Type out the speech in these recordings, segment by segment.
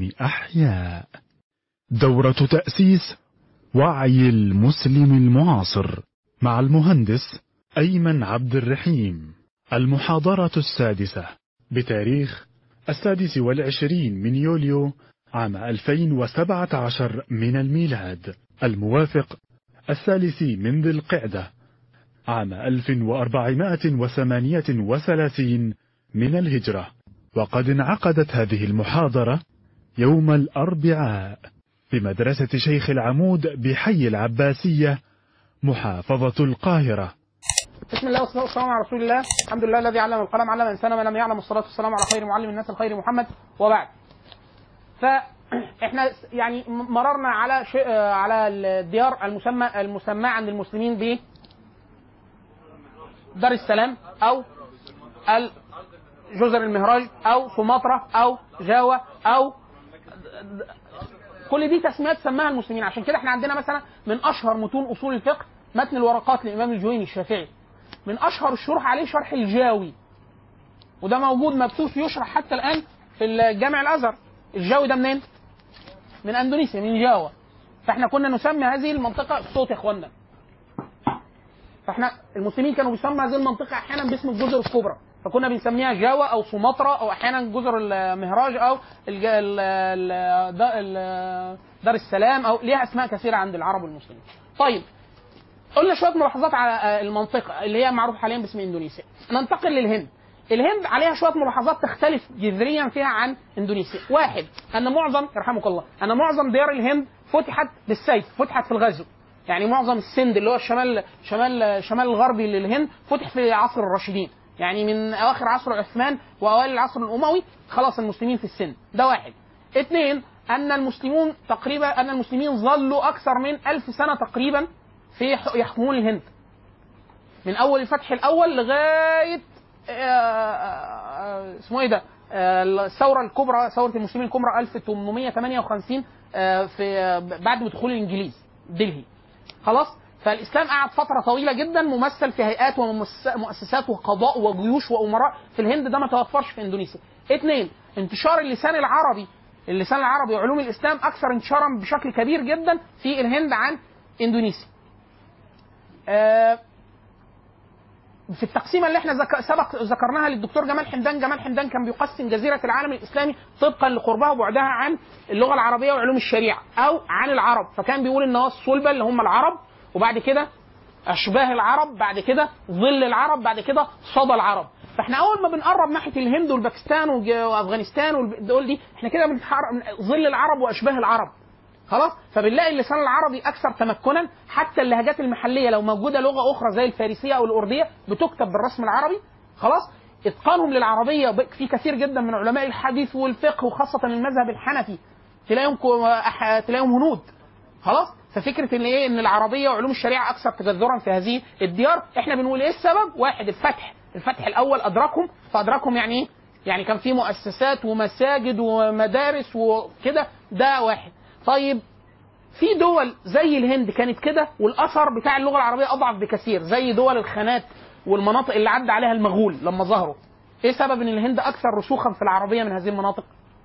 المسلمين أحياء دورة تأسيس وعي المسلم المعاصر مع المهندس أيمن عبد الرحيم المحاضرة السادسة بتاريخ السادس والعشرين من يوليو عام 2017 من الميلاد الموافق الثالث من ذي القعدة عام 1438 من الهجرة وقد انعقدت هذه المحاضرة يوم الأربعاء في مدرسة شيخ العمود بحي العباسية محافظة القاهرة بسم الله والصلاه والسلام على رسول الله الحمد لله الذي علم القلم علم الانسان ما لم يعلم الصلاه والسلام على خير معلم الناس الخير محمد وبعد فاحنا يعني مررنا على شيء على الديار المسمى المسمى عند المسلمين ب دار السلام او جزر المهراج او سومطرة او جاوا او كل دي تسميات سماها المسلمين عشان كده احنا عندنا مثلا من اشهر متون اصول الفقه متن الورقات للامام الجويني الشافعي من اشهر الشروح عليه شرح الجاوي وده موجود مبثوث يشرح حتى الان في الجامع الازهر الجاوي ده منين؟ من اندونيسيا من جاوا فاحنا كنا نسمي هذه المنطقه صوت يا اخوانا فاحنا المسلمين كانوا بيسموا هذه المنطقه احيانا باسم الجزر الكبرى فكنا بنسميها جاوا او سومطرة او احيانا جزر المهراج او الج... ال... ال... ال... دار السلام او ليها اسماء كثيره عند العرب والمسلمين. طيب قلنا شويه ملاحظات على المنطقه اللي هي معروف حاليا باسم اندونيسيا. ننتقل للهند. الهند عليها شويه ملاحظات تختلف جذريا فيها عن اندونيسيا. واحد ان معظم يرحمك الله ان معظم ديار الهند فتحت بالسيف، فتحت في الغزو. يعني معظم السند اللي هو الشمال شمال الشمال الغربي للهند فتح في عصر الراشدين. يعني من اواخر عصر عثمان واوائل العصر الاموي خلاص المسلمين في السن ده واحد اثنين ان المسلمون تقريبا ان المسلمين ظلوا اكثر من ألف سنه تقريبا في يحكمون الهند من اول الفتح الاول لغايه اسمه ايه ده الثوره الكبرى ثوره المسلمين الكبرى 1858 في بعد دخول الانجليز دلهي خلاص فالاسلام قعد فتره طويله جدا ممثل في هيئات ومؤسسات وقضاء وجيوش وامراء في الهند ده ما توفرش في اندونيسيا. اثنين انتشار اللسان العربي اللسان العربي وعلوم الاسلام اكثر انتشارا بشكل كبير جدا في الهند عن اندونيسيا. آه في التقسيمه اللي احنا ذك... سبق ذكرناها للدكتور جمال حمدان، جمال حمدان كان بيقسم جزيره العالم الاسلامي طبقا لقربها وبعدها عن اللغه العربيه وعلوم الشريعه او عن العرب، فكان بيقول ان هو الصلبه اللي هم العرب وبعد كده اشباه العرب بعد كده ظل العرب بعد كده صدى العرب فاحنا اول ما بنقرب ناحيه الهند والباكستان وافغانستان والدول دي احنا كده بنتحرك ظل العرب واشباه العرب خلاص فبنلاقي اللسان العربي اكثر تمكنا حتى اللهجات المحليه لو موجوده لغه اخرى زي الفارسيه او الارديه بتكتب بالرسم العربي خلاص اتقانهم للعربيه في كثير جدا من علماء الحديث والفقه وخاصه المذهب الحنفي تلاقيهم تلاقيهم هنود خلاص ففكره ان ايه ان العربيه وعلوم الشريعه اكثر تجذرا في هذه الديار احنا بنقول ايه السبب واحد الفتح الفتح الاول ادركهم فادركهم يعني ايه يعني كان في مؤسسات ومساجد ومدارس وكده ده واحد طيب في دول زي الهند كانت كده والاثر بتاع اللغه العربيه اضعف بكثير زي دول الخانات والمناطق اللي عدى عليها المغول لما ظهروا ايه سبب ان الهند اكثر رسوخا في العربيه من هذه المناطق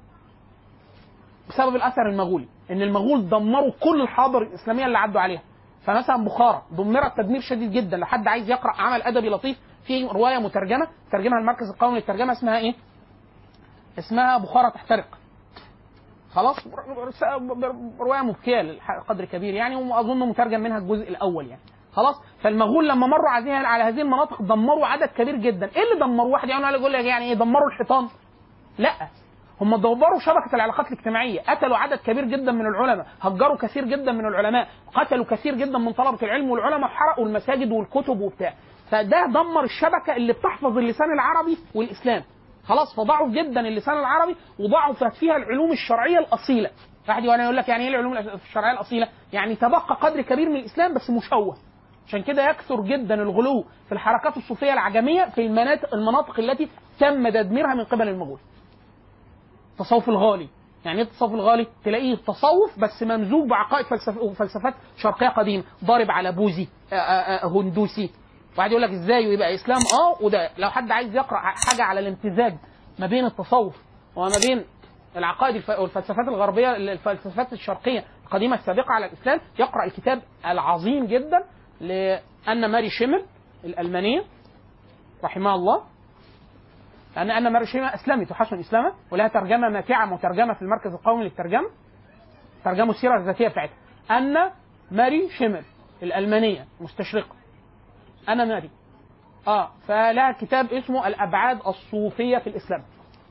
بسبب الاثر المغولي ان المغول دمروا كل الحاضر الاسلاميه اللي عدوا عليها فمثلا بخارى دمرت تدمير شديد جدا لو حد عايز يقرا عمل ادبي لطيف في روايه مترجمه ترجمها المركز القومي للترجمه اسمها ايه اسمها بخارى تحترق خلاص روايه مبكيه لقدر كبير يعني واظن مترجم منها الجزء الاول يعني خلاص فالمغول لما مروا على هذه المناطق دمروا عدد كبير جدا ايه اللي دمروا واحد يعني يقول لك يعني ايه دمروا الحيطان لا هم دمروا شبكة العلاقات الاجتماعية قتلوا عدد كبير جدا من العلماء هجروا كثير جدا من العلماء قتلوا كثير جدا من طلبة العلم والعلماء حرقوا المساجد والكتب وبتاع فده دمر الشبكة اللي بتحفظ اللسان العربي والإسلام خلاص فضعف جدا اللسان العربي وضعفت فيها العلوم الشرعية الأصيلة واحد يقول لك يعني ايه العلوم الشرعية الأصيلة يعني تبقى قدر كبير من الإسلام بس مشوه عشان كده يكثر جدا الغلو في الحركات الصوفية العجمية في المناطق, المناطق التي تم تدميرها من قبل المغول التصوف الغالي يعني ايه التصوف الغالي؟ تلاقيه تصوف بس ممزوج بعقائد فلسف... وفلسفات شرقيه قديمه، ضارب على بوذي هندوسي. واحد يقول لك ازاي ويبقى اسلام اه وده لو حد عايز يقرا حاجه على الامتزاج ما بين التصوف وما بين العقائد الف- والفلسفات الغربيه الفلسفات الشرقيه القديمه السابقه على الاسلام يقرا الكتاب العظيم جدا لان ماري شيمل الالمانيه رحمها الله لان ان ماري شيمل اسلمت وحسن اسلامها ولها ترجمه ماتعه مترجمه في المركز القومي للترجمه ترجموا السيره الذاتيه بتاعتها ان ماري شيمل الالمانيه مستشرقه انا ماري اه فلها كتاب اسمه الابعاد الصوفيه في الاسلام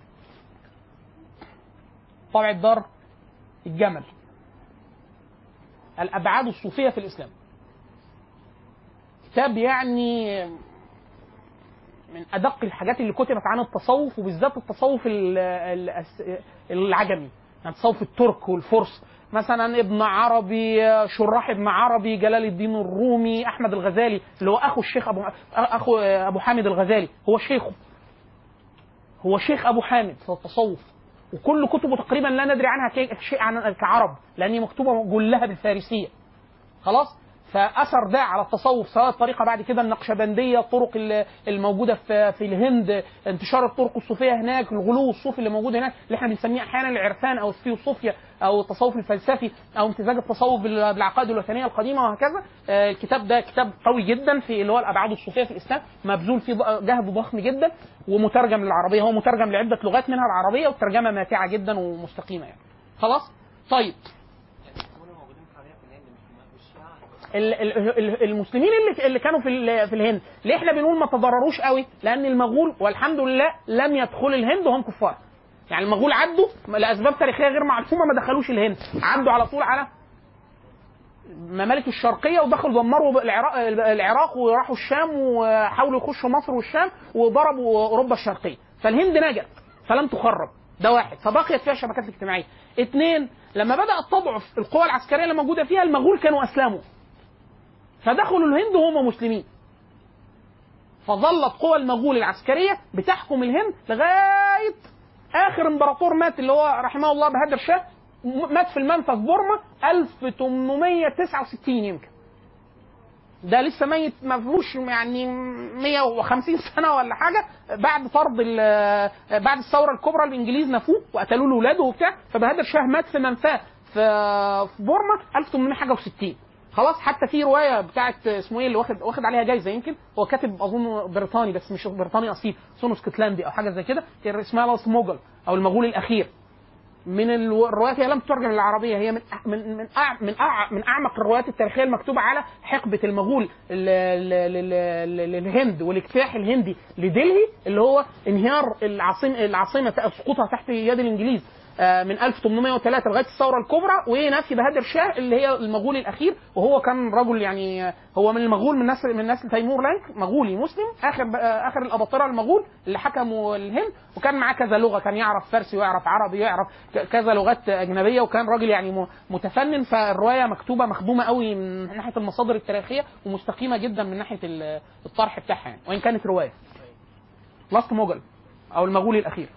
طبع الدار الجمل الابعاد الصوفيه في الاسلام كتاب يعني من ادق الحاجات اللي كتبت عن التصوف وبالذات التصوف ال- ال- العجمي يعني تصوف الترك والفرس مثلا ابن عربي شراح ابن عربي جلال الدين الرومي احمد الغزالي اللي هو اخو الشيخ ابو اخو ابو حامد الغزالي هو شيخه هو شيخ ابو حامد في التصوف وكل كتبه تقريبا لا ندري عنها كي- شيء عن كعرب لان هي مكتوبه كلها بالفارسيه خلاص فاثر ده على التصوف سواء الطريقه بعد كده النقشبنديه الطرق ال- الموجوده في في الهند انتشار الطرق الصوفيه هناك الغلو الصوفي اللي موجود هناك اللي احنا بنسميه احيانا العرفان او الثيوصوفيا او التصوف الفلسفي او امتزاج التصوف بال- بالعقائد الوثنيه القديمه وهكذا آه، الكتاب ده كتاب قوي جدا في اللي هو الابعاد الصوفيه في الاسلام مبذول فيه ض- جهد ضخم جدا ومترجم للعربيه هو مترجم لعده لغات منها العربيه والترجمه ماتعه جدا ومستقيمه يعني خلاص طيب ال- ال- ال- المسلمين اللي اللي كانوا في ال- في الهند ليه احنا بنقول ما تضرروش قوي لان المغول والحمد لله لم يدخلوا الهند وهم كفار يعني المغول عدوا لاسباب تاريخيه غير معلومه ما دخلوش الهند عدوا على طول على الممالك الشرقيه ودخلوا دمروا العراق, العراق وراحوا الشام وحاولوا يخشوا مصر والشام وضربوا اوروبا الشرقيه فالهند نجت فلم تخرب ده واحد فبقيت فيها الشبكات الاجتماعيه اثنين لما بدات تضعف القوى العسكريه اللي موجوده فيها المغول كانوا اسلموا فدخلوا الهند وهم مسلمين فظلت قوى المغول العسكريه بتحكم الهند لغايه اخر امبراطور مات اللي هو رحمه الله بهادر شاه م- مات في المنفى في بورما 1869 يمكن ده لسه ميت ما فيهوش يعني 150 سنه ولا حاجه بعد فرض ال- بعد الثوره الكبرى الانجليز نفوه وقتلوا له اولاده وبتاع فبهادر شاه مات في منفاه في في بورما 1860 خلاص حتى في روايه بتاعت اسمه ايه اللي واخد واخد عليها جايزه يمكن هو كاتب اظن بريطاني بس مش بريطاني اصيل اظن اسكتلندي او حاجه زي كده كان اسمها لاست موجل او المغول الاخير من الو- الروايات هي لم تترجم للعربيه هي من أح- من من أع- من أع- من اعمق الروايات التاريخيه المكتوبه على حقبه المغول ل- ل- ل- ل- للهند والاجتياح الهندي لدلهي اللي هو انهيار العاصمه العاصمه سقوطها تحت يد الانجليز آه، من 1803 لغايه الثوره الكبرى ونفي بهادر شاه اللي هي المغول الاخير وهو كان رجل يعني آه، هو من المغول من نسل من نسل تيمور لانك مغولي مسلم اخر آه، اخر الاباطره المغول اللي حكموا الهند وكان معاه كذا لغه كان يعرف فارسي ويعرف عربي ويعرف ك- كذا لغات اجنبيه وكان راجل يعني م- متفنن فالروايه مكتوبه مخدومه قوي من ناحيه المصادر التاريخيه ومستقيمه جدا من ناحيه ال- الطرح بتاعها يعني وان كانت روايه لاست موجل او المغولي الاخير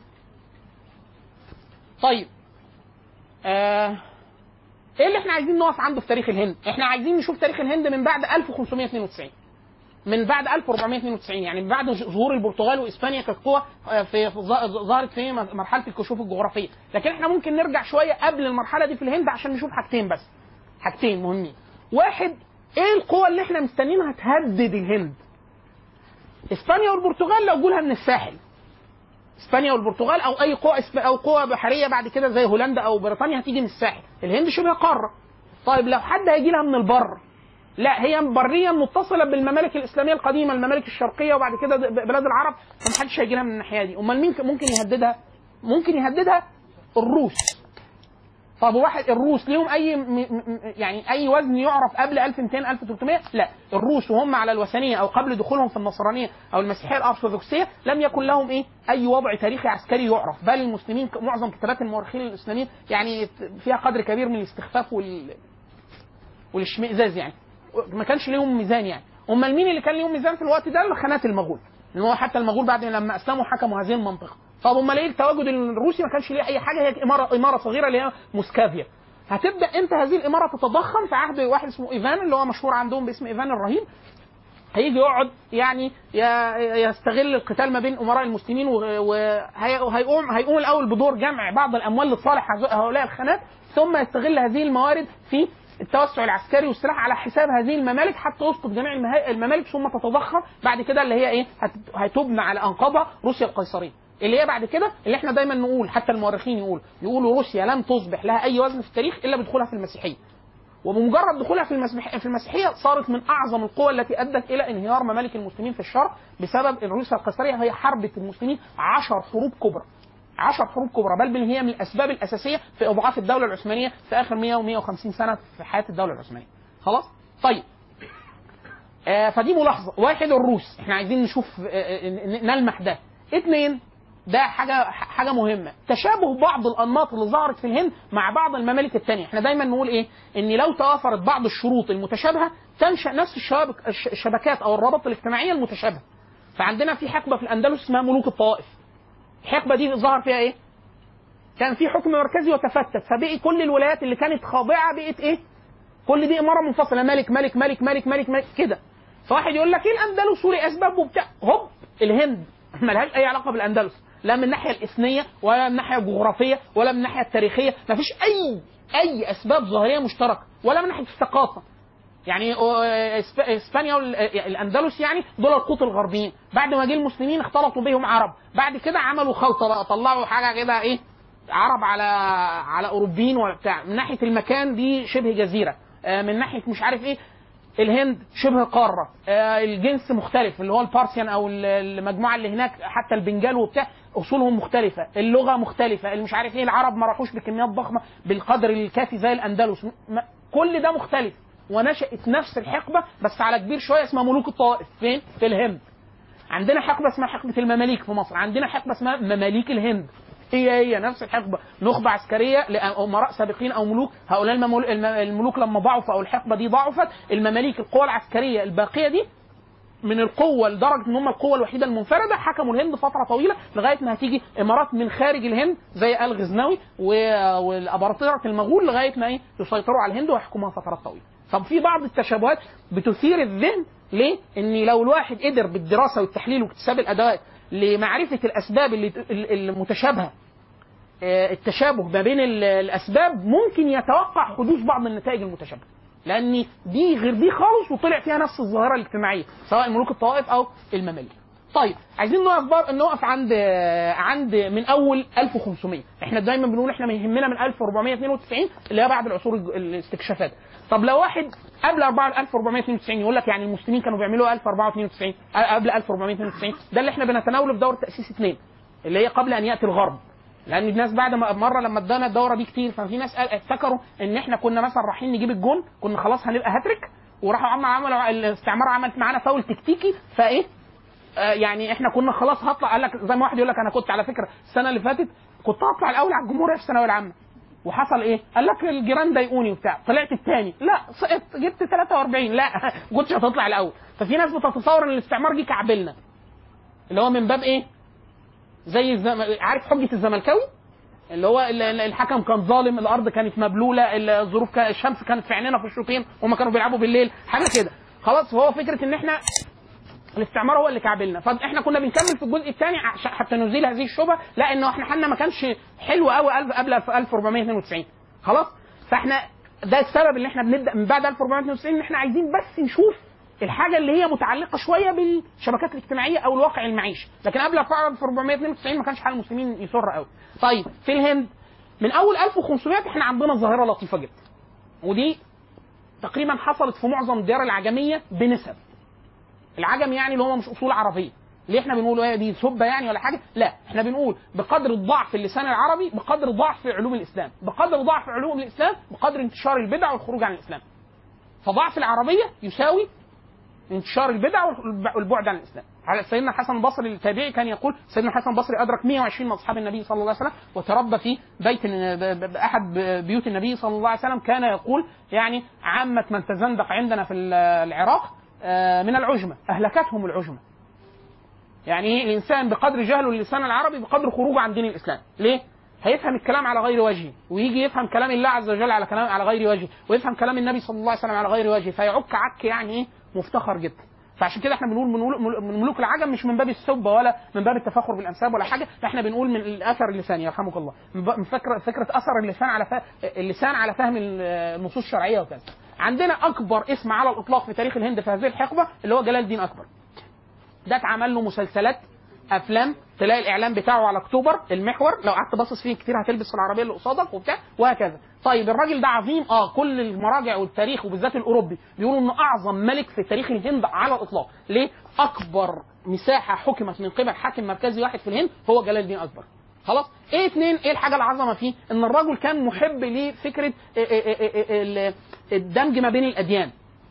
طيب آه ايه اللي احنا عايزين نقف عنده في تاريخ الهند؟ احنا عايزين نشوف تاريخ الهند من بعد 1592 من بعد 1492 يعني من بعد ظهور البرتغال واسبانيا كقوة آه، في في ظ- ظهرت في مرحله الكشوف الجغرافيه، لكن احنا ممكن نرجع شويه قبل المرحله دي في الهند عشان نشوف حاجتين بس. حاجتين مهمين. واحد ايه القوى اللي احنا مستنيينها تهدد الهند؟ اسبانيا والبرتغال لو جولها من الساحل اسبانيا والبرتغال او اي قوى إسب- او قوى بحريه بعد كده زي هولندا او بريطانيا هتيجي من الساحل الهند شبه قاره طيب لو حد هيجي لها من البر لا هي بريا متصله بالممالك الاسلاميه القديمه الممالك الشرقيه وبعد كده د- بلاد العرب فمحدش هيجي لها من الناحيه دي امال مين ك- ممكن يهددها ممكن يهددها الروس طب واحد الروس ليهم اي م- م- يعني اي وزن يعرف قبل 1200 1300 لا الروس وهم على الوثنيه او قبل دخولهم في النصرانيه او المسيحيه الارثوذكسيه لم يكن لهم ايه اي وضع تاريخي عسكري يعرف بل المسلمين ك- معظم كتابات المؤرخين الاسلاميين يعني فيها قدر كبير من الاستخفاف وال والاشمئزاز يعني ما كانش ليهم ميزان يعني امال مين اللي كان ليهم ميزان في الوقت ده خانات المغول لان هو حتى المغول بعد لما اسلموا حكموا هذه المنطقه طب امال ايه التواجد الروسي ما كانش ليه اي حاجه هي اماره اماره صغيره اللي هي موسكافيا هتبدا امتى هذه الاماره تتضخم في عهد واحد اسمه ايفان اللي هو مشهور عندهم باسم ايفان الرهيب هيجي يقعد يعني ي- يستغل القتال ما بين امراء المسلمين وهيقوم هيقوم الاول بدور جمع بعض الاموال لصالح هؤلاء الخانات ثم يستغل هذه الموارد في التوسع العسكري والسلاح على حساب هذه الممالك حتى يسقط جميع المها- الممالك ثم تتضخم بعد كده اللي هي ايه هت- هتبنى على انقاضها روسيا القيصريه اللي هي بعد كده اللي احنا دايما نقول حتى المؤرخين يقول يقولوا روسيا لم تصبح لها اي وزن في التاريخ الا بدخولها في المسيحيه وبمجرد دخولها في المسيح في المسيحيه صارت من اعظم القوى التي ادت الى انهيار ممالك المسلمين في الشرق بسبب روسيا القيصريه هي حربت المسلمين عشر حروب كبرى عشر حروب كبرى بل بل هي من الاسباب الاساسيه في اضعاف الدوله العثمانيه في اخر 100 و 150 سنه في حياه الدوله العثمانيه خلاص طيب آه فدي ملاحظه واحد الروس احنا عايزين نشوف آه آه، ن- نلمح ده اثنين ده حاجه حاجه مهمه تشابه بعض الانماط اللي ظهرت في الهند مع بعض الممالك الثانيه احنا دايما نقول ايه ان لو توافرت بعض الشروط المتشابهه تنشا نفس الشبك الش- الشبكات او الروابط الاجتماعيه المتشابهه فعندنا في حقبه في الاندلس اسمها ملوك الطوائف الحقبه دي ظهر فيها ايه كان في حكم مركزي وتفتت فبقي كل الولايات اللي كانت خاضعه بقت ايه كل دي اماره منفصله ملك ملك ملك ملك ملك, ملك كده فواحد يقول لك ايه الاندلس ولاسباب وبتاع هوب الهند ملهاش اي علاقه بالاندلس لا من الناحيه الاثنيه ولا من الناحيه الجغرافيه ولا من الناحيه التاريخيه مفيش اي اي اسباب ظاهريه مشتركه ولا من ناحيه الثقافه يعني آه، إسب- اسبانيا والاندلس يعني دول القوط الغربيين بعد ما جه المسلمين اختلطوا بهم عرب بعد كده عملوا خلطه بقى طلعوا حاجه كده ايه عرب على على اوروبيين ولا بتاع من ناحيه المكان دي شبه جزيره آه، من ناحيه مش عارف ايه الهند شبه قاره آه، الجنس مختلف اللي هو البارسيان او ال- المجموعه اللي هناك حتى البنجال وبتاع اصولهم مختلفه اللغه مختلفه اللي مش عارف ايه العرب ما راحوش بكميات ضخمه بالقدر الكافي زي الاندلس م- م- كل ده مختلف ونشأت نفس الحقبه بس على كبير شويه اسمها ملوك الطوائف فين في الهند عندنا حقبه اسمها حقبه المماليك في مصر عندنا حقبه اسمها مماليك الهند هي هي نفس الحقبه نخبه عسكريه لامراء سابقين او ملوك هؤلاء الممول- الم- الملوك لما ضعفوا او الحقبه دي ضعفت المماليك القوى العسكريه الباقيه دي من القوه لدرجه ان هم القوه الوحيده المنفرده حكموا الهند فتره طويله لغايه ما هتيجي امارات من خارج الهند زي الغزنوي و- والاباطره المغول لغايه ما ايه يسيطروا على الهند ويحكموها فترات طويله. طب في بعض التشابهات بتثير الذهن ليه؟ ان لو الواحد قدر بالدراسه والتحليل واكتساب الادوات لمعرفه الاسباب اللي المتشابهه آه، التشابه ما بين ال- الاسباب ممكن يتوقع حدوث بعض النتائج المتشابهه لان دي غير دي خالص وطلع فيها نفس الظاهره الاجتماعيه سواء ملوك الطوائف او المماليك طيب عايزين نقف بر... نقف عند آه، عند من اول 1500 احنا دايما بنقول احنا ما يهمنا من 1492 اللي هي بعد العصور الج- الاستكشافات طب لو واحد قبل 4 1492 يقول لك يعني المسلمين كانوا بيعملوا 1492 آه، قبل 1492 ده اللي احنا بنتناوله في دوره تاسيس اثنين اللي هي قبل ان ياتي الغرب لان الناس بعد ما مره لما ادانا الدوره دي كتير ففي ناس قال افتكروا ان احنا كنا مثلا رايحين نجيب الجون كنا خلاص هنبقى هاتريك وراحوا عم عملوا الاستعمار عمل معانا فاول تكتيكي فايه آه يعني احنا كنا خلاص هطلع قال لك زي ما واحد يقول لك انا كنت على فكره السنه اللي فاتت كنت هطلع الاول على الجمهوريه في الثانويه العامه وحصل ايه؟ قال لك الجيران ضايقوني وبتاع طلعت الثاني لا سقطت جبت 43 لا ما كنتش هتطلع الاول ففي ناس بتتصور ان الاستعمار جه كعبلنا اللي هو من باب ايه؟ زي الزم... عارف حجه الزملكاوي اللي هو ال- ال- الحكم كان ظالم الارض كانت مبلوله الظروف كان الشمس كانت في عينينا في الشوطين وهم كانوا بيلعبوا بالليل حاجه كده خلاص فهو فكره ان احنا الاستعمار هو اللي كعبلنا فاحنا كنا بنكمل في الجزء الثاني عشان حتى نزيل هذه الشبهه لا انه احنا حالنا ما كانش حلو قوي قبل 1492 خلاص فاحنا ده السبب اللي احنا بنبدا من بعد 1492 ان احنا عايزين بس نشوف الحاجه اللي هي متعلقه شويه بالشبكات الاجتماعيه او الواقع المعيشي لكن قبل 1492 ما كانش حال المسلمين يسر قوي طيب في الهند من اول 1500 احنا عندنا ظاهره لطيفه جدا ودي تقريبا حصلت في معظم الديار العجميه بنسب العجم يعني اللي هم مش اصول عربيه ليه احنا بنقول ايه دي سبه يعني ولا حاجه لا احنا بنقول بقدر الضعف اللسان العربي بقدر ضعف علوم الاسلام بقدر ضعف علوم الاسلام بقدر انتشار البدع والخروج عن الاسلام فضعف العربيه يساوي انتشار البدع والبعد عن الاسلام على سيدنا الحسن البصري التابعي كان يقول سيدنا الحسن البصري ادرك 120 من اصحاب النبي صلى الله عليه وسلم وتربى في بيت احد بيوت النبي صلى الله عليه وسلم كان يقول يعني عامه من تزندق عندنا في العراق من العجمه اهلكتهم العجمه يعني ايه الانسان بقدر جهله اللسان العربي بقدر خروجه عن دين الاسلام ليه هيفهم الكلام على غير وجهه ويجي يفهم كلام الله عز وجل على كلام على غير وجهه ويفهم كلام النبي صلى الله عليه وسلم على غير وجهه فيعك عك يعني ايه مفتخر جدا فعشان كده احنا بنقول من ملو- من ملوك العجم مش من باب السب ولا من باب التفاخر بالانساب ولا حاجه احنا بنقول من الاثر اللساني يرحمك الله من ب- من فكره فكره اثر اللسان على فهم اللسان على فهم النصوص الشرعيه وكذا عندنا اكبر اسم على الاطلاق في تاريخ الهند في هذه الحقبه اللي هو جلال الدين اكبر ده اتعمل له مسلسلات افلام تلاقي الاعلان بتاعه على اكتوبر المحور لو قعدت باصص فيه كتير هتلبس في العربيه اللي قصادك وبتاع وهكذا طيب الراجل ده عظيم اه كل المراجع والتاريخ وبالذات الاوروبي بيقولوا انه اعظم ملك في تاريخ الهند على الاطلاق ليه اكبر مساحه حكمت من قبل حاكم مركزي واحد في الهند هو جلال الدين اكبر خلاص ايه اتنين ايه الحاجه العظمه فيه ان الرجل كان محب لفكره إيه إيه إيه إيه ال- الدمج ما بين الاديان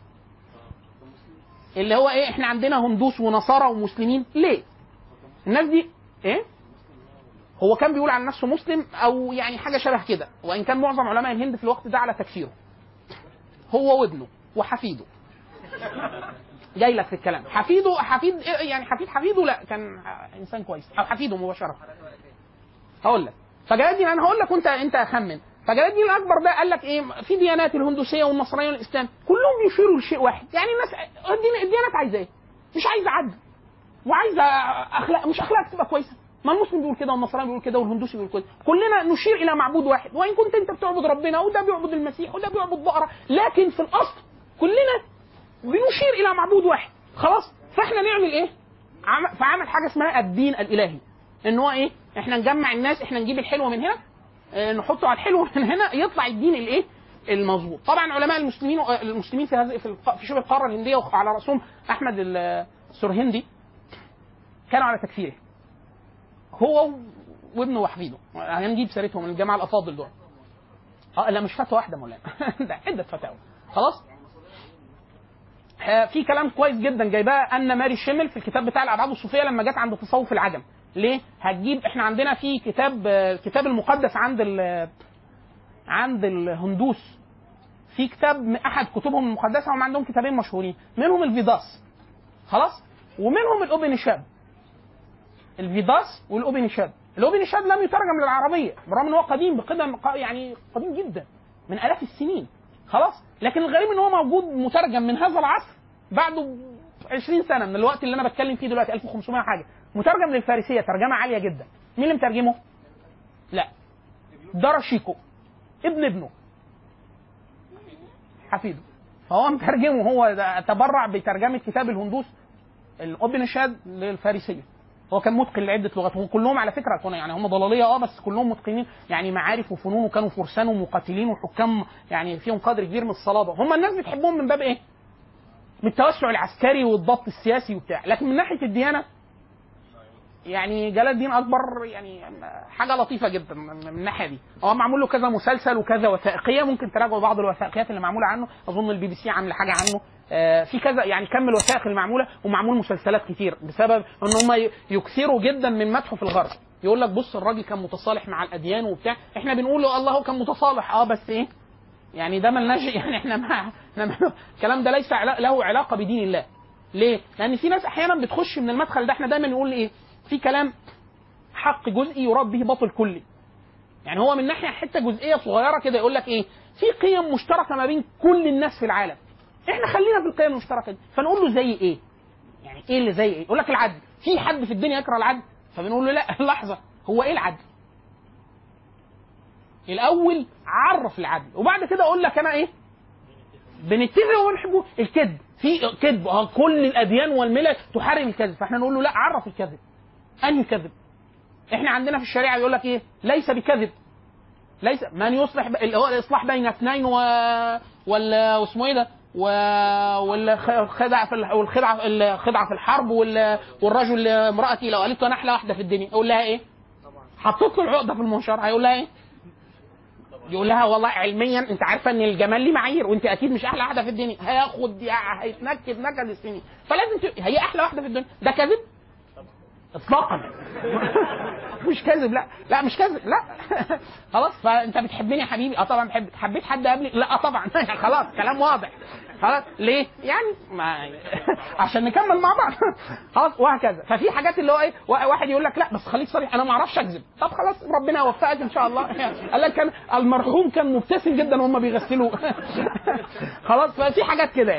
اللي هو ايه احنا عندنا هندوس ونصارى ومسلمين ليه الناس دي ايه هو كان بيقول عن نفسه مسلم او يعني حاجه شبه كده وان كان معظم علماء الهند في الوقت ده على تكفيره هو وابنه وحفيده جاي لك في الكلام حفيده حفيد إيه يعني حفيد حفيده لا كان انسان كويس او حفيده مباشره هقول لك فجلال الدين انا هقول لك وانت انت اخمن فجلال الدين الاكبر ده قال لك ايه في ديانات الهندوسيه والنصرانيه والاسلام كلهم بيشيروا لشيء واحد يعني الناس الدين- الديانات عايزه ايه؟ مش عايزه عدل وعايزه اخلاق مش اخلاق تبقى كويسه ما المسلم بيقول كده والنصراني بيقول كده والهندوسي بيقول كده كلنا نشير الى معبود واحد وان كنت انت بتعبد ربنا وده بيعبد المسيح وده بيعبد بقره لكن في الاصل كلنا بنشير الى معبود واحد خلاص فاحنا نعمل ايه عم- فعمل حاجه اسمها الدين الالهي ان هو ايه احنا نجمع الناس احنا نجيب الحلو من هنا اه، نحطه على الحلو من هنا يطلع الدين الايه المظبوط طبعا علماء المسلمين المسلمين في هذه في الق- في شبه القاره الهنديه وعلى راسهم احمد ال- السرهندي كانوا على تكفيره هو وابنه وحفيده هنجيب سيرتهم الجماعه الافاضل دول اه لا مش فتوى واحده مولانا ده عده فتاوى خلاص آه، في كلام كويس جدا جايباه ان ماري شيمل في الكتاب بتاع الابعاد الصوفيه لما جت عند تصوف العجم ليه هتجيب احنا عندنا في كتاب آه، الكتاب المقدس عند ال عند الهندوس في كتاب من احد كتبهم المقدسه هم عندهم كتابين مشهورين منهم الفيداس خلاص ومنهم الاوبنشاد الفيداس والاوبنشاد الاوبنشاد لم يترجم للعربيه بالرغم ان هو قديم بقدم يعني قديم جدا من الاف السنين خلاص لكن الغريب ان هو موجود مترجم من هذا العصر بعده 20 سنه من الوقت اللي انا بتكلم فيه دلوقتي 1500 حاجه مترجم للفارسيه ترجمه عاليه جدا مين اللي مترجمه؟ لا درشيكو ابن ابنه حفيده فهو مترجمه هو ده تبرع بترجمه كتاب الهندوس الاوبنشاد للفارسيه هو كان متقن لعده لغات هم كلهم على فكره كانوا يعني هم ضلاليه اه بس كلهم متقنين يعني معارف وفنون وكانوا فرسان ومقاتلين وحكام يعني فيهم قدر كبير من الصلابه هم الناس بتحبهم من باب ايه؟ من التوسع العسكري والضبط السياسي وبتاع لكن من ناحيه الديانه يعني جلال الدين اكبر يعني حاجه لطيفه جدا من من الناحيه دي هو معمول له كذا مسلسل وكذا وثائقيه ممكن تراجعوا بعض الوثائقيات اللي معموله عنه اظن البي بي سي عامله حاجه عنه آه، في كذا يعني كم الوثائق المعموله ومعمول مسلسلات كتير بسبب ان هم يكثروا جدا من مدحه في الغرب يقول لك بص الراجل كان متصالح مع الاديان وبتاع احنا بنقول له الله هو كان متصالح اه بس ايه يعني ده ملناش يعني احنا ما احنا ما- الكلام ده ليس علا- له علاقه بدين الله ليه؟ لان في ناس احيانا بتخش من المدخل ده احنا دايما نقول ايه؟ في كلام حق جزئي يراد به باطل كلي. يعني هو من ناحيه حته جزئيه صغيره كده يقول لك ايه؟ في قيم مشتركه ما بين كل الناس في العالم. احنا خلينا في القيم المشتركه دي، فنقول له زي ايه؟ يعني ايه اللي زي ايه؟ يقول لك العدل، في حد في الدنيا يكره العدل؟ فبنقول له لا لحظه هو ايه العدل؟ الاول عرف العدل وبعد كده اقول لك انا ايه؟ بنتفق وبنحبه الكذب في كذب اه كل الاديان والملل تحرم الكذب فاحنا نقول له لا عرف الكذب انهي كذب احنا عندنا في الشريعه يقول لك ايه ليس بكذب ليس من يصلح ب... اللي هو الاصلاح بين اثنين و ولا واسمه ايه ده و... والخدع في ال... والخدعه الخدعه في الحرب وال... والرجل لامرأتي لو قالت له انا احلى واحده في الدنيا اقول لها ايه؟ حطيت له العقده في المنشار هيقول لها ايه؟ يقول لها والله علميا انت عارفه ان الجمال ليه معايير وانت اكيد مش احلى واحده في الدنيا هياخد يع- هيتنكد نكد السنين فلازم ت... هي احلى واحده في الدنيا ده كذب اطلاقا مش كذب لا لا مش كذب لا خلاص فانت بتحبني يا حبيبي اه طبعا بحبك حبيت حد قبلي لا آه طبعا خلاص كلام واضح خلاص ليه يعني ما عشان نكمل مع بعض خلاص وهكذا ففي حاجات اللي هو ايه واحد يقول لك لا بس خليك صريح انا ما اعرفش اكذب طب خلاص ربنا يوفقك ان شاء الله قال لك كان المرحوم كان مبتسم جدا وهم بيغسلوه خلاص ففي حاجات كده يعني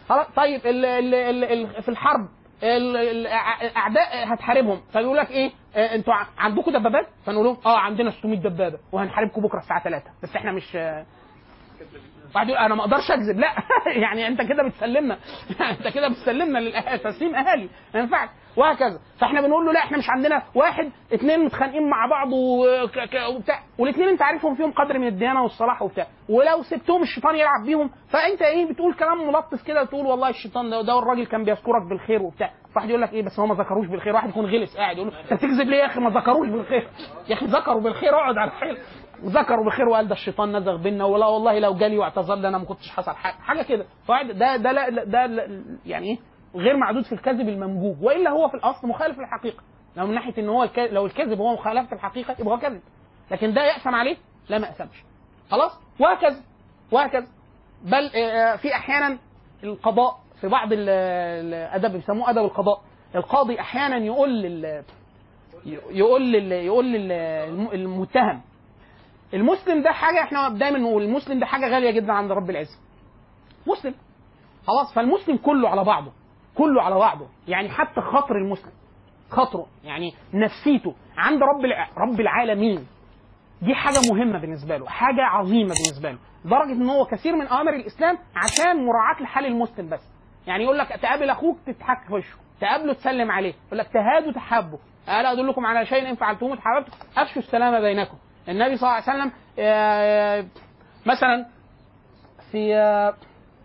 خلاص طيب ال ال ال ال في الحرب ال- ال- الاعداء هتحاربهم فيقول لك ايه آه، انتوا ع- عندكم دبابات فنقول لهم اه عندنا 600 دبابه وهنحاربكم بكره الساعه 3 بس احنا مش آه، واحد يقول انا ما اقدرش اكذب لا يعني انت كده بتسلمنا انت كده بتسلمنا للأه- تسليم اهالي ما ينفعش وهكذا فاحنا بنقول له لا احنا مش عندنا واحد اثنين متخانقين مع بعض وك- ك- وبتاع والاثنين انت عارفهم فيهم قدر من الديانه والصلاح وبتاع ولو سبتهم الشيطان يلعب بيهم فانت ايه بتقول كلام ملطف كده تقول والله الشيطان ده, ده الراجل كان بيذكرك بالخير وبتاع واحد يقول لك ايه بس هو ما ذكروش بالخير واحد يكون غلس قاعد يقول له انت بتكذب ليه يا اخي ما ذكروش بالخير يا اخي ذكروا بالخير اقعد على الحيل ذكروا بخير وقال ده الشيطان نزغ بينا ولا والله لو جالي واعتذر لي انا ما كنتش حصل حاجه حاجه كده فواحد ده ده لا لا- ده لا يعني ايه غير معدود في الكذب الممجوج والا هو في الاصل مخالف للحقيقه لو من ناحيه ان هو الك... لو الكذب هو مخالفه الحقيقه يبقى هو كذب لكن ده يأثم عليه لا ما يأثمش خلاص وهكذا وهكذا بل آه، في احيانا القضاء في بعض ال- الادب بيسموه ادب القضاء القاضي احيانا يقول لل يقول لل يقول لل المتهم المسلم ده حاجه احنا دايما نقول المسلم ده حاجه غاليه جدا عند رب العزه مسلم خلاص فالمسلم كله على بعضه كله على بعضه يعني حتى خاطر المسلم خاطره يعني نفسيته عند رب الع... رب العالمين دي حاجه مهمه بالنسبه له حاجه عظيمه بالنسبه له لدرجه ان هو كثير من اوامر الاسلام عشان مراعاه لحال المسلم بس يعني يقول لك تقابل اخوك تضحك في وشه تقابله تسلم عليه يقول لك تهادوا تحبوا الا ادلكم على شيء ان فعلتموه تحاببتم افشوا السلام بينكم النبي صلى الله عليه وسلم آه، مثلا في آه،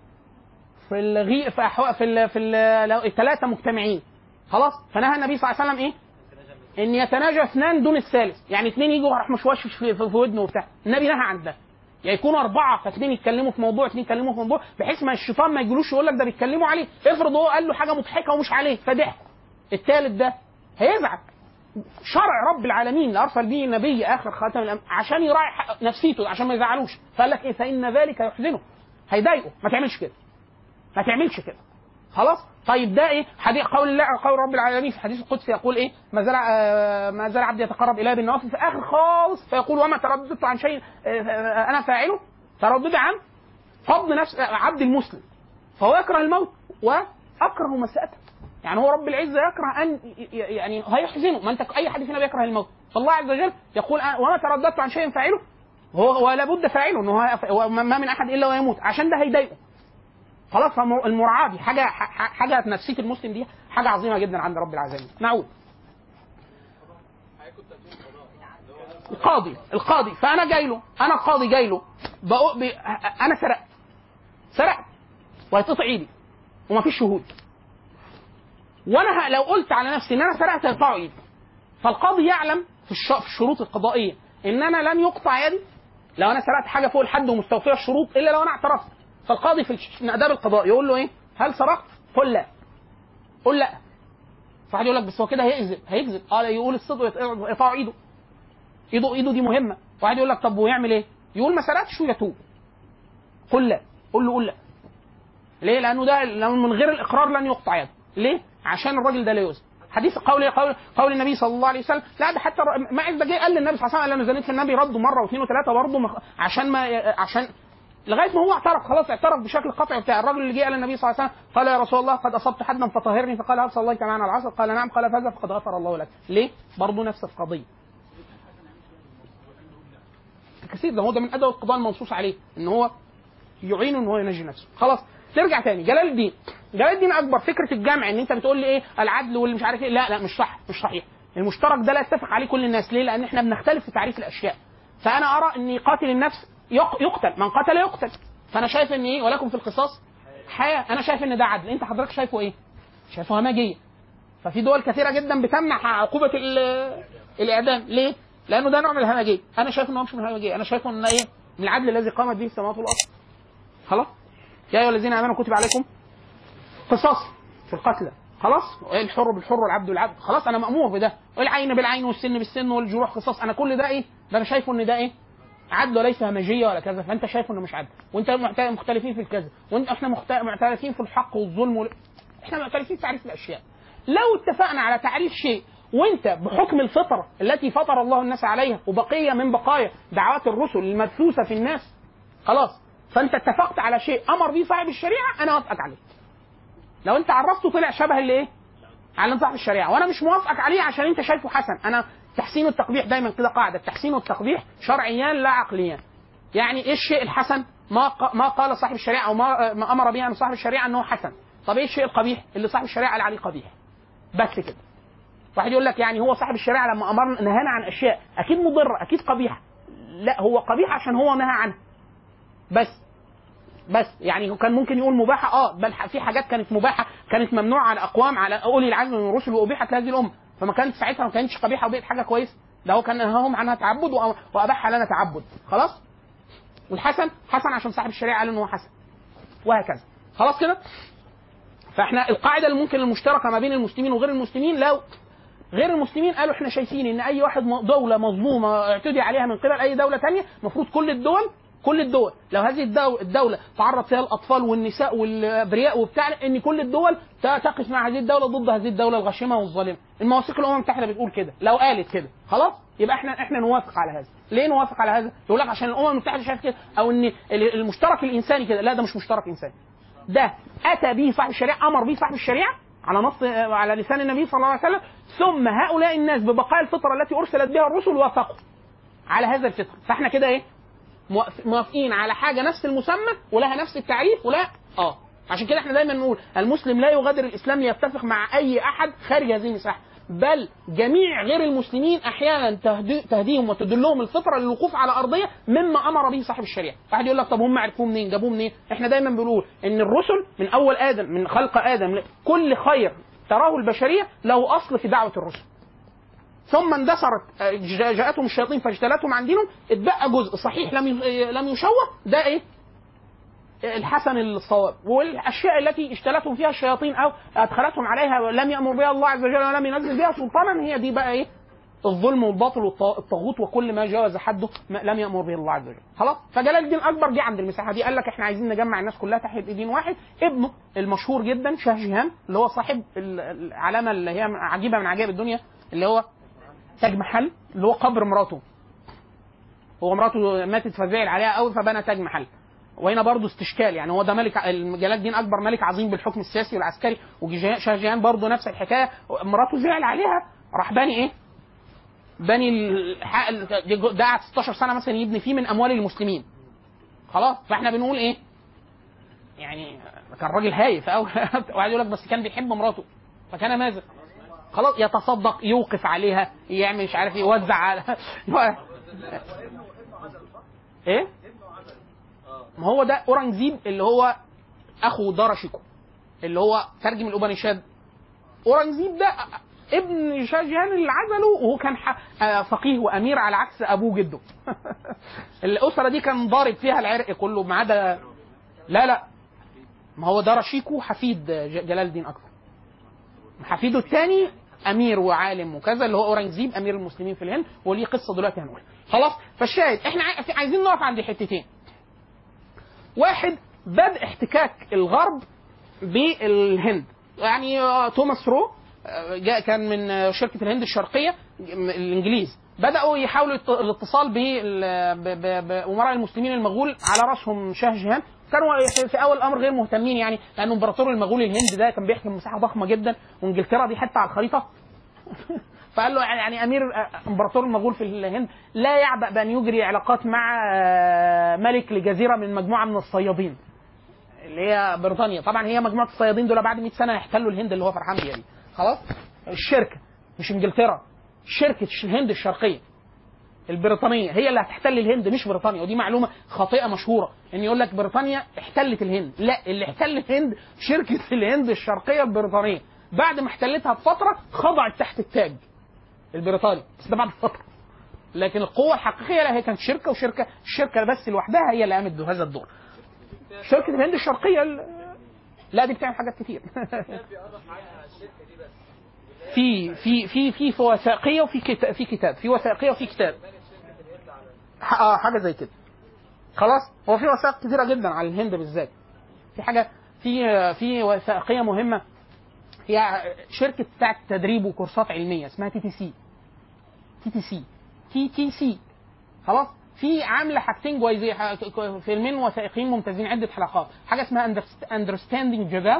في الغي في أحوا... في ال... في ال... لو الثلاثه مجتمعين خلاص فنهى النبي صلى الله عليه وسلم ايه؟ ان يتناجى اثنان دون الثالث يعني اثنين يجوا راح مشوش في, في, في ودنه وبتاع النبي نهى عن ده يعني يكونوا اربعه فاثنين يتكلموا في موضوع اثنين يتكلموا في موضوع بحيث ما الشيطان ما يجيلوش يقول لك ده بيتكلموا عليه افرض هو قال له حاجه مضحكه ومش عليه فضحك الثالث ده هيزعل شرع رب العالمين اللي ارسل به النبي اخر خاتم الأم... عشان يراعي حق- نفسيته عشان ما يزعلوش فقال لك ايه فان ذلك يحزنه هيضايقه ما تعملش كده ما تعملش كده خلاص طيب ده ايه حديث قول الله قول رب العالمين في الحديث القدسي يقول ايه ما زال آه، ما زال عبدي يتقرب الي بالنوافل في اخر خالص فيقول وما ترددت عن شيء آه، آه، انا فاعله تردد عن فضل نفس آه، عبد المسلم فهو يكره الموت واكره مساءته يعني هو رب العزه يكره ان ي- ي- يعني هيحزنه ما انت اي حد فينا بيكره الموت فالله عز وجل يقول أنا- وما ترددت عن شيء فاعله هو هو لابد فاعله انه هو- هو ما من احد الا ويموت عشان ده هيضايقه خلاص فالمراعاة دي حاجة ح- حاجة في نفسية المسلم دي حاجة عظيمة جدا عند رب العالمين. نعود. القاضي القاضي فأنا جاي له أنا القاضي جاي له بقو- ب... أنا سرقت سرقت وهيتقطع إيدي ومفيش شهود. وأنا ه- لو قلت على نفسي إن أنا سرقت هيقطعوا إيدي. فالقاضي يعلم في, الش... في الشروط القضائية إن أنا لن يقطع يدي لو أنا سرقت حاجة فوق الحد ومستوفية الشروط إلا لو أنا اعترفت. فالقاضي في الش- من اداب القضاء يقول له ايه؟ هل سرقت؟ قل لا. قل لا. فواحد يقول لك بس هو كده هيكذب هيكذب اه لا، يقول الصدق يتقطع- يقطعوا ايده. ايده ايده دي مهمه. واحد يقول لك طب ويعمل ايه؟ يقول ما سرقتش ويتوب. قل لا. قل له قل لا. ليه؟ لانه ده لو من غير الاقرار لن يقطع يده. ليه؟ عشان الراجل ده لا يوزن. حديث قول قول قول النبي صلى الله عليه وسلم لا ده حتى الر- ماعز ده جه قال للنبي صلى الله عليه وسلم قال انا زنيت في النبي رده مره واثنين وثلاثه برضه مخ- عشان ما عشان لغايه ما هو اعترف خلاص اعترف بشكل قطعي بتاع الراجل اللي جه قال النبي صلى الله عليه وسلم قال يا رسول الله قد اصبت حدا فطهرني فقال هل صليت معنا العصر؟ قال نعم قال فاذا فقد غفر الله لك ليه؟ برضه نفس القضيه كثير ده هو ده من ادب القضاء المنصوص عليه ان هو يعين ان هو ينجي نفسه خلاص نرجع تاني جلال الدين جلال الدين اكبر فكره الجمع ان انت بتقول لي ايه العدل واللي مش عارف ايه لا لا مش صح مش صحيح المشترك ده لا يتفق عليه كل الناس ليه لان احنا بنختلف في تعريف الاشياء فانا ارى ان قاتل النفس يق- يقتل من قتل يقتل فانا شايف ان ايه ولكم في القصاص حياه انا شايف ان ده عدل انت حضرتك شايفه ايه شايفه همجيه ففي دول كثيره جدا بتمنع عقوبه ال- الاعدام ليه لانه ده نوع من الهمجيه انا شايف ان هو مش من الهمجيه انا شايفه ان ايه من العدل الذي قامت به السماوات والارض خلاص يا ايها الذين امنوا كتب عليكم قصاص في القتلى خلاص الحر بالحر والعبد بالعبد خلاص انا مامور بده والعين بالعين والسن بالسن والجروح قصاص انا كل ده ايه ده انا شايفه ان ده ايه عدل وليس همجيه ولا كذا فانت شايفه انه مش عدل وانت محت- مختلفين في الكذا وانت احنا مخت- معترفين في الحق والظلم وال... احنا معترفين في تعريف الاشياء لو اتفقنا على تعريف شيء وانت بحكم الفطره التي فطر الله الناس عليها وبقيه من بقايا دعوات الرسل المبثوثه في الناس خلاص فانت اتفقت على شيء امر به صاحب الشريعه انا اوافقك عليه لو انت عرفته طلع شبه اللي ايه على صاحب الشريعه وانا مش موافقك عليه عشان انت شايفه حسن انا تحسين والتقبيح دايما كده قاعده التحسين والتقبيح شرعيان لا عقليان يعني ايه الشيء الحسن ما ق- ما قال صاحب الشريعه او ما ما امر به عن صاحب الشريعه انه حسن طب ايه الشيء القبيح اللي صاحب الشريعه قال عليه قبيح بس كده واحد يقول لك يعني هو صاحب الشريعه لما امرنا نهانا عن اشياء اكيد مضره اكيد قبيحه لا هو قبيح عشان هو نهى عنها بس بس يعني هو كان ممكن يقول مباحه اه بل في حاجات كانت مباحه كانت ممنوعه على اقوام على اولي العزم من الرسل وابيحت لهذه الامه فما كانت ساعتها ما كانتش قبيحه وبقت حاجه كويسه ده هو كان نهاهم عنها تعبد وأ- واباحها لنا تعبد خلاص والحسن حسن عشان صاحب الشريعه قال ان هو حسن وهكذا خلاص كده فاحنا القاعده اللي ممكن المشتركه ما بين المسلمين وغير المسلمين لو غير المسلمين قالوا احنا شايفين ان اي واحد م- دوله مظلومه اعتدي عليها من قبل اي دوله تانية المفروض كل الدول كل الدول لو هذه الدو- الدوله تعرض فيها الاطفال والنساء والابرياء وبتاع ان كل الدول ت- تقف مع هذه الدوله ضد هذه الدوله الغاشمه والظالمه المواثيق الامم المتحده بتقول كده لو قالت كده خلاص يبقى احنا احنا نوافق على هذا ليه نوافق على هذا يقول لك عشان الامم المتحده شايف كده او ان ال- المشترك الانساني كده لا ده مش مشترك انساني ده اتى به صاحب الشريعه امر به صاحب الشريعه على نص على لسان النبي صلى الله عليه وسلم ثم هؤلاء الناس ببقاء الفطره التي ارسلت بها الرسل وافقوا على هذا الفطر فاحنا كده ايه موافق- موافقين على حاجه نفس المسمى ولها نفس التعريف ولا اه عشان كده احنا دايما نقول المسلم لا يغادر الاسلام ليتفق مع اي احد خارج هذه المساحه بل جميع غير المسلمين احيانا تهدي تهديهم وتدلهم الفطره للوقوف على ارضيه مما امر به صاحب الشريعه واحد يقول لك طب هم عرفوه منين جابوه منين احنا دايما بنقول ان الرسل من اول ادم من خلق ادم ل- كل خير تراه البشريه له اصل في دعوه الرسل ثم اندثرت آه، جا- جاءتهم الشياطين فاجتالتهم عن دينهم اتبقى جزء صحيح لم ي- لم يشوه ده ايه الحسن الصواب والاشياء التي اشتلتهم فيها الشياطين او ادخلتهم عليها لم يامر بها الله عز وجل ولم ينزل بها سلطانا هي دي بقى ايه الظلم والباطل والطاغوت وكل ما جاوز حده ما لم يامر به الله عز وجل خلاص فجلال الدين الاكبر جه عند المساحه دي قال لك احنا عايزين نجمع الناس كلها تحت دين واحد ابنه المشهور جدا شاه جيهان اللي هو صاحب ال- العلامه اللي هي عجيبه من عجائب الدنيا اللي هو تاج محل اللي هو قبر مراته هو مراته ماتت فزعل عليها قوي فبنى تاج محل وهنا برضه استشكال يعني هو ده ملك جلال الدين اكبر ملك عظيم بالحكم السياسي والعسكري وشاه جيهان برضه نفس الحكايه مراته زعل عليها راح بني ايه؟ بني الح- ده قعد 16 سنه مثلا يبني فيه من اموال المسلمين خلاص فاحنا بنقول ايه؟ يعني كان راجل هايف قوي وقاعد يقول لك بس كان بيحب مراته فكان ماذا؟ خلاص يتصدق يوقف عليها يعمل مش عارف إيه، يوزع على ايه؟ ما هو ده اورنجزيب اللي هو اخو داراشيكو اللي هو ترجم الاوبانيشاد اورنجزيب ده ابن شاه جهان اللي عزله وهو كان ح- آه، فقيه وامير على عكس ابوه جده الاسره دي كان ضارب فيها العرق كله ما عدا لا لا ما هو داراشيكو حفيد ج- جلال الدين اكبر حفيده الثاني امير وعالم وكذا اللي هو اورنجزيب امير المسلمين في الهند وليه قصه دلوقتي هنقولها خلاص فالشاهد احنا عاي- عايزين نقف عند حتتين واحد بدء احتكاك الغرب بالهند يعني آه، توماس رو آه، جاء كان من آه، شركه الهند الشرقيه م- الانجليز بداوا يحاولوا الت- الاتصال بال- ب- ب- بامراء المسلمين المغول على راسهم شاه جهان كانوا في اول الامر غير مهتمين يعني لان امبراطور المغول الهند ده كان بيحكم مساحه ضخمه جدا وانجلترا دي حته على الخريطه فقال له يعني يعني امير امبراطور المغول في الهند لا يعبأ بان يجري علاقات مع آه، ملك لجزيره من مجموعه من الصيادين اللي هي بريطانيا طبعا هي مجموعه الصيادين دول بعد 100 سنه يحتلوا الهند اللي هو فرحان بيها دي خلاص الشركه مش انجلترا شركه الهند الشرقيه البريطانيه هي اللي هتحتل الهند مش بريطانيا ودي معلومه خاطئه مشهوره ان يقول لك بريطانيا احتلت الهند لا اللي احتل الهند شركه الهند الشرقيه البريطانيه بعد ما احتلتها بفتره خضعت تحت التاج البريطاني بس ده بعد فتره لكن القوه الحقيقيه لا هي كانت شركه وشركه الشركه بس لوحدها هي اللي قامت بهذا الدور شركه الهند الشرقيه ال- لا دي بتعمل حاجات كتير في في في في في وثائقيه وفي كتاب في كتاب في وثائقيه وفي كتاب ح- اه حاجه زي كده خلاص هو في وثائق كتيره جدا على الهند بالذات في حاجه في في وثائقيه مهمه هي شركه بتاعت تدريب وكورسات علميه اسمها تي تي سي تي تي سي تي تي سي خلاص في عامله حاجتين كويسين ح- فيلمين وثائقيين ممتازين عده حلقات حاجه اسمها اندرستاندينج جابان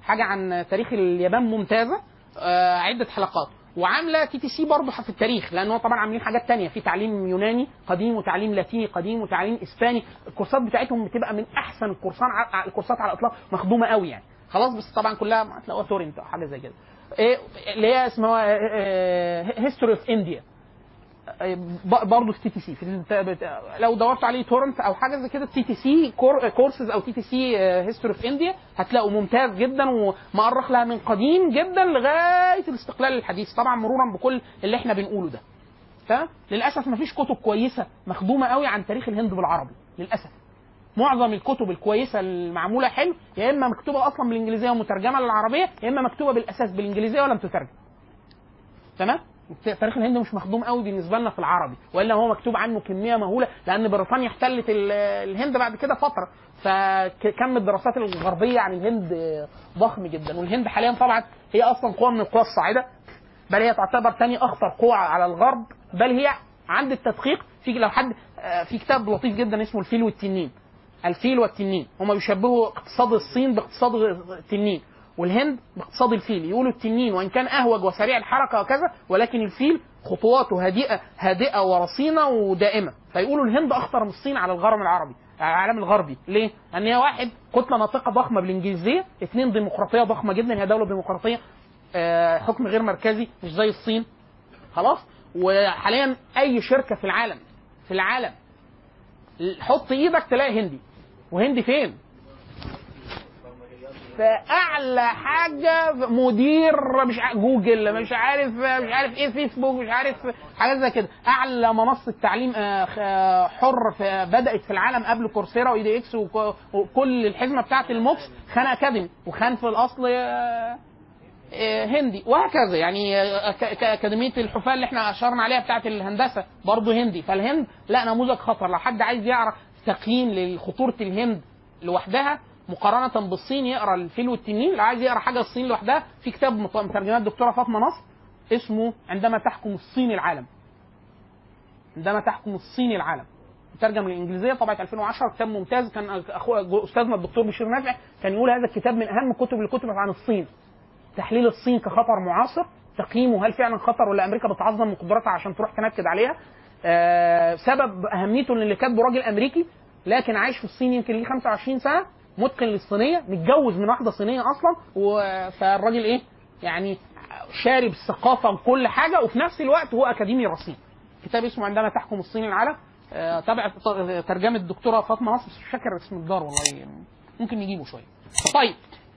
حاجه عن تاريخ اليابان ممتازه آه، عده حلقات وعامله تي تي سي برضه في التاريخ لان هو طبعا عاملين حاجات تانية في تعليم يوناني قديم وتعليم لاتيني قديم وتعليم اسباني الكورسات بتاعتهم بتبقى من احسن الكورسات على الكورسات على الاطلاق مخدومه قوي يعني خلاص بس طبعا كلها هتلاقوها تورنت او حاجه زي كده ايه اللي هي اسمها هيستوري اوف انديا برضه في تي تي سي في الت- بت- لو دورت عليه تورنت او حاجه زي كده تي تي سي كورسز او تي تي سي هيستوري اوف انديا هتلاقوا ممتاز جدا ومؤرخ لها من قديم جدا لغايه الاستقلال الحديث طبعا مرورا بكل اللي احنا بنقوله ده تمام للاسف مفيش كتب كويسه مخدومه قوي عن تاريخ الهند بالعربي للاسف معظم الكتب الكويسه المعموله حلو يا اما مكتوبه اصلا بالانجليزيه ومترجمه للعربيه يا اما مكتوبه بالاساس بالانجليزيه ولم تترجم تمام تاريخ الهند مش مخدوم قوي بالنسبه لنا في العربي والا هو مكتوب عنه كميه مهوله لان بريطانيا احتلت ال- الهند بعد كده فتره فكم الدراسات الغربيه عن الهند ضخم جدا والهند حاليا طبعا هي اصلا قوه من القوى الصاعده بل هي تعتبر ثاني اخطر قوه على الغرب بل هي عند التدقيق في لو حد آه، في كتاب لطيف جدا اسمه الفيل والتنين الفيل والتنين هم بيشبهوا اقتصاد الصين باقتصاد التنين والهند باقتصاد الفيل يقولوا التنين وان كان اهوج وسريع الحركه وكذا ولكن الفيل خطواته هادئه هادئه ورصينه ودائمه فيقولوا الهند اخطر من الصين على الغرب العربي على العالم الغربي ليه؟ لان هي واحد كتله ناطقه ضخمه بالانجليزيه اثنين ديمقراطيه ضخمه جدا هي دوله ديمقراطيه آه، حكم غير مركزي مش زي الصين خلاص وحاليا اي شركه في العالم في العالم حط ايدك تلاقي هندي وهندي فين فاعلى حاجه مدير مش ع- جوجل مش عارف مش عارف ايه فيسبوك مش عارف حاجات زي كده اعلى منصه تعليم آه، خ- آه، حر في بدات في العالم قبل كورسيرا واي دي اكس وك- وكل الحزمه بتاعت الموكس خان اكاديمي وخان في الاصل آه، آه، هندي وهكذا يعني آه، ك- ك- اكاديميه الحفاه اللي احنا اشرنا عليها بتاعت الهندسه برضه هندي فالهند لا نموذج خطر لو حد عايز يعرف تقييم لخطوره الهند لوحدها مقارنة بالصين يقرا الفيل والتنين لو عايز يقرا حاجة الصين لوحدها في كتاب مت- مترجمات الدكتورة فاطمة نصر اسمه عندما تحكم الصين العالم عندما تحكم الصين العالم مترجم للانجليزيه طبعه 2010 كتاب ممتاز كان اخو استاذنا الدكتور بشير نافع كان يقول هذا الكتاب من اهم الكتب اللي كتبت عن الصين تحليل الصين كخطر معاصر تقييمه هل فعلا خطر ولا امريكا بتعظم من قدراتها عشان تروح تنكد عليها آه سبب اهميته ان اللي كاتبه راجل امريكي لكن عايش في الصين يمكن ليه 25 سنه متقن للصينيه متجوز من واحده صينيه اصلا و- فالراجل ايه يعني شارب الثقافه وكل حاجه وفي نفس الوقت هو اكاديمي رصين كتاب اسمه عندما تحكم الصين العالم آه، تابع ط- ترجمه الدكتوره فاطمه نصر بس مش فاكر اسم الدار والله ممكن نجيبه شويه طيب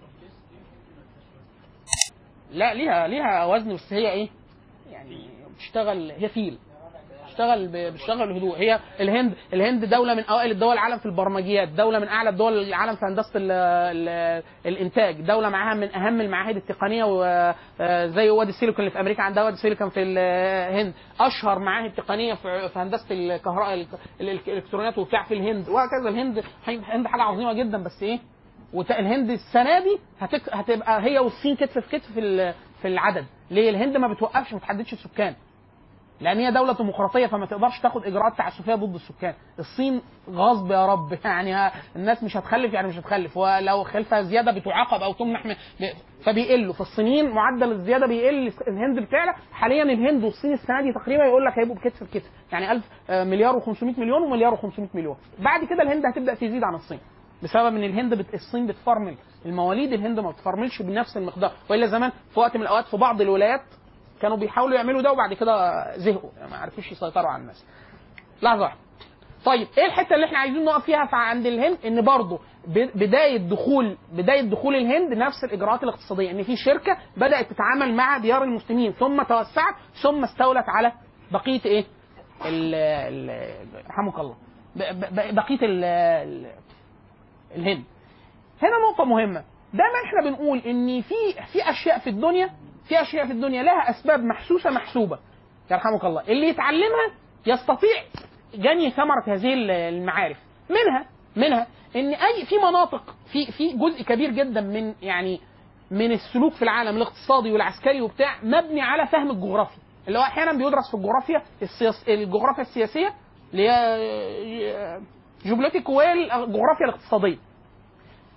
لا ليها ليها وزن بس هي ايه يعني بتشتغل هي فيل بتشتغل ب- بتشتغل بهدوء هي الهند الهند دوله من اوائل الدول العالم في البرمجيات دوله من اعلى الدول العالم في هندسه ال ال الانتاج دوله معاها من اهم المعاهد التقنيه وزي وادي السيليكون اللي في امريكا عندها وادي السيليكون في الهند اشهر معاهد تقنيه في في هندسه الكهرباء الالكترونيات وبتاع في الهند وهكذا الهند الهند حاجه عظيمه جدا بس ايه والهند السنه دي هتك... هتبقى هي والصين كتف في كتف في ال- في العدد ليه الهند ما بتوقفش ما بتحددش السكان لان هي دوله ديمقراطيه فما تقدرش تاخد اجراءات تعسفيه ضد السكان الصين غصب يا رب يعني ها- الناس مش هتخلف يعني مش هتخلف ولو خلفها زياده بتعاقب او تمنح من- ب- فبيقلوا فالصينيين معدل الزياده بيقل الهند بتعلى حاليا الهند والصين السنه دي تقريبا يقول لك هيبقوا بكتف بكتف يعني 1000 آه، مليار و500 مليون ومليار و500 مليون بعد كده الهند هتبدا تزيد عن الصين بسبب ان الهند بت... الصين بتفرمل المواليد الهند ما بتفرملش بنفس المقدار والا زمان في وقت من الاوقات في بعض الولايات كانوا بيحاولوا يعملوا ده وبعد كده زهقوا يعني ما عرفوش يسيطروا على الناس لحظه واحده طيب ايه الحته اللي احنا عايزين نقف فيها في عند الهند ان برضه ب- بدايه دخول بدايه دخول الهند نفس الاجراءات الاقتصاديه ان في شركه بدات تتعامل مع ديار المسلمين ثم توسعت ثم استولت على بقيه ايه ال ال- رحمك الله ب- ب- بقيه ال ال الهند هنا نقطة مهمة دايما احنا بنقول ان في في اشياء في الدنيا في اشياء في الدنيا لها اسباب محسوسة محسوبة يرحمك الله اللي يتعلمها يستطيع جني ثمرة هذه المعارف منها منها ان اي في مناطق في في جزء كبير جدا من يعني من السلوك في العالم الاقتصادي والعسكري وبتاع مبني على فهم الجغرافيا اللي هو احيانا بيدرس في الجغرافيا السياس الجغرافيا السياسيه اللي هي جيوبوليتيك والجغرافيا الاقتصاديه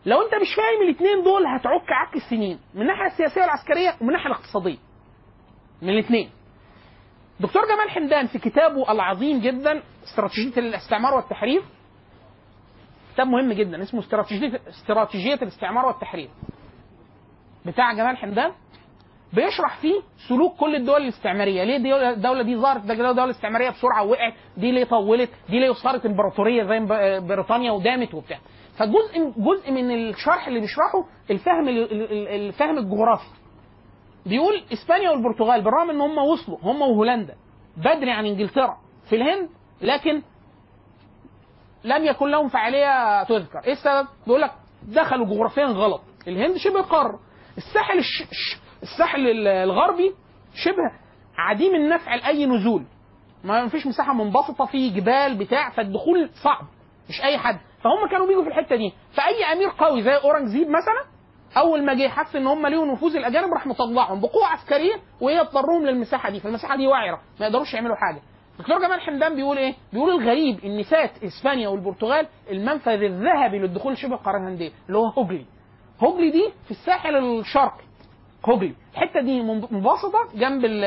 لو انت مش فاهم الاثنين دول هتعك عك السنين من الناحيه السياسيه والعسكريه ومن الناحيه الاقتصاديه من الاثنين دكتور جمال حمدان في كتابه العظيم جدا استراتيجيه الاستعمار والتحرير كتاب مهم جدا اسمه استراتيجيه استراتيجيه الاستعمار والتحرير بتاع جمال حمدان بيشرح فيه سلوك كل الدول الاستعماريه ليه دي الدوله دي ظهرت دوله استعماريه بسرعه ووقعت دي ليه طولت دي ليه صارت امبراطوريه زي ب- بريطانيا ودامت وبتاع فجزء جزء من الشرح اللي بيشرحه الفهم ال- ال- الفهم الجغرافي بيقول اسبانيا والبرتغال بالرغم ان هم وصلوا هم وهولندا بدري عن انجلترا في الهند لكن لم يكن لهم فعاليه تذكر ايه السبب بيقول لك دخلوا جغرافيا غلط الهند شبه قاره الساحل الش... الش- الساحل ال- الغربي شبه عديم النفع لاي نزول ما فيش مساحه منبسطه في جبال بتاع فالدخول صعب مش اي حد فهم كانوا بيجوا في الحته دي فاي امير قوي زي اورنجزيب مثلا اول ما جه حس ان هم ليهم نفوذ الاجانب راح مطلعهم بقوه عسكريه وهي اضطرهم للمساحه دي فالمساحه دي وعره ما يقدروش يعملوا حاجه دكتور جمال حمدان بيقول ايه؟ بيقول الغريب ان فات اسبانيا والبرتغال المنفذ الذهبي للدخول شبه القاره الهنديه اللي هو هوجلي. هوجلي دي في الساحل الشرقي. هوجلي، الحته دي منبسطه جنب ال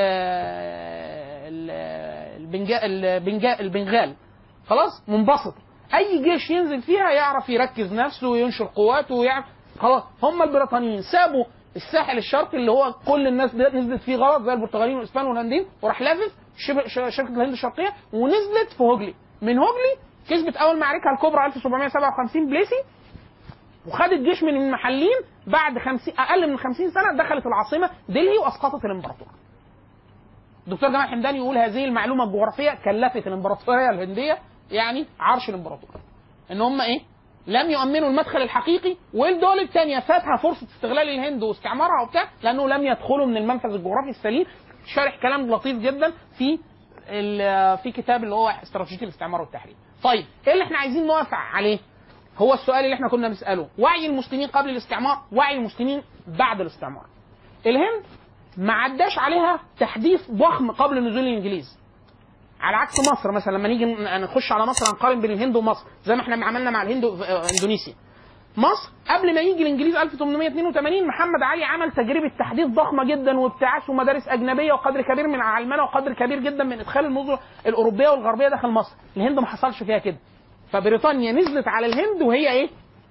ال- البنجا البنجا البنغال. خلاص؟ منبسطه. اي جيش ينزل فيها يعرف يركز نفسه وينشر قواته ويعرف خلاص هم البريطانيين سابوا الساحل الشرقي اللي هو كل الناس دي نزلت فيه غلط زي البرتغاليين والاسبان والهنديين وراح لافف شبه ش- شركه الهند الشرقيه ونزلت في هوجلي من هوجلي كسبت اول معركه الكبرى 1757 بليسي وخدت جيش من المحليين بعد 50 اقل من 50 سنه دخلت العاصمه دلهي واسقطت الامبراطور. دكتور جمال حمدان يقول هذه المعلومه الجغرافيه كلفت الامبراطوريه الهنديه يعني عرش الامبراطور. ان هم ايه؟ لم يؤمنوا المدخل الحقيقي والدول الثانيه فاتها فرصه استغلال الهند واستعمارها وبتاع لانه لم يدخلوا من المنفذ الجغرافي السليم شارح كلام لطيف جدا في ال- في كتاب اللي هو استراتيجيه الاستعمار والتحرير. طيب ايه اللي احنا عايزين نوقف عليه؟ هو السؤال اللي احنا كنا بنساله وعي المسلمين قبل الاستعمار وعي المسلمين بعد الاستعمار. الهند ما عداش عليها تحديث ضخم قبل نزول الانجليز. على عكس مصر مثلا لما نيجي ن- نخش على مصر هنقارن بين الهند ومصر زي ما احنا عملنا مع الهند واندونيسيا. مصر قبل ما يجي الانجليز 1882 محمد علي عمل تجربه تحديث ضخمه جدا وابتعاث ومدارس اجنبيه وقدر كبير من العلمنه وقدر كبير جدا من ادخال النظره الاوروبيه والغربيه داخل مصر، الهند ما حصلش فيها كده. فبريطانيا نزلت على الهند وهي ايه؟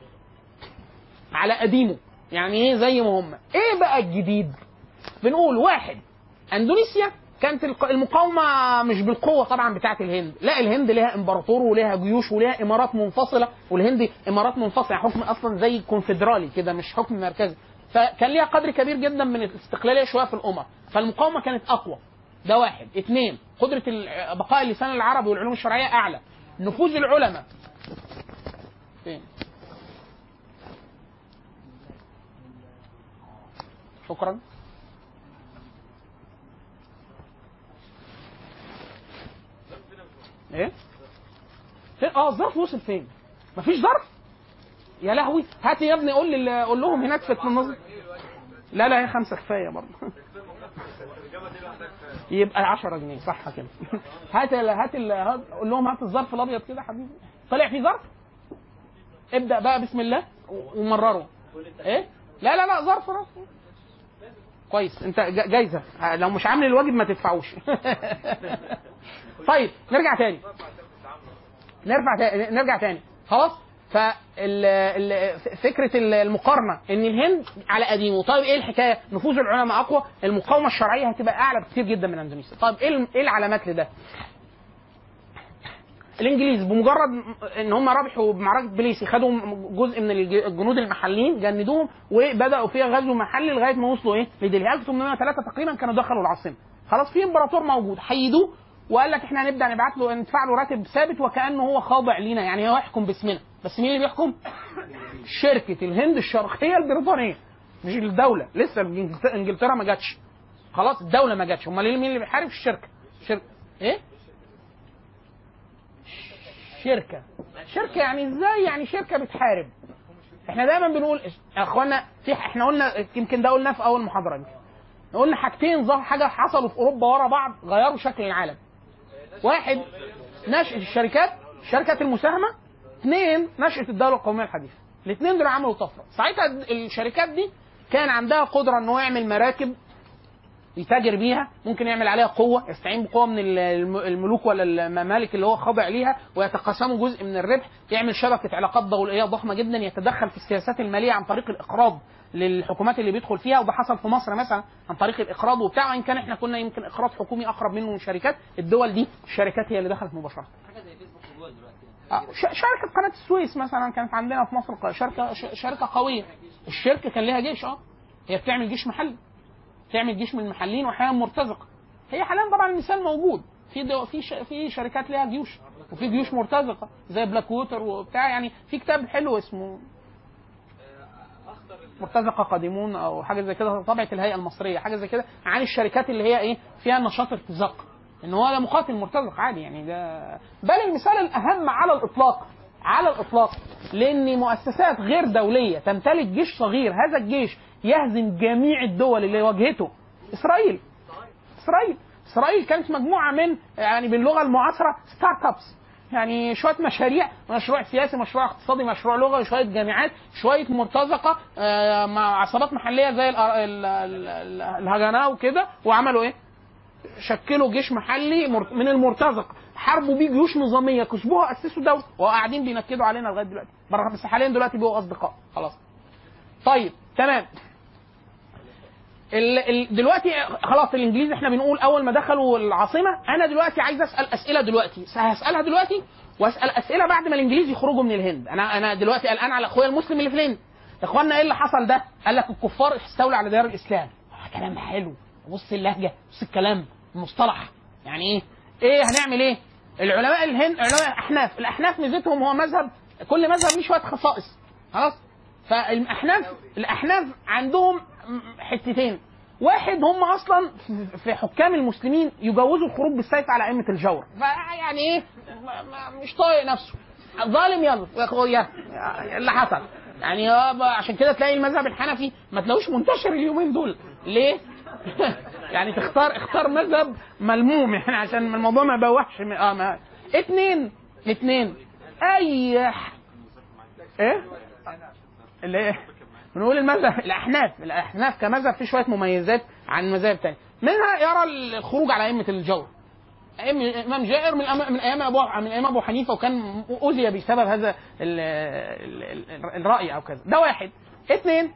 على قديمه، يعني ايه زي ما هم. ايه بقى الجديد؟ بنقول واحد اندونيسيا كانت الق- المقاومه مش بالقوه طبعا بتاعه الهند، لا الهند لها امبراطور ولها جيوش ولها امارات منفصله والهند امارات منفصله يعني حكم اصلا زي كونفدرالي كده مش حكم مركزي، فكان ليها قدر كبير جدا من الاستقلاليه شويه في الامم، فالمقاومه كانت اقوى. ده واحد، اثنين قدره ال- بقاء اللسان العربي والعلوم الشرعيه اعلى. نفوذ العلماء فين؟ شكرا ايه؟ فين؟ اه الظرف وصل فين؟ مفيش ظرف؟ يا لهوي هات يا ابني قول لي قول لهم هناك في النظر لا لا هي خمسة كفاية برضه يبقى 10 جنيه صح كده هات ال هات ال هات- قول لهم هات الظرف الابيض كده يا حبيبي طلع فيه ظرف ابدا بقى بسم الله و- ومرره ايه لا لا لا ظرف ظرف كويس انت ج- جايزه لو مش عامل الواجب ما تدفعوش طيب نرجع تاني نرجع تاني نرجع تاني خلاص ففكره المقارنه ان الهند على قديمه طيب ايه الحكايه نفوذ العلماء اقوى المقاومه الشرعيه هتبقى اعلى بكتير جدا من اندونيسيا طيب ايه الم- ايه العلامات لده الانجليز بمجرد ان هم ربحوا بمعركه بليسي خدوا جزء من الج- الجنود المحليين جندوهم وبداوا فيها غزو محلي لغايه ما وصلوا ايه لدلهي 1803 تقريبا كانوا دخلوا العاصمه خلاص في امبراطور موجود حيدوه وقال لك احنا هنبدا نبعت له ندفع له راتب ثابت وكانه هو خاضع لينا يعني هو يحكم باسمنا بس مين اللي بيحكم؟ شركه الهند الشرقيه البريطانيه مش الدوله لسه إنجلت- انجلترا ما جاتش خلاص الدوله ما جاتش امال مين اللي بيحارب الشركه شركه ايه شركه شركه يعني ازاي يعني شركه بتحارب احنا دايما بنقول يا اخوانا في احنا قلنا يمكن ده قلناه في اول محاضره يمكن قلنا حاجتين ظهر حاجه حصلوا في اوروبا ورا بعض غيروا شكل العالم واحد نشأة الشركات الشركات المساهمة اثنين نشأة الدولة القومية الحديثة الاثنين دول عملوا طفره ساعتها الشركات دي كان عندها قدره انه يعمل مراكب يتاجر بيها ممكن يعمل عليها قوه يستعين بقوه من الم- الملوك ولا الممالك اللي هو خاضع ليها ويتقاسموا جزء من الربح يعمل شبكه علاقات دوليه ضخمه جدا يتدخل في السياسات الماليه عن طريق الاقراض للحكومات اللي بيدخل فيها وده حصل في مصر مثلا عن طريق الاقراض وبتاع وان كان احنا كنا يمكن اقراض حكومي اقرب منه من شركات الدول دي الشركات هي اللي دخلت مباشره حاجه زي فيسبوك وجوجل دلوقتي آه، ش- شركه قناه السويس مثلا كانت عندنا في مصر ق- شركه ش- شركه قويه الشركه كان لها جيش اه هي بتعمل جيش محلي بتعمل جيش من المحليين واحيانا مرتزقه هي حاليا طبعا المثال موجود في دو في ش... في شركات لها جيوش وفي جيوش مرتزقه زي بلاك ووتر وبتاع يعني في كتاب حلو اسمه مرتزقه قادمون او حاجه زي كده طبعه الهيئه المصريه حاجه زي كده عن الشركات اللي هي ايه فيها نشاط ارتزاق ان هو ده مقاتل مرتزق عادي يعني ده بل المثال الاهم على الاطلاق على الاطلاق لان مؤسسات غير دوليه تمتلك جيش صغير هذا الجيش يهزم جميع الدول اللي واجهته اسرائيل اسرائيل اسرائيل كانت مجموعه من يعني باللغه المعاصره ستارت ابس يعني شويه مشاريع مشروع سياسي مشروع اقتصادي مشروع لغوي شويه جامعات شويه مرتزقه آه، مع عصابات محليه زي ال- ال- ال- ال- الهجناء وكده وعملوا ايه؟ شكلوا جيش محلي مر- من المرتزق حاربوا بيه جيوش نظاميه كسبوها اسسوا دوله وقاعدين بينكدوا علينا لغايه دلوقتي بره بس حاليا دلوقتي بقوا اصدقاء خلاص طيب تمام ال ال دلوقتي خلاص الانجليز احنا بنقول اول ما دخلوا العاصمه انا دلوقتي عايز اسال اسئله دلوقتي هسالها دلوقتي واسال اسئله بعد ما الانجليز يخرجوا من الهند انا انا دلوقتي قلقان على اخويا المسلم اللي في الهند يا اخوانا ايه اللي حصل ده قال لك الكفار استولوا على ديار الاسلام آه، كلام حلو بص اللهجه بص الكلام المصطلح يعني ايه ايه هنعمل ايه العلماء الهند علماء الاحناف الاحناف ميزتهم هو مذهب كل مذهب ليه شويه خصائص خلاص فالاحناف الاحناف عندهم حتتين واحد هم اصلا في حكام المسلمين يجوزوا الخروج بالسيف على ائمه الجور فيعني ايه ما- ما- مش طايق نفسه ظالم يلا يا اخويا اللي حصل يعني هو ب- عشان كده تلاقي المذهب الحنفي ما تلاقوش منتشر اليومين دول ليه؟ يعني تختار اختار مذهب ملموم يعني عشان الموضوع ما يبوحش م- اه ما اتنين اتنين اي ح- ايه؟ اللي ايه؟ بنقول المذهب الاحناف الاحناف كمذهب في شويه مميزات عن المذاهب الثانيه منها يرى الخروج على ائمه الجور أئمة- امام جائر من أم- من ايام ابو من ايام ابو حنيفه وكان اذي بسبب هذا ال ال ال الراي او كذا ده واحد اثنين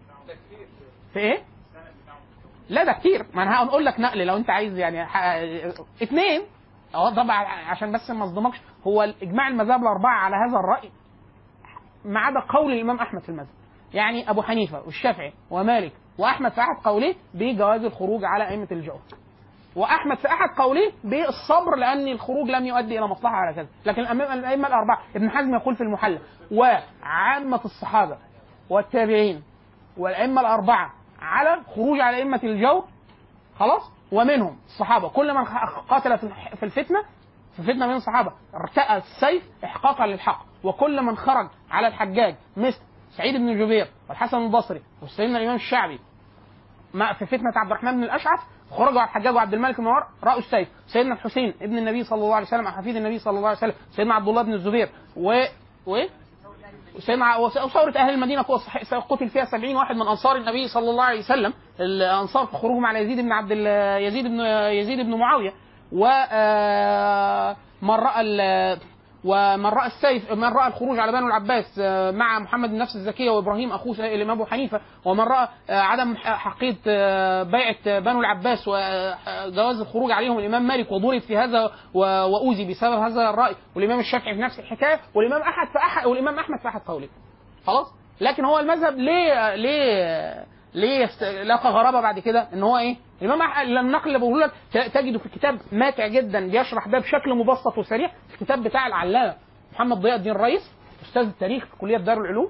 في ايه؟ لا ده كتير ما انا هقول لك نقل لو انت عايز يعني ح... اثنين اه طبعا عشان بس ما اصدمكش هو اجماع المذاهب الاربعه على هذا الراي ما عدا قول الامام احمد في المذهب يعني ابو حنيفه والشافعي ومالك واحمد في احد قوليه بجواز الخروج على ائمه الجور واحمد في احد قوليه بالصبر لان الخروج لم يؤدي الى مصلحه على كذا لكن الأمام- الائمه الاربعه ابن حزم يقول في المحلى وعامه الصحابه والتابعين والائمه الاربعه على خروج على ائمه الجور خلاص ومنهم الصحابه كل من قاتل في الح- في الفتنه في فتنه من الصحابه ارتأى السيف احقاقا للحق وكل من خرج على الحجاج مثل سعيد بن جبير والحسن البصري وسيدنا الامام الشعبي ما في فتنه عبد الرحمن بن الاشعث خرجوا على الحجاج وعبد الملك بن مروان راوا السيف سيدنا الحسين ابن النبي صلى الله عليه وسلم حفيد النبي صلى الله عليه وسلم سيدنا عبد الله بن الزبير و و وسيدنا وثورة أهل المدينة فوق الصح- قتل فيها سبعين واحد من أنصار النبي صلى الله عليه وسلم الأنصار في خروجهم على يزيد بن عبد ال- يزيد بن يزيد بن معاوية و آه، من رأى ال- ومن راى السيف من راى الخروج على بنو العباس آه، مع محمد النفس الزكيه وابراهيم اخوه الامام ابو حنيفه ومن راى آه، عدم حقيقه آه، بيعه آه، بنو العباس وجواز الخروج عليهم الامام مالك وضرب في هذا و- واوذي بسبب هذا الراي والامام الشافعي في نفس الحكايه والامام احد في احد والامام احمد في احد قوله خلاص لكن هو المذهب ليه ليه ليه يست... لقى غرابه بعد كده ان هو ايه الامام أح... النقل اللي بقوله لك ت- تجده في كتاب ماتع جدا بيشرح ده بشكل مبسط وسريع في الكتاب بتاع العلامه محمد ضياء الدين الرئيس استاذ التاريخ في كليه دار العلوم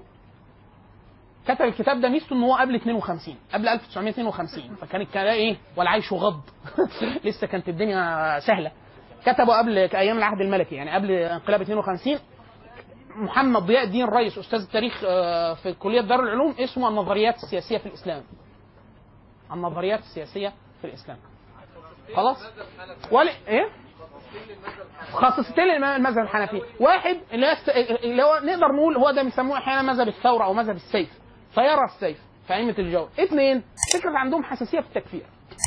كتب الكتاب ده ميزته ان هو قبل 52 قبل 1952 فكان الكلام ايه والعيش غض لسه كانت الدنيا سهله كتبه قبل ايام العهد الملكي يعني قبل انقلاب 52 محمد ضياء الدين الرئيس استاذ التاريخ آه، في كليه دار العلوم اسمه النظريات السياسيه في الاسلام النظريات السياسيه في الاسلام خلاص ولا ايه خاصتين المذهب الحنفي واحد اللي, هو اللي هو نقدر نقول هو ده بيسموه احيانا مذهب الثوره او مذهب السيف فيرى السيف في ائمه الجور اثنين فكره عندهم حساسيه في التكفير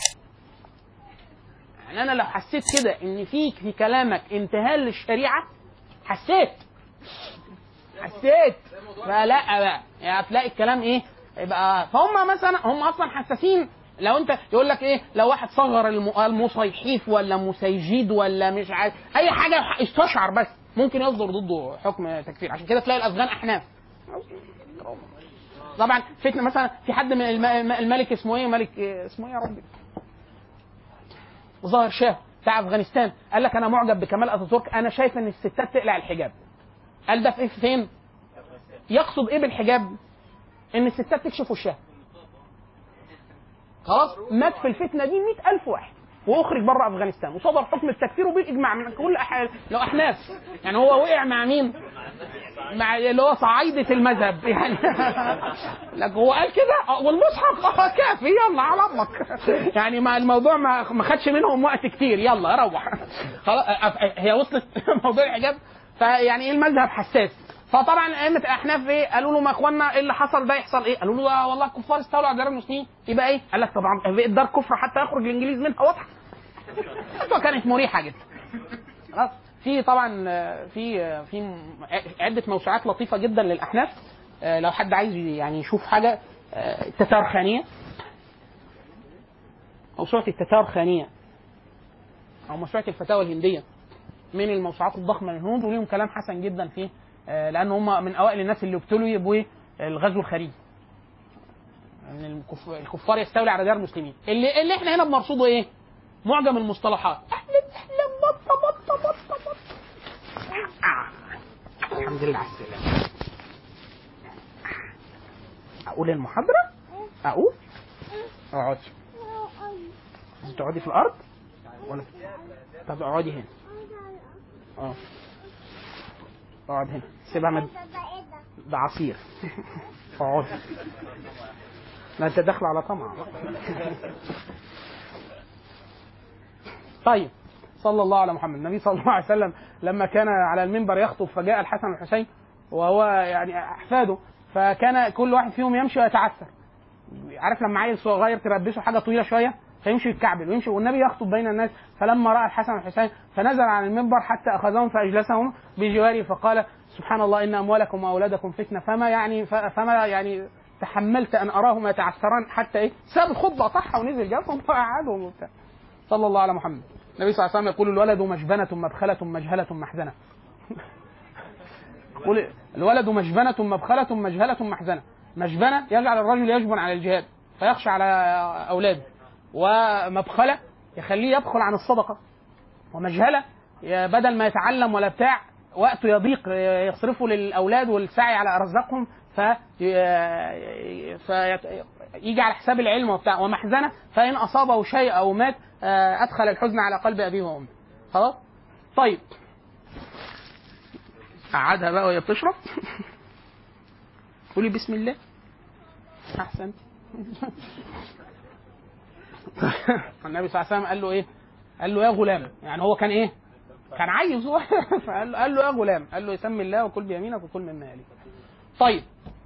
يعني انا لو حسيت كده ان فيك في كلامك انتهاء للشريعه حسيت حسيت فلا بقى يعني هتلاقي الكلام ايه يبقى فهم مثلا هم اصلا حساسين لو انت يقول لك ايه لو واحد صغر الم- المصيحيف ولا مسيجيد ولا مش عارف اي حاجه استشعر بس ممكن يصدر ضده حكم تكفير عشان كده تلاقي الافغان احناف طبعا فتنه مثلا في حد من الم- الم- الملك اسمه ايه ملك إيه؟ اسمه ايه يا ربي ظاهر شاه بتاع افغانستان قال لك انا معجب بكمال اتاتورك انا شايف ان الستات تقلع الحجاب قال ده في إيه؟ فين يقصد ايه بالحجاب ان الستات تكشف وشها خلاص مات في الفتنه دي مئة ألف واحد واخرج بره افغانستان وصدر حكم التكفير وبالاجماع من كل أح... لو احناف يعني هو وقع مع مين؟ مع اللي هو صعايدة المذهب يعني لك هو قال كده آه، والمصحف اه كافي يلا على امك يعني ما الموضوع ما ما خدش منهم وقت كتير يلا روح خلاص آه، آه، هي وصلت موضوع الحجاب فيعني ايه المذهب حساس فطبعا ائمه الاحناف ايه قالوا له ما اخوانا ايه اللي حصل ده يحصل ايه؟ قالوا له آه والله الكفار استولوا على ديار المسلمين يبقى ايه؟ قال لك طبعا بقت دار كفر حتى يخرج الانجليز منها واضحه فكانت مريحه جدا خلاص في طبعا آه، في آه، في م- عده موسوعات لطيفه جدا للاحناف آه، لو حد عايز يعني يشوف حاجه آه، التتار خانيه موسوعه التتار خانيه او موسوعه الفتاوى الهنديه من الموسوعات الضخمه للهنود وليهم كلام حسن جدا فيه آه، لان هم من اوائل الناس اللي ابتلوا بالغزو الخارجي ان الكف- الكفار يستولي على ديار المسلمين اللي اللي احنا هنا بنرصده ايه؟ معجم المصطلحات احلم احلم بطه بطه بطه بطه آه. الحمد لله على السلامه اقول المحاضره اقول اقعدي عايزة تقعدي في الارض ولا طب اقعدي هنا اه اقعد هنا سيبها مد ده عصير اقعد لا انت داخل على طمع طيب صلى الله على محمد النبي صلى الله عليه وسلم لما كان على المنبر يخطب فجاء الحسن والحسين وهو يعني احفاده فكان كل واحد فيهم يمشي ويتعثر عارف لما عيل صغير تلبسه حاجه طويله شويه فيمشي يتكعبل ويمشي والنبي يخطب بين الناس فلما راى الحسن والحسين فنزل عن المنبر حتى اخذهم فاجلسهم بجواره فقال سبحان الله ان اموالكم واولادكم فتنه فما يعني ف- فما يعني تحملت ان اراهما يتعثران حتى ايه ساب الخطبه قطعها ونزل جابهم وقعدهم وبتاع صلى الله على محمد النبي صلى الله عليه وسلم يقول الولد مجبنه مبخله مجهله محزنه يقول الولد مجبنة مبخلة مجهلة محزنة مجبنة يجعل الرجل يجبن على الجهاد فيخشى على أولاده ومبخلة يخليه يبخل عن الصدقة ومجهلة ي- بدل ما يتعلم ولا بتاع وقته يضيق يصرفه للأولاد والسعي على أرزاقهم ف فيجي على حساب العلم وبتاع ومحزنة فإن أصابه شيء أو مات آه، أدخل الحزن على قلب أبيه وأمه خلاص طيب قعدها بقى وهي بتشرب قولي بسم الله احسن النبي صلى الله عليه وسلم قال له ايه قال له يا غلام يعني هو كان ايه كان عيل صغير فقال له قال له يا غلام قال له سمي الله وكل بيمينك وكل مما يليك طيب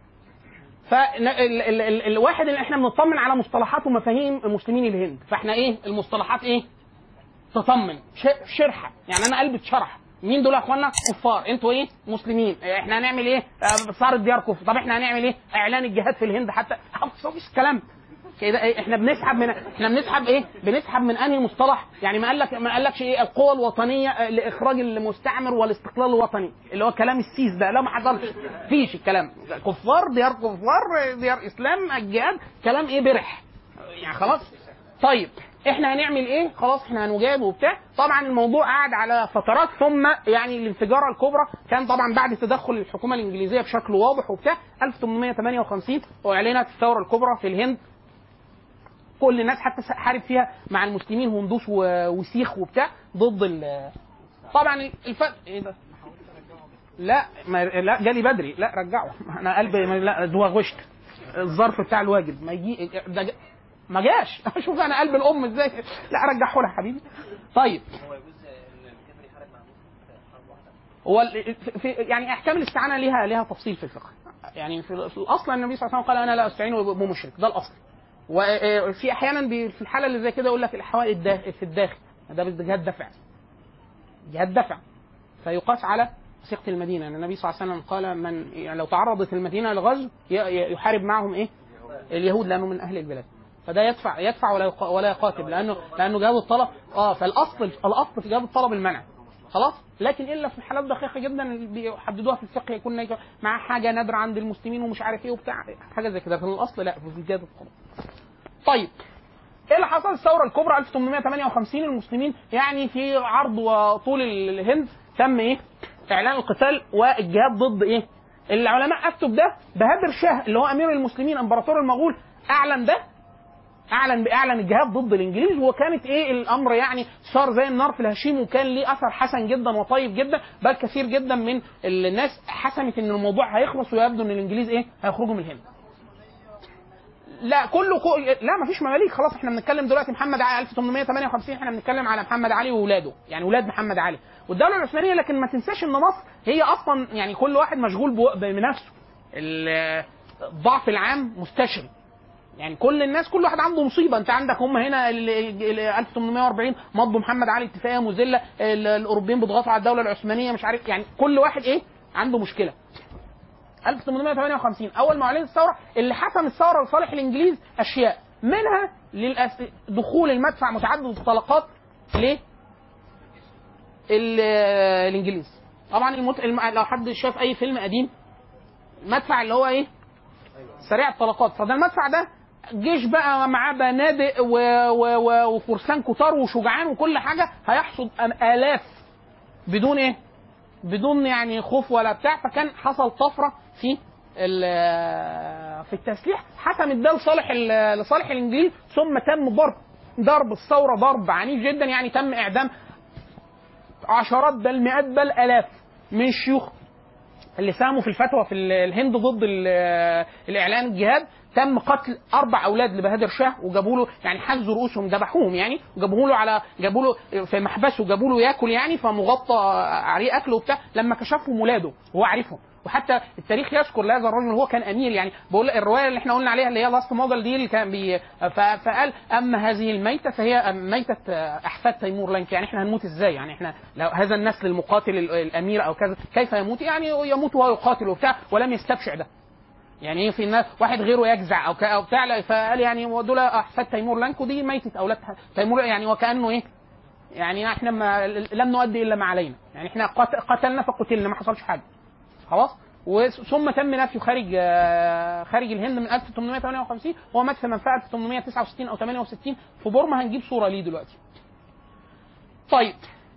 فالواحد اللي احنا بنطمن على مصطلحات ومفاهيم المسلمين الهند فاحنا ايه المصطلحات ايه تطمن ش- شرحه يعني انا قلبي اتشرح مين دول يا اخوانا كفار انتوا ايه مسلمين إيه، احنا هنعمل ايه آه، صار الديار كفر طب احنا هنعمل ايه اعلان الجهاد في الهند حتى مفيش كلام كده ايه احنا بنسحب من احنا بنسحب ايه بنسحب من انهي مصطلح يعني ما قال لك ما قالكش ايه القوى الوطنيه آه، لاخراج المستعمر والاستقلال الوطني اللي هو كلام السيس ده لا ما حصلش فيش الكلام كفار ديار كفار ديار اسلام الجهاد كلام ايه برح يعني خلاص طيب احنا هنعمل ايه خلاص احنا هنجاب وبتاع طبعا الموضوع قعد على فترات ثم يعني الانفجاره الكبرى كان طبعا بعد تدخل الحكومه الانجليزيه بشكل واضح وبتاع 1858 واعلنت الثوره الكبرى في الهند كل الناس حتى حارب فيها مع المسلمين هندوس و- وسيخ وبتاع ضد ال طبعا الفرق ايه ده لا ما لا جالي بدري لا رجعه انا قلبي لا دوغشت الظرف بتاع الواجب ما يجي ده ج- ما جاش شوف انا قلب الام ازاي لا رجعه لها حبيبي طيب هو ال- في- في يعني احكام الاستعانه ليها ليها تفصيل في الفقه يعني في, في الاصل النبي صلى الله عليه وسلم قال انا لا استعين بمشرك ده الاصل وفي احيانا بي- في الحاله اللي زي كده يقول لك الاحوال الدا- في الداخل ده بس جهاد دفع جهاد دفع فيقاس على ثقة المدينة أن النبي صلى الله عليه وسلم قال من يعني لو تعرضت المدينة لغزو ي- ي- يحارب معهم إيه؟ اليهود لأنه من أهل البلاد فده يدفع يدفع ولا يقا- ولا يقاتل لأنه لأنه جهاد الطلب اه فالأصل الأصل في جهاد الطلب المنع خلاص لكن الا في حالات دقيقه جدا اللي بيحددوها في الفقه يكون مع حاجه نادره عند المسلمين ومش عارف ايه وبتاع حاجه زي كده لكن الاصل لا في جهاد الطلب طيب ايه اللي حصل الثوره الكبرى 1858 المسلمين يعني في عرض وطول الهند تم ايه اعلان القتال والجهاد ضد ايه العلماء افتوا بده بهادر شاه اللي هو امير المسلمين امبراطور المغول اعلن ده اعلن باعلن الجهاد ضد الانجليز وكانت ايه الامر يعني صار زي النار في الهشيم وكان ليه اثر حسن جدا وطيب جدا بل كثير جدا من الناس حسمت ان الموضوع هيخلص ويبدو ان الانجليز ايه هيخرجوا من الهند لا كله كو... لا ما فيش مماليك خلاص احنا بنتكلم دلوقتي محمد علي 1858 احنا بنتكلم على محمد علي واولاده يعني اولاد محمد علي والدوله العثمانيه لكن ما تنساش ان مصر هي اصلا يعني كل واحد مشغول بو- بنفسه ال- الضعف العام مستشري يعني كل الناس كل واحد عنده مصيبه انت عندك هم هنا ال- ال- ال- 1840 مضوا محمد علي اتفاقيه مذله ال- الاوروبيين بيضغطوا على الدوله العثمانيه مش عارف يعني كل واحد ايه عنده مشكله 1858 اول ما اعلنت الثوره اللي حسم الثوره لصالح الانجليز اشياء منها للأس... دخول المدفع متعدد الطلقات ل ال- الانجليز طبعا المت... الم... لو حد شاف اي فيلم قديم المدفع اللي هو ايه سريع الطلقات فده المدفع ده جيش بقى معاه بنادق و... و... و... وفرسان كتار وشجعان وكل حاجه هيحصد أم- الاف بدون ايه بدون يعني خوف ولا بتاع فكان حصل طفره في ال- في التسليح حسمت ده لصالح ال- لصالح الانجليز ثم تم ضرب ضرب الثوره ضرب عنيف جدا يعني تم اعدام عشرات بل مئات بل الاف من الشيوخ اللي ساهموا في الفتوى في ال- الهند ضد ال- الاعلان الجهاد تم قتل اربع اولاد لبهادر شاه وجابوا له يعني حزوا رؤوسهم ذبحوهم يعني وجابوه له على جابوا له في محبسه جابوا له ياكل يعني فمغطى عليه اكل وبتاع لما كشفهم ولاده هو عارفهم وحتى التاريخ يذكر لهذا الرجل هو كان امير يعني بقول الروايه اللي احنا قلنا عليها اللي هي لاست موديل دي اللي كان بي ف- فقال اما هذه الميته فهي ميته احفاد تيمور لانك يعني احنا هنموت ازاي يعني احنا لو هذا النسل المقاتل ال- الامير او كذا كيف يموت يعني يموت وهو يقاتل وبتاع ولم يستبشع ده يعني ايه في الناس واحد غيره يجزع او ك- او بتاع لا، فقال يعني دول احفاد تيمور لانك ودي ميته اولاد تيمور يعني وكانه ايه يعني احنا ما لم نؤدي الا ما علينا يعني احنا قت- قتلنا فقتلنا ما حصلش حاجه خلاص وس- ثم تم نفيه خارج آه، خارج الهند من 1858 هو مات في منفعه 1869 او 68 في بورما هنجيب صوره ليه دلوقتي. طيب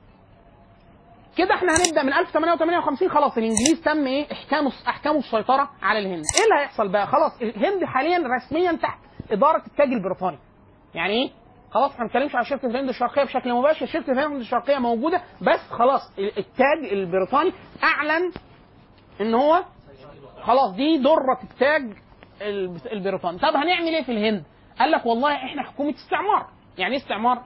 كده احنا هنبدا من 1858 خلاص الانجليز تم ايه احكام احكام السيطره على الهند ايه اللي هيحصل بقى خلاص الهند حاليا رسميا تحت اداره التاج البريطاني يعني ايه خلاص احنا ما بنتكلمش على شركه الهند الشرقيه بشكل مباشر شركه الهند الشرقيه موجوده بس خلاص التاج البريطاني اعلن ان هو خلاص دي دره التاج الب- البريطاني طب هنعمل ايه في الهند قال لك والله احنا حكومه استعمار يعني ايه استعمار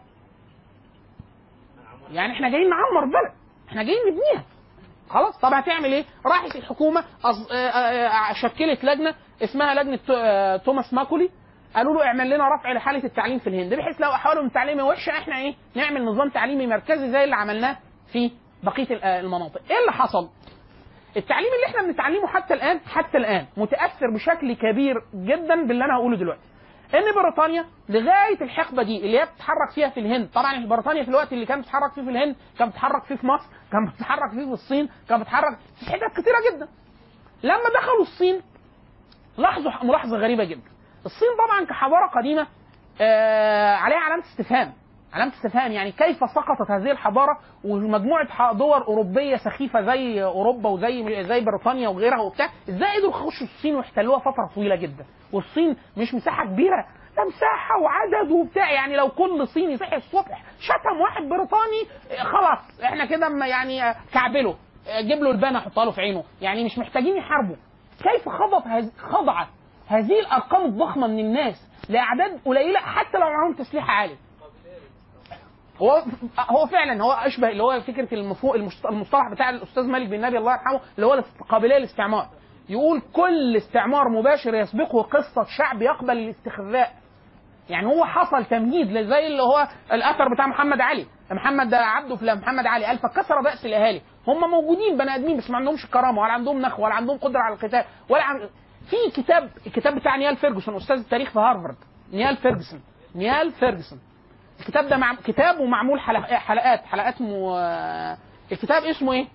يعني احنا جايين نعمر بلد احنا جايين نبنيها خلاص طب هتعمل ايه راحت الحكومه أص... آه، آه، آه، شكلت لجنه اسمها لجنه تو- آه، توماس ماكولي قالوا له اعمل لنا رفع لحاله التعليم في الهند بحيث لو احوالهم التعليميه وحشه احنا ايه نعمل نظام تعليمي مركزي زي اللي عملناه في بقيه ال- آه، المناطق ايه اللي حصل التعليم اللي احنا بنتعلمه حتى الان حتى الان متاثر بشكل كبير جدا باللي انا هقوله دلوقتي ان بريطانيا لغايه الحقبه دي اللي هي بتتحرك فيها في الهند طبعا بريطانيا في الوقت اللي كانت بتتحرك فيه في الهند كانت بتتحرك فيه في مصر كانت بتتحرك فيه في الصين كانت بتتحرك في حتت كتيره جدا لما دخلوا الصين لاحظوا ملاحظه غريبه جدا الصين طبعا كحضاره قديمه آه عليها علامه استفهام علامه استفهام يعني كيف سقطت هذه الحضاره ومجموعه ح- دول اوروبيه سخيفه زي اوروبا وزي زي بريطانيا وغيرها وبتاع ازاي قدروا يخشوا الصين ويحتلوها فتره طويله جدا والصين مش مساحه كبيره ده مساحه وعدد وبتاع يعني لو كل صيني صحي الصبح شتم واحد بريطاني آه، خلاص احنا كده اما يعني آه، كعبله آه، جيب له البانه حطها له في عينه يعني مش محتاجين يحاربوا كيف خضت هذ- خضعت هذه الارقام الضخمه من الناس لاعداد قليله حتى لو معاهم تسليح عالي هو هو فعلا هو اشبه اللي هو فكره المفهوم المشت- المصطلح بتاع الاستاذ مالك بن نبي الله يرحمه اللي هو القابليه للاستعمار يقول كل استعمار مباشر يسبقه قصه شعب يقبل الاستخفاء يعني هو حصل تمهيد زي اللي هو الاثر بتاع محمد علي محمد عبده في محمد علي قال فكسر بأس الاهالي هم موجودين بني ادمين بس ما عندهمش كرامه ولا عندهم نخوه ولا عندهم قدره على القتال ولا عن... في كتاب الكتاب بتاع نيال فيرجسون استاذ التاريخ في هارفارد نيال فيرجسون نيال فيرجسون الكتاب ده مع... كتاب ومعمول حلق... حلقات حلقات م... الكتاب اسمه ايه؟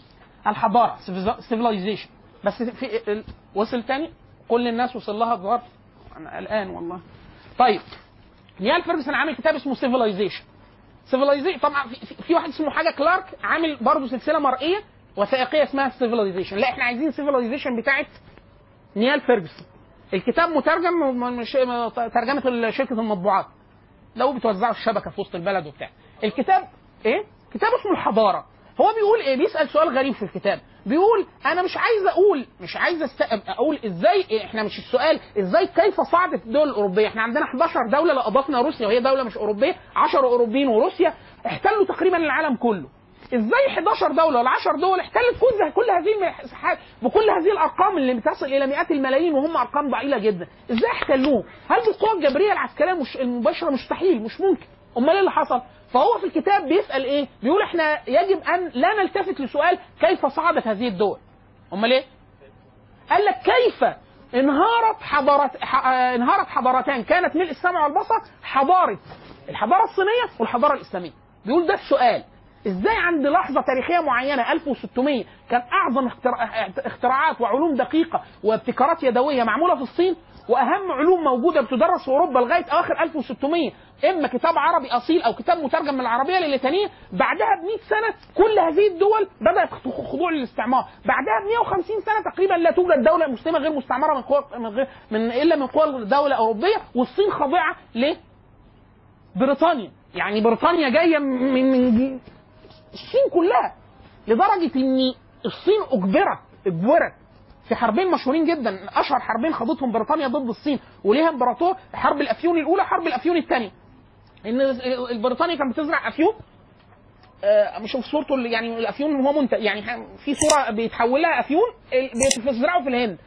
الحضاره سيفيلايزيشن بس في ال- وصل تاني كل الناس وصل لها الظرف انا قلقان والله طيب نيال فيرجسون عامل كتاب اسمه سيفيلايزيشن سيفيلايزيشن طبعا في, في- في واحد اسمه حاجه كلارك عامل برضه سلسله مرئيه وثائقيه اسمها سيفيلايزيشن لا احنا عايزين سيفيلايزيشن بتاعت نيال فيرجسون الكتاب مترجم من من ش- من ترجمه شركه المطبوعات لو بتوزعوا الشبكه في وسط البلد وبتاع الكتاب ايه كتاب اسمه الحضاره هو بيقول ايه بيسال سؤال غريب في الكتاب بيقول انا مش عايز اقول مش عايز است... اقول ازاي إيه احنا مش السؤال ازاي كيف صعدت الدول الاوروبيه احنا عندنا 11 دوله لو اضفنا روسيا وهي دوله مش اوروبيه 10 اوروبيين وروسيا احتلوا تقريبا العالم كله ازاي 11 دوله ولا 10 دول احتلت كل كل هذه المساحات بكل هذه الارقام اللي بتصل الى مئات الملايين وهم ارقام ضئيله جدا ازاي احتلوه هل بالقوه الجبريه العسكريه مش المباشره مستحيل مش ممكن امال ايه اللي حصل فهو في الكتاب بيسال ايه بيقول احنا يجب ان لا نلتفت لسؤال كيف صعدت هذه الدول امال ايه قال لك كيف انهارت حضارات ح- آه، انهارت حضارتان كانت ملء السمع والبصر حضاره الحضاره الصينيه والحضاره الاسلاميه بيقول ده السؤال ازاي عند لحظه تاريخيه معينه 1600 كان اعظم اختراع- اختراعات وعلوم دقيقه وابتكارات يدويه معموله في الصين واهم علوم موجوده بتدرس في اوروبا لغايه اواخر 1600 اما كتاب عربي اصيل او كتاب مترجم من العربيه للاتينيه بعدها ب 100 سنه كل هذه الدول بدات خضوع للاستعمار بعدها ب 150 سنه تقريبا لا توجد دوله مسلمه غير مستعمره من قوى من, غير من الا من قوى دوله اوروبيه والصين خاضعه ل بريطانيا يعني بريطانيا جايه من من الصين كلها لدرجه ان الصين اجبرت اجبرت في حربين مشهورين جدا اشهر حربين خاضتهم بريطانيا ضد الصين وليها امبراطور حرب الافيون الاولى حرب الافيون الثانيه ان بريطانيا كانت بتزرع افيون آه، مش في صورته اللي يعني الافيون هو منتج يعني ح- في صوره بيتحولها افيون ال- بتزرعه في الهند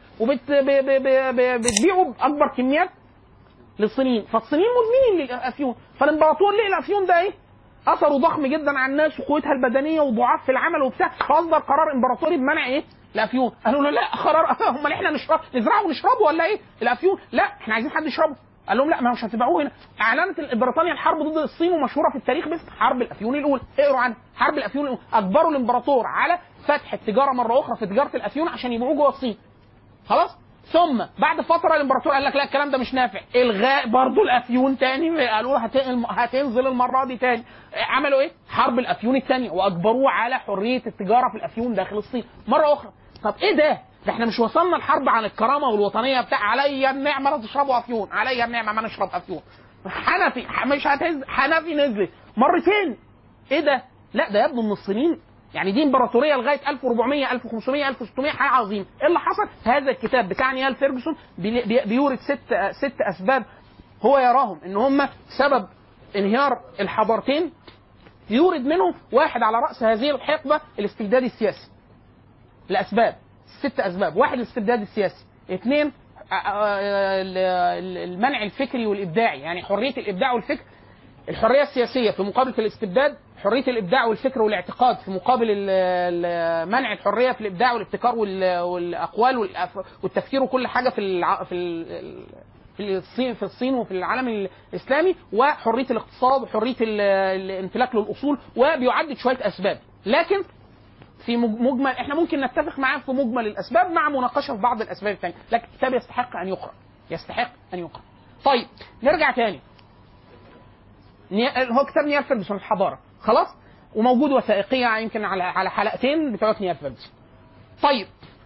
وبتبيعه باكبر كميات للصينيين فالصينيين مدمنين للافيون فالامبراطور لقى الافيون ده ايه اثره ضخم جدا على الناس وقوتها البدنيه وضعاف في العمل وبتاع فاصدر قرار امبراطوري بمنع ايه الافيون قالوا له لا قرار امال احنا نشرب نزرعه ونشربه ولا ايه الافيون لا احنا عايزين حد يشربه قال لهم لا ما مش هتبيعوه هنا اعلنت بريطانيا الحرب ضد الصين ومشهوره في التاريخ باسم حرب الافيون الاولى اقروا عنها حرب الافيون الأولى. اجبروا الامبراطور على فتح التجاره مره اخرى في تجاره الافيون عشان يبيعوه جوه الصين خلاص ثم بعد فتره الامبراطور قال لك لا الكلام ده مش نافع الغاء برضو الافيون تاني قالوا له هت- هتنزل المره دي تاني عملوا ايه حرب الافيون الثانيه واجبروه على حريه التجاره في الافيون داخل الصين مره اخرى طب ايه ده ده احنا مش وصلنا الحرب عن الكرامه والوطنيه بتاع عليا النعمه لا تشربوا افيون عليا النعمه ما نشرب افيون حنفي مش هتهز حنفي نزلت مرتين ايه ده لا ده يبدو ان الصينيين يعني دي امبراطوريه لغايه 1400 1500 1600 حاجه عظيمه ايه اللي حصل هذا الكتاب بتاع نيال فيرجسون بي- بي- بيورد ست ست اسباب هو يراهم ان هم سبب انهيار الحضارتين يورد منهم واحد على راس هذه الحقبه الاستبداد السياسي لاسباب ست اسباب واحد الاستبداد السياسي اثنين آه، آه، ال- المنع الفكري والابداعي يعني حريه الابداع والفكر الحريه السياسيه في مقابله الاستبداد حريه الابداع والفكر والاعتقاد في مقابل ال- ال- منع الحريه في الابداع والابتكار وال- والاقوال والأف- والتفكير وكل حاجه في الع... في ال- في الصين في الصين وفي العالم الاسلامي وحريه الاقتصاد وحريه ال- الامتلاك للاصول وبيعدد شويه اسباب لكن في مج- مجمل احنا ممكن نتفق معاه في مجمل الاسباب مع مناقشه في بعض الاسباب الثانيه لكن الكتاب يستحق ان يقرا يستحق ان يقرا طيب نرجع تاني ني- هو كتاب نيال فيرجسون الحضاره خلاص وموجود وثائقيه يمكن على على حلقتين بتوع نيال فيرجسون طيب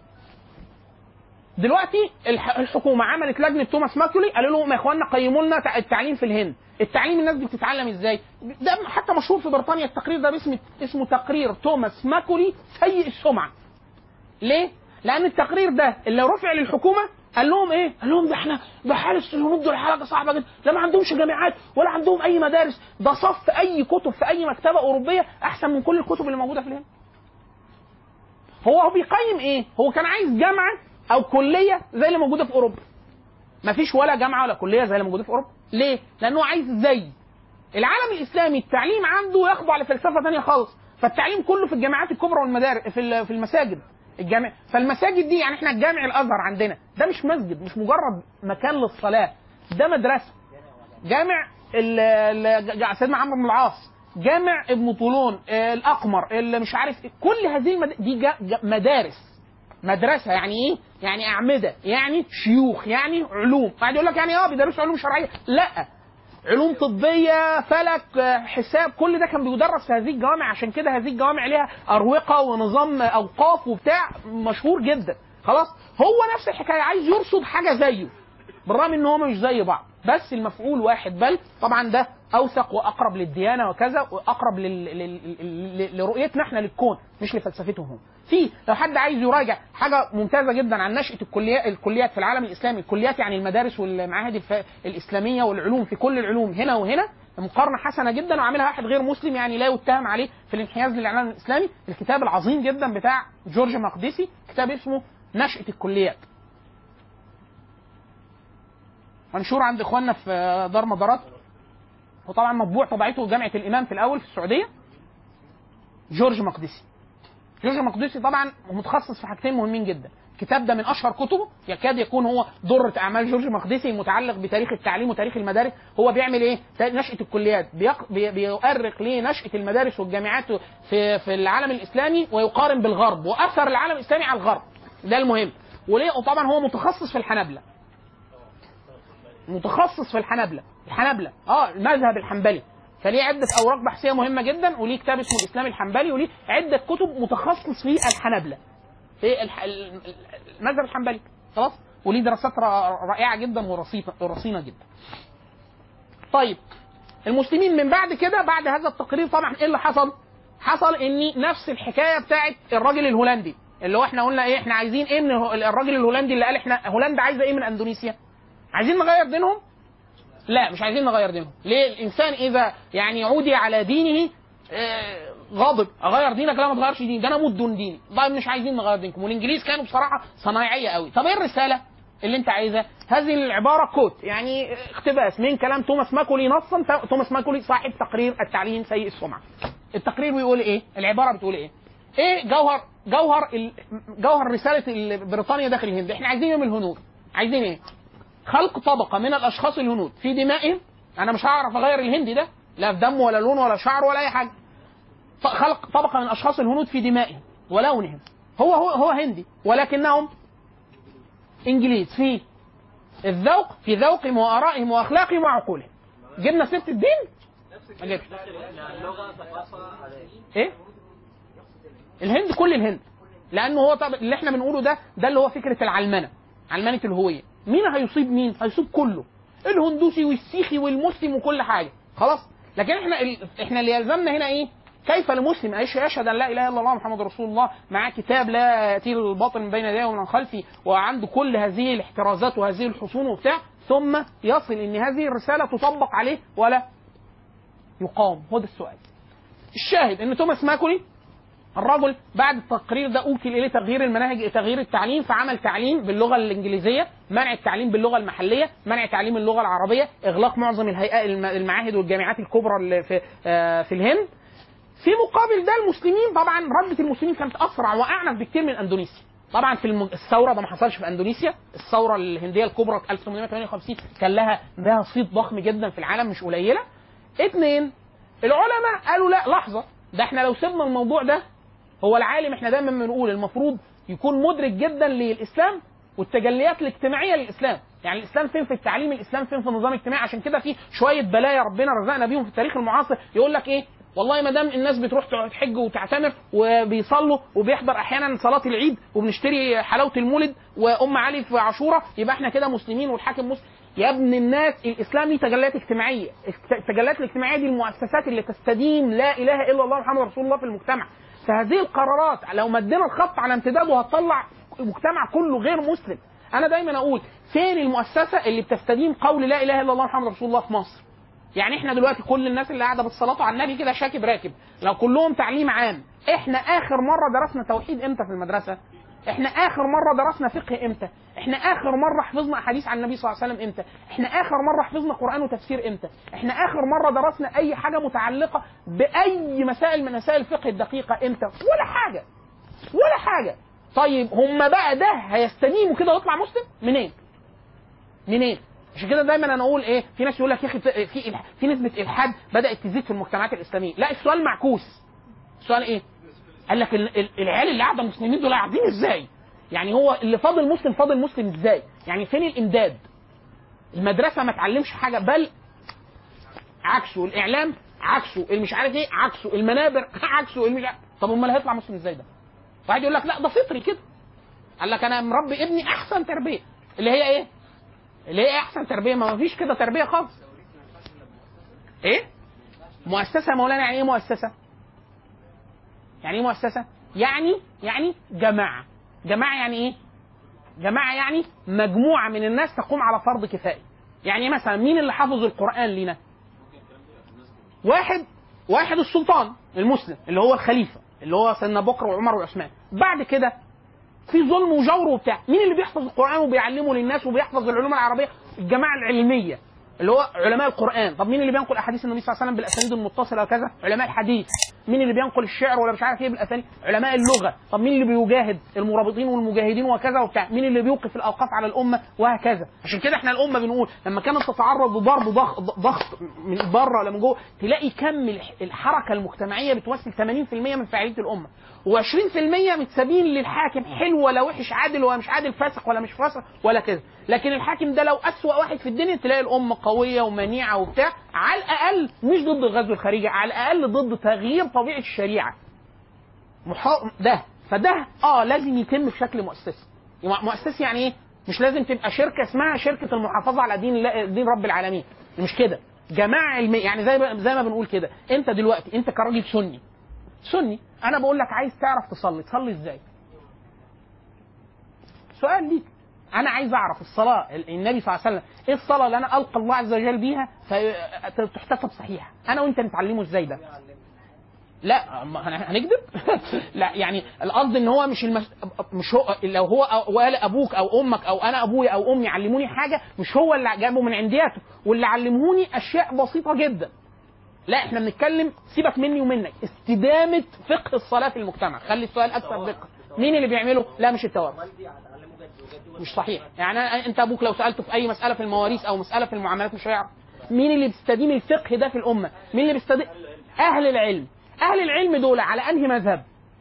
دلوقتي الح- الحكومه عملت لجنه توماس ماكيولي قالوا لهم يا اخوانا قيموا لنا تع- التعليم في الهند التعليم الناس دي بتتعلم ازاي ده حتى مشهور في بريطانيا التقرير ده باسم اسمه تقرير توماس ماكولي سيء السمعه ليه لان التقرير ده اللي رفع للحكومه قال لهم ايه؟ قال لهم ده احنا ده حال الهنود دول حاجه صعبه جدا، لا ما عندهمش جامعات ولا عندهم اي مدارس، ده صف اي كتب في اي مكتبه اوروبيه احسن من كل الكتب اللي موجوده في الهند. هو هو بيقيم ايه؟ هو كان عايز جامعه او كليه زي اللي موجوده في اوروبا. ما فيش ولا جامعه ولا كليه زي اللي موجوده في اوروبا، ليه؟ لانه عايز زي العالم الاسلامي التعليم عنده يخضع لفلسفه ثانيه خالص، فالتعليم كله في الجامعات الكبرى والمدارس في ال- في المساجد الجامع فالمساجد دي يعني احنا الجامع الازهر عندنا ده مش مسجد مش مجرد مكان للصلاه ده مدرسه جامع ال- ال- ج- سيدنا عمرو بن العاص جامع ابن طولون آه، الاقمر اللي مش عارف إيه. كل هذه المد... دي جا... جا... مدارس مدرسه يعني ايه؟ يعني اعمده يعني شيوخ يعني علوم قاعد يقول لك يعني اه بيدرسوا علوم شرعيه لا علوم طبيه فلك آه، حساب كل ده كان بيدرس في هذه الجوامع عشان كده هذه الجوامع ليها اروقه ونظام اوقاف وبتاع مشهور جدا خلاص هو نفس الحكايه عايز يرصد حاجه زيه بالرغم ان هما مش زي بعض بس المفعول واحد بل طبعا ده اوثق واقرب للديانه وكذا واقرب لل... لل... لل... لرؤيتنا احنا للكون مش لفلسفتهم هم في لو حد عايز يراجع حاجه ممتازه جدا عن نشاه الكليات الكليات في العالم الاسلامي الكليات يعني المدارس والمعاهد الف... الاسلاميه والعلوم في كل العلوم هنا وهنا مقارنه حسنه جدا وعاملها واحد غير مسلم يعني لا يتهم عليه في الانحياز للاعلام الاسلامي الكتاب العظيم جدا بتاع جورج مقدسي كتاب اسمه نشاه الكليات منشور عند اخواننا في دار مدارات وطبعا مطبوع طبعته جامعه الامام في الاول في السعوديه جورج مقدسي جورج مقدسي طبعا متخصص في حاجتين مهمين جدا الكتاب ده من اشهر كتبه يكاد يكون هو ضرة اعمال جورج مقدسي المتعلق بتاريخ التعليم وتاريخ المدارس هو بيعمل ايه نشاه الكليات بيق... بي... بيؤرخ لنشاه المدارس والجامعات في في العالم الاسلامي ويقارن بالغرب واثر العالم الاسلامي على الغرب ده المهم وليه وطبعا هو متخصص في الحنابله متخصص في الحنابله الحنابله اه المذهب الحنبلي فليه عدة أوراق بحثية مهمة جدا وليه كتاب اسمه الإسلام الحنبلي وليه عدة كتب متخصص في الحنابلة في الح... المذهب الحنبلي خلاص وليه دراسات ر- رائعة جدا ورصينة ورصينة جدا طيب المسلمين من بعد كده بعد هذا التقرير طبعا ايه اللي حصل؟ حصل ان نفس الحكايه بتاعت الراجل الهولندي اللي هو احنا قلنا ايه احنا عايزين ايه من الراجل الهولندي اللي قال احنا هولندا عايزه ايه من اندونيسيا؟ عايزين نغير دينهم؟ لا مش عايزين نغير دينهم ليه الانسان اذا يعني عودي على دينه آه، غاضب اغير دينك لا ما تغيرش ديني ده انا اموت دون ديني طيب مش عايزين نغير دينكم والانجليز كانوا بصراحه صنايعيه قوي طب ايه الرساله اللي انت عايزها هذه العباره كوت يعني اقتباس من كلام توماس ماكولي نصا توماس ماكولي صاحب تقرير التعليم سيء السمعه التقرير بيقول ايه العباره بتقول ايه ايه جوهر جوهر ال- جوهر رساله ال- بريطانيا داخل الهند احنا عايزين ايه من الهنود عايزين ايه خلق طبقه من الاشخاص الهنود في دمائهم انا مش هعرف اغير الهندي ده لا في دم ولا لون ولا شعر ولا اي حاجه ط- خلق طبقه من اشخاص الهنود في دمائهم ولونهم هو هو هو هندي ولكنهم انجليز في الذوق في ذوقهم وارائهم واخلاقهم وعقولهم جبنا سيره الدين ما جبش ايه الهند كل الهند لانه هو طب اللي احنا بنقوله ده ده اللي هو فكره العلمنه علمنه الهويه مين هيصيب مين هيصيب كله الهندوسي والسيخي والمسلم وكل حاجه خلاص لكن احنا ال... احنا اللي يلزمنا هنا ايه كيف لمسلم يعيش يشهد ان لا اله الا الله محمد رسول الله معاه كتاب لا ياتيه الباطل من بين يديه ومن خلفه وعنده كل هذه الاحترازات وهذه الحصون وبتاع ثم يصل ان هذه الرساله تطبق عليه ولا يقام هو ده السؤال الشاهد ان توماس ماكولي الرجل بعد التقرير ده اوكل اليه تغيير المناهج تغيير التعليم فعمل تعليم باللغه الانجليزيه منع التعليم باللغه المحليه منع تعليم اللغه العربيه اغلاق معظم الهيئات الم- المعاهد والجامعات الكبرى اللي في آه، في الهند في مقابل ده المسلمين طبعا ردة المسلمين كانت اسرع واعنف بكتير من اندونيسيا طبعا في الم- الثوره ده ما حصلش في اندونيسيا الثوره الهنديه الكبرى 1858 كان لها لها صيت ضخم جدا في العالم مش قليله اثنين العلماء قالوا لا لحظه ده احنا لو سيبنا الموضوع ده هو العالم احنا دايما بنقول المفروض يكون مدرك جدا للاسلام والتجليات الاجتماعيه للاسلام يعني الاسلام فين في التعليم الاسلام فين في النظام الاجتماعي عشان كده في شويه بلايا ربنا رزقنا بيهم في التاريخ المعاصر يقول لك ايه والله ما دام الناس بتروح تحج وتعتمر وبيصلوا وبيحضر احيانا صلاه العيد وبنشتري حلاوه المولد وام علي في عاشوراء يبقى احنا كده مسلمين والحاكم مسلم يا ابن الناس الاسلام ليه تجليات اجتماعيه التجليات الاجتماعيه دي المؤسسات اللي تستدين لا اله الا الله محمد رسول الله في المجتمع فهذه القرارات لو مدينا الخط على امتداده هتطلع مجتمع كله غير مسلم انا دايما اقول فين المؤسسه اللي بتستدين قول لا اله الا الله محمد رسول الله في مصر يعني احنا دلوقتي كل الناس اللي قاعده بالصلاه على النبي كده شاكب راكب لو كلهم تعليم عام احنا اخر مره درسنا توحيد امتى في المدرسه احنا اخر مره درسنا فقه امتى احنا اخر مره حفظنا احاديث عن النبي صلى الله عليه وسلم امتى احنا اخر مره حفظنا قران وتفسير امتى احنا اخر مره درسنا اي حاجه متعلقه باي مسائل من مسائل الفقه الدقيقه امتى ولا حاجه ولا حاجه طيب هم بقى ده هيستديموا كده ويطلع مسلم منين منين عشان كده دايما انا اقول ايه في ناس يقول لك يا اخي في إلح- في نسبه الحاد بدات تزيد في المجتمعات الاسلاميه لا السؤال معكوس السؤال ايه قال لك ال- ال- العيال اللي قاعده مسلمين دول قاعدين ازاي يعني هو اللي فاضل مسلم فاضل مسلم ازاي يعني فين الامداد المدرسه ما تعلمش حاجه بل عكسه الاعلام عكسه اللي مش عارف ايه عكسه المنابر عكسه اللي مش عارف طب امال هيطلع مسلم ازاي ده واحد يقول لك لا ده فطري كده قال لك انا مربي ابني احسن تربيه اللي هي ايه اللي هي احسن تربيه ما فيش كده تربيه خالص ايه مؤسسه يا مولانا يعني ايه مؤسسه يعني ايه مؤسسه يعني يعني جماعه جماعه يعني ايه جماعه يعني مجموعه من الناس تقوم على فرض كفائي يعني مثلا مين اللي حافظ القران لنا واحد واحد السلطان المسلم اللي هو الخليفه اللي هو سيدنا بكر وعمر وعثمان بعد كده في ظلم وجور وبتاع مين اللي بيحفظ القران وبيعلمه للناس وبيحفظ العلوم العربيه الجماعه العلميه اللي هو علماء القران طب مين اللي بينقل احاديث النبي صلى الله عليه وسلم بالاسانيد المتصله وكذا علماء الحديث مين اللي بينقل الشعر ولا مش عارف ايه بالاسانيد علماء اللغه طب مين اللي بيجاهد المرابطين والمجاهدين وكذا وبتاع مين اللي بيوقف الاوقاف على الامه وهكذا عشان كده احنا الامه بنقول لما كانت تتعرض لضرب ضغط ضغط من بره ولا من جوه تلاقي كم الح- الحركه المجتمعيه بتمثل 80% من فاعليه الامه و20% متسابين للحاكم حلو ولا وحش عادل ولا مش عادل فاسق ولا مش فاسق ولا كده لكن الحاكم ده لو أسوأ واحد في الدنيا تلاقي الأمة قوية ومنيعة وبتاع على الأقل مش ضد الغزو الخارجي على الأقل ضد تغيير طبيعة الشريعة محا... ده فده اه لازم يتم بشكل مؤسسي مؤسسي يعني ايه مش لازم تبقى شركه اسمها شركه المحافظه على دين الله دين رب العالمين مش كده جماعه علميه يعني زي ما زي ما بنقول كده انت دلوقتي انت كراجل سني سني انا بقول لك عايز تعرف تصلي تصلي ازاي سؤال ليك انا عايز اعرف الصلاه النبي صلى الله عليه وسلم ايه الصلاه اللي انا القى الله عز وجل بيها فتحتسب صحيحه انا وانت نتعلمه ازاي ده لا ما هن- هنكذب لا يعني القصد ان هو مش المس... مش هو لو هو أو- وقال ابوك او امك او انا ابويا او امي علموني حاجه مش هو اللي جابه من عندياته واللي علموني اشياء بسيطه جدا لا احنا بنتكلم سيبك مني ومنك استدامه فقه الصلاه في المجتمع خلي السؤال اكثر دقه مين اللي بيعمله لا مش التوارث مش صحيح يعني أنا انت ابوك لو سالته في اي مساله في المواريث او مساله في المعاملات مش هيعرف مين اللي بيستديم الفقه ده في الامه مين اللي بيستديم اهل العلم اهل العلم دول على انهي مذهب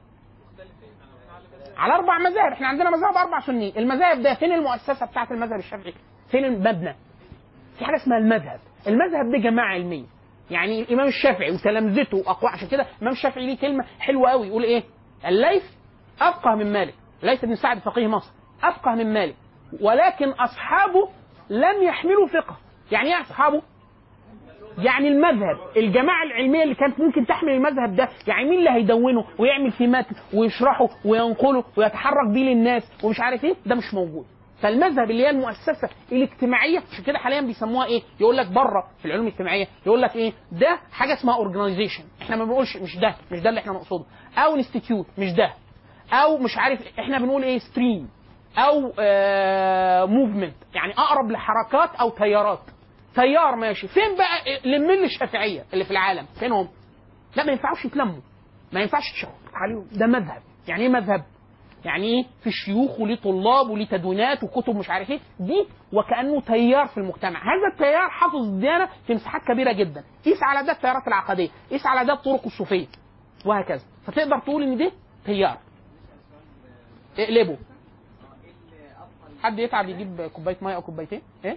على اربع مذاهب احنا عندنا مذهب اربع سني المذاهب ده فين المؤسسه بتاعه المذهب الشافعي فين المبنى في حاجه اسمها المذهب المذهب ده جماعه علميه يعني الامام الشافعي وتلامذته واقوى عشان كده الامام الشافعي ليه كلمه حلوه قوي يقول ايه الليث افقه من مالك ليث بن سعد فقيه مصر افقه من مالك ولكن اصحابه لم يحملوا فقه يعني ايه اصحابه يعني المذهب الجماعة العلمية اللي كانت ممكن تحمل المذهب ده يعني مين اللي هيدونه ويعمل فيه متن ويشرحه وينقله ويتحرك بيه للناس ومش عارف ايه ده مش موجود فالمذهب اللي هي المؤسسة الاجتماعية عشان كده حاليا بيسموها ايه يقول لك بره في العلوم الاجتماعية يقول لك ايه ده حاجة اسمها اورجنايزيشن احنا ما بنقولش مش ده مش ده اللي احنا نقصده او انستيتيوت مش ده او مش عارف احنا بنقول ايه ستريم او موفمنت يعني اقرب لحركات او تيارات تيار ماشي فين بقى لمين الشافعيه اللي في العالم فين هم لا ما ينفعوش يتلموا ما ينفعش تشوف عليهم ده مذهب يعني ايه مذهب يعني ايه في شيوخ وليه طلاب وليه تدوينات وكتب مش عارف ايه دي وكانه تيار في المجتمع هذا التيار حافظ الديانه في مساحات كبيره جدا قيس على ده التيارات العقديه قيس على ده الطرق الصوفيه وهكذا فتقدر تقول ان ده تيار اقلبه حد يتعب يجيب كوبايه ميه او كوبايتين ايه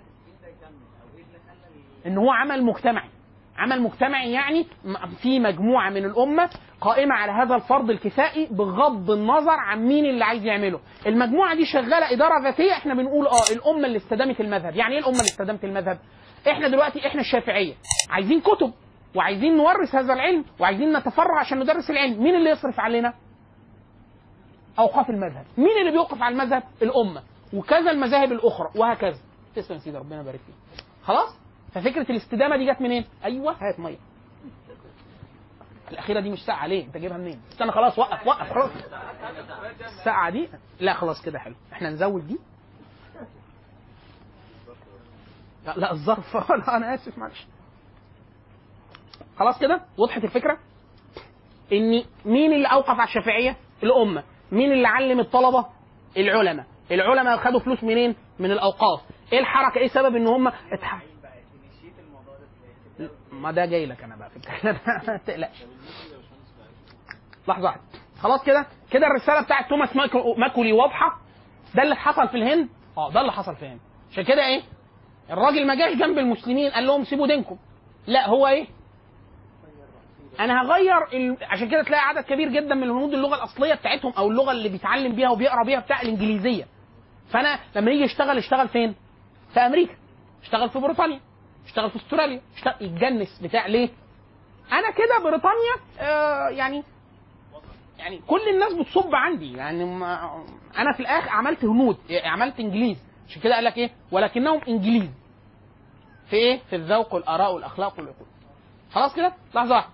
ان هو عمل مجتمعي عمل مجتمعي يعني م- في مجموعه من الامه قائمه على هذا الفرض الكفائي بغض النظر عن مين اللي عايز يعمله المجموعه دي شغاله اداره ذاتيه احنا بنقول اه الامه اللي استدامت المذهب يعني ايه الامه اللي استدامت المذهب احنا دلوقتي احنا الشافعيه عايزين كتب وعايزين نورث هذا العلم وعايزين نتفرع عشان ندرس العلم مين اللي يصرف علينا اوقاف المذهب مين اللي بيوقف على المذهب الامه وكذا المذاهب الاخرى وهكذا تسلم يا سيدي ربنا يبارك فيك خلاص ففكره الاستدامه دي جت منين ايوه هات ميه الاخيره دي مش ساعه ليه انت جايبها منين استنى خلاص وقف وقف خلاص الساعه دي لا خلاص كده حلو احنا نزود دي لا, لا الظرف لا انا اسف معلش خلاص كده وضحت الفكره ان مين اللي اوقف على الشافعيه الامه مين اللي علم الطلبه العلماء العلماء خدوا فلوس منين من الاوقاف ايه الحركه ايه سبب ان هم اتح... ما ده جاي لك انا بقى في الكلام ما تقلقش لحظه واحده خلاص كده كده الرساله بتاعت توماس ماكو- ماكولي واضحه ده اللي حصل في الهند اه ده اللي حصل في الهند عشان كده ايه الراجل ما جاش جنب المسلمين قال لهم سيبوا دينكم لا هو ايه انا هغير ال... عشان كده تلاقي عدد كبير جدا من الهنود اللغه الاصليه بتاعتهم او اللغه اللي بيتعلم بيها وبيقرا بيها بتاع الانجليزيه فانا لما يجي يشتغل يشتغل فين في امريكا اشتغل في بريطانيا اشتغل في استراليا اشتغل يتجنس بتاع ليه انا كده بريطانيا آه يعني يعني كل الناس بتصب عندي يعني ما انا في الاخر عملت هنود عملت انجليز عشان كده قال لك ايه ولكنهم انجليز في ايه في الذوق والاراء والاخلاق والعقول خلاص كده لحظه واحده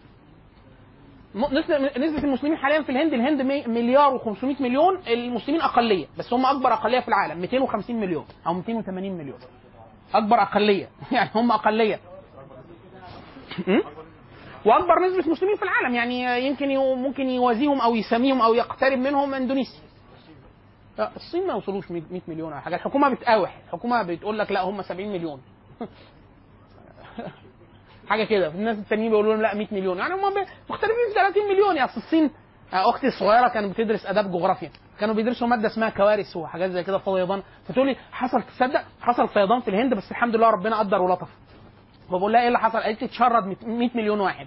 م- نسبة نسبة المسلمين حاليا في الهند الهند مي- مليار و500 مليون المسلمين أقلية بس هم أكبر أقلية في العالم 250 مليون أو 280 مليون أكبر أقلية يعني هم أقلية م? وأكبر نسبة مسلمين في العالم يعني يمكن يو- ممكن يوازيهم أو يسميهم أو يقترب منهم إندونيسيا لا الصين ما يوصلوش 100 مليون او حاجه الحكومه بتقاوح الحكومه بتقول لك لا هم 70 مليون حاجه كده الناس التانيين بيقولوا لهم لا 100 مليون يعني هم ب- مختلفين في 30 مليون يعني أصل الصين آه، اختي الصغيره كانت بتدرس اداب جغرافيا كانوا بيدرسوا ماده اسمها كوارث وحاجات زي كده فيضان فتقول لي حصل تصدق حصل فيضان في الهند بس الحمد لله ربنا قدر ولطف فبقول لها ايه اللي حصل؟ قالت لي اتشرد 100 مليون واحد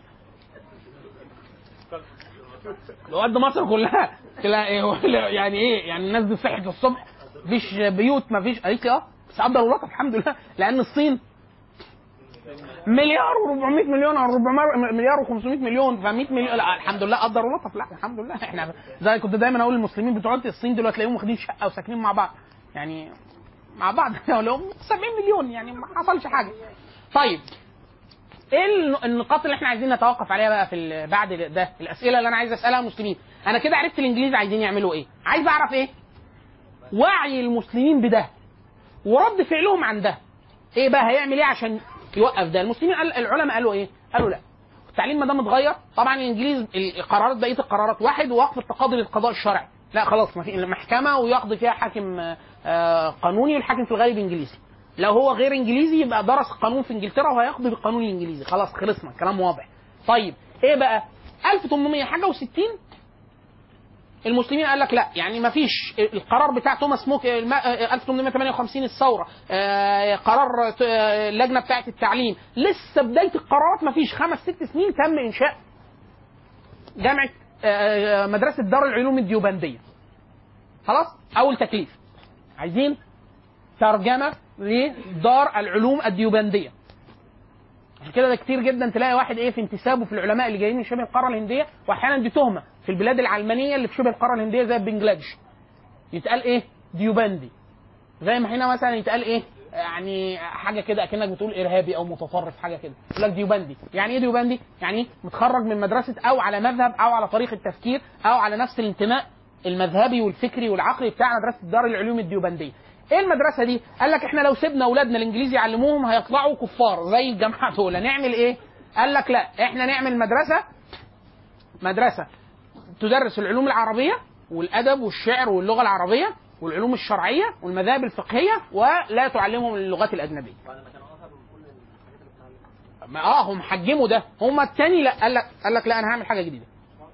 لو قد مصر كلها تلاقي إيه يعني ايه يعني الناس دي صحت الصبح مفيش بيوت مفيش قالت لي اه بس قدر ولطف الحمد لله لان الصين مليار و400 مليون او 400 مليار و500 مليون ف 100 مليون لا الحمد لله قدر ولطف لا الحمد لله احنا زي كنت دايما اقول للمسلمين بتوع الصين دلوقتي تلاقيهم واخدين شقه وساكنين مع بعض يعني مع بعض لهم 70 مليون يعني ما حصلش حاجه طيب ايه الن- النقاط اللي احنا عايزين نتوقف عليها بقى في ال- بعد ده الاسئله اللي انا عايز اسالها المسلمين انا كده عرفت الانجليز عايزين يعملوا ايه عايز اعرف ايه وعي المسلمين بده ورد فعلهم عن ده ايه بقى هيعمل ايه عشان يوقف ده المسلمين قال العلماء قالوا ايه قالوا لا التعليم ما دام اتغير طبعا الانجليز القرارات بقيه القرارات واحد وقف التقاضي للقضاء الشرعي لا خلاص ما في محكمه ويقضي فيها حاكم آه، آه، قانوني والحاكم في الغالب انجليزي لو هو غير انجليزي يبقى درس قانون في انجلترا وهيقضي بالقانون الانجليزي خلاص خلصنا كلام واضح طيب ايه بقى 1800 حاجه و60 المسلمين قال لك لا يعني ما فيش القرار بتاع توماس موك الم- 1858 الثوره آه، قرار آه، اللجنه بتاعه التعليم لسه بدايه القرارات ما فيش خمس ست سنين تم انشاء جامعه آه، آه، مدرسه دار العلوم الديوبنديه خلاص اول تكليف عايزين ترجمه لدار العلوم الديوبنديه عشان كده ده كتير جدا تلاقي واحد ايه في انتسابه في العلماء اللي جايين من شبه القاره الهنديه واحيانا دي تهمه في البلاد العلمانيه اللي في شبه القاره الهنديه زي بنجلاديش يتقال ايه ديوبندي زي ما هنا مثلا يتقال ايه يعني حاجه كده اكنك بتقول ارهابي او متطرف حاجه كده يقول لك ديوبندي يعني ايه ديوبندي يعني متخرج من مدرسه او على مذهب او على طريقه تفكير او على نفس الانتماء المذهبي والفكري والعقلي بتاع مدرسه دار العلوم الديوبنديه ايه المدرسه دي قال لك احنا لو سيبنا اولادنا الانجليزي يعلموهم هيطلعوا كفار زي الجماعه دول نعمل ايه قال لك لا احنا نعمل مدرسه مدرسه تدرس العلوم العربيه والادب والشعر واللغه العربيه والعلوم الشرعيه والمذاهب الفقهيه ولا تعلمهم اللغات الاجنبيه ما اه هم حجموا ده هم التاني لا قال لك قال لك لا انا هعمل حاجه جديده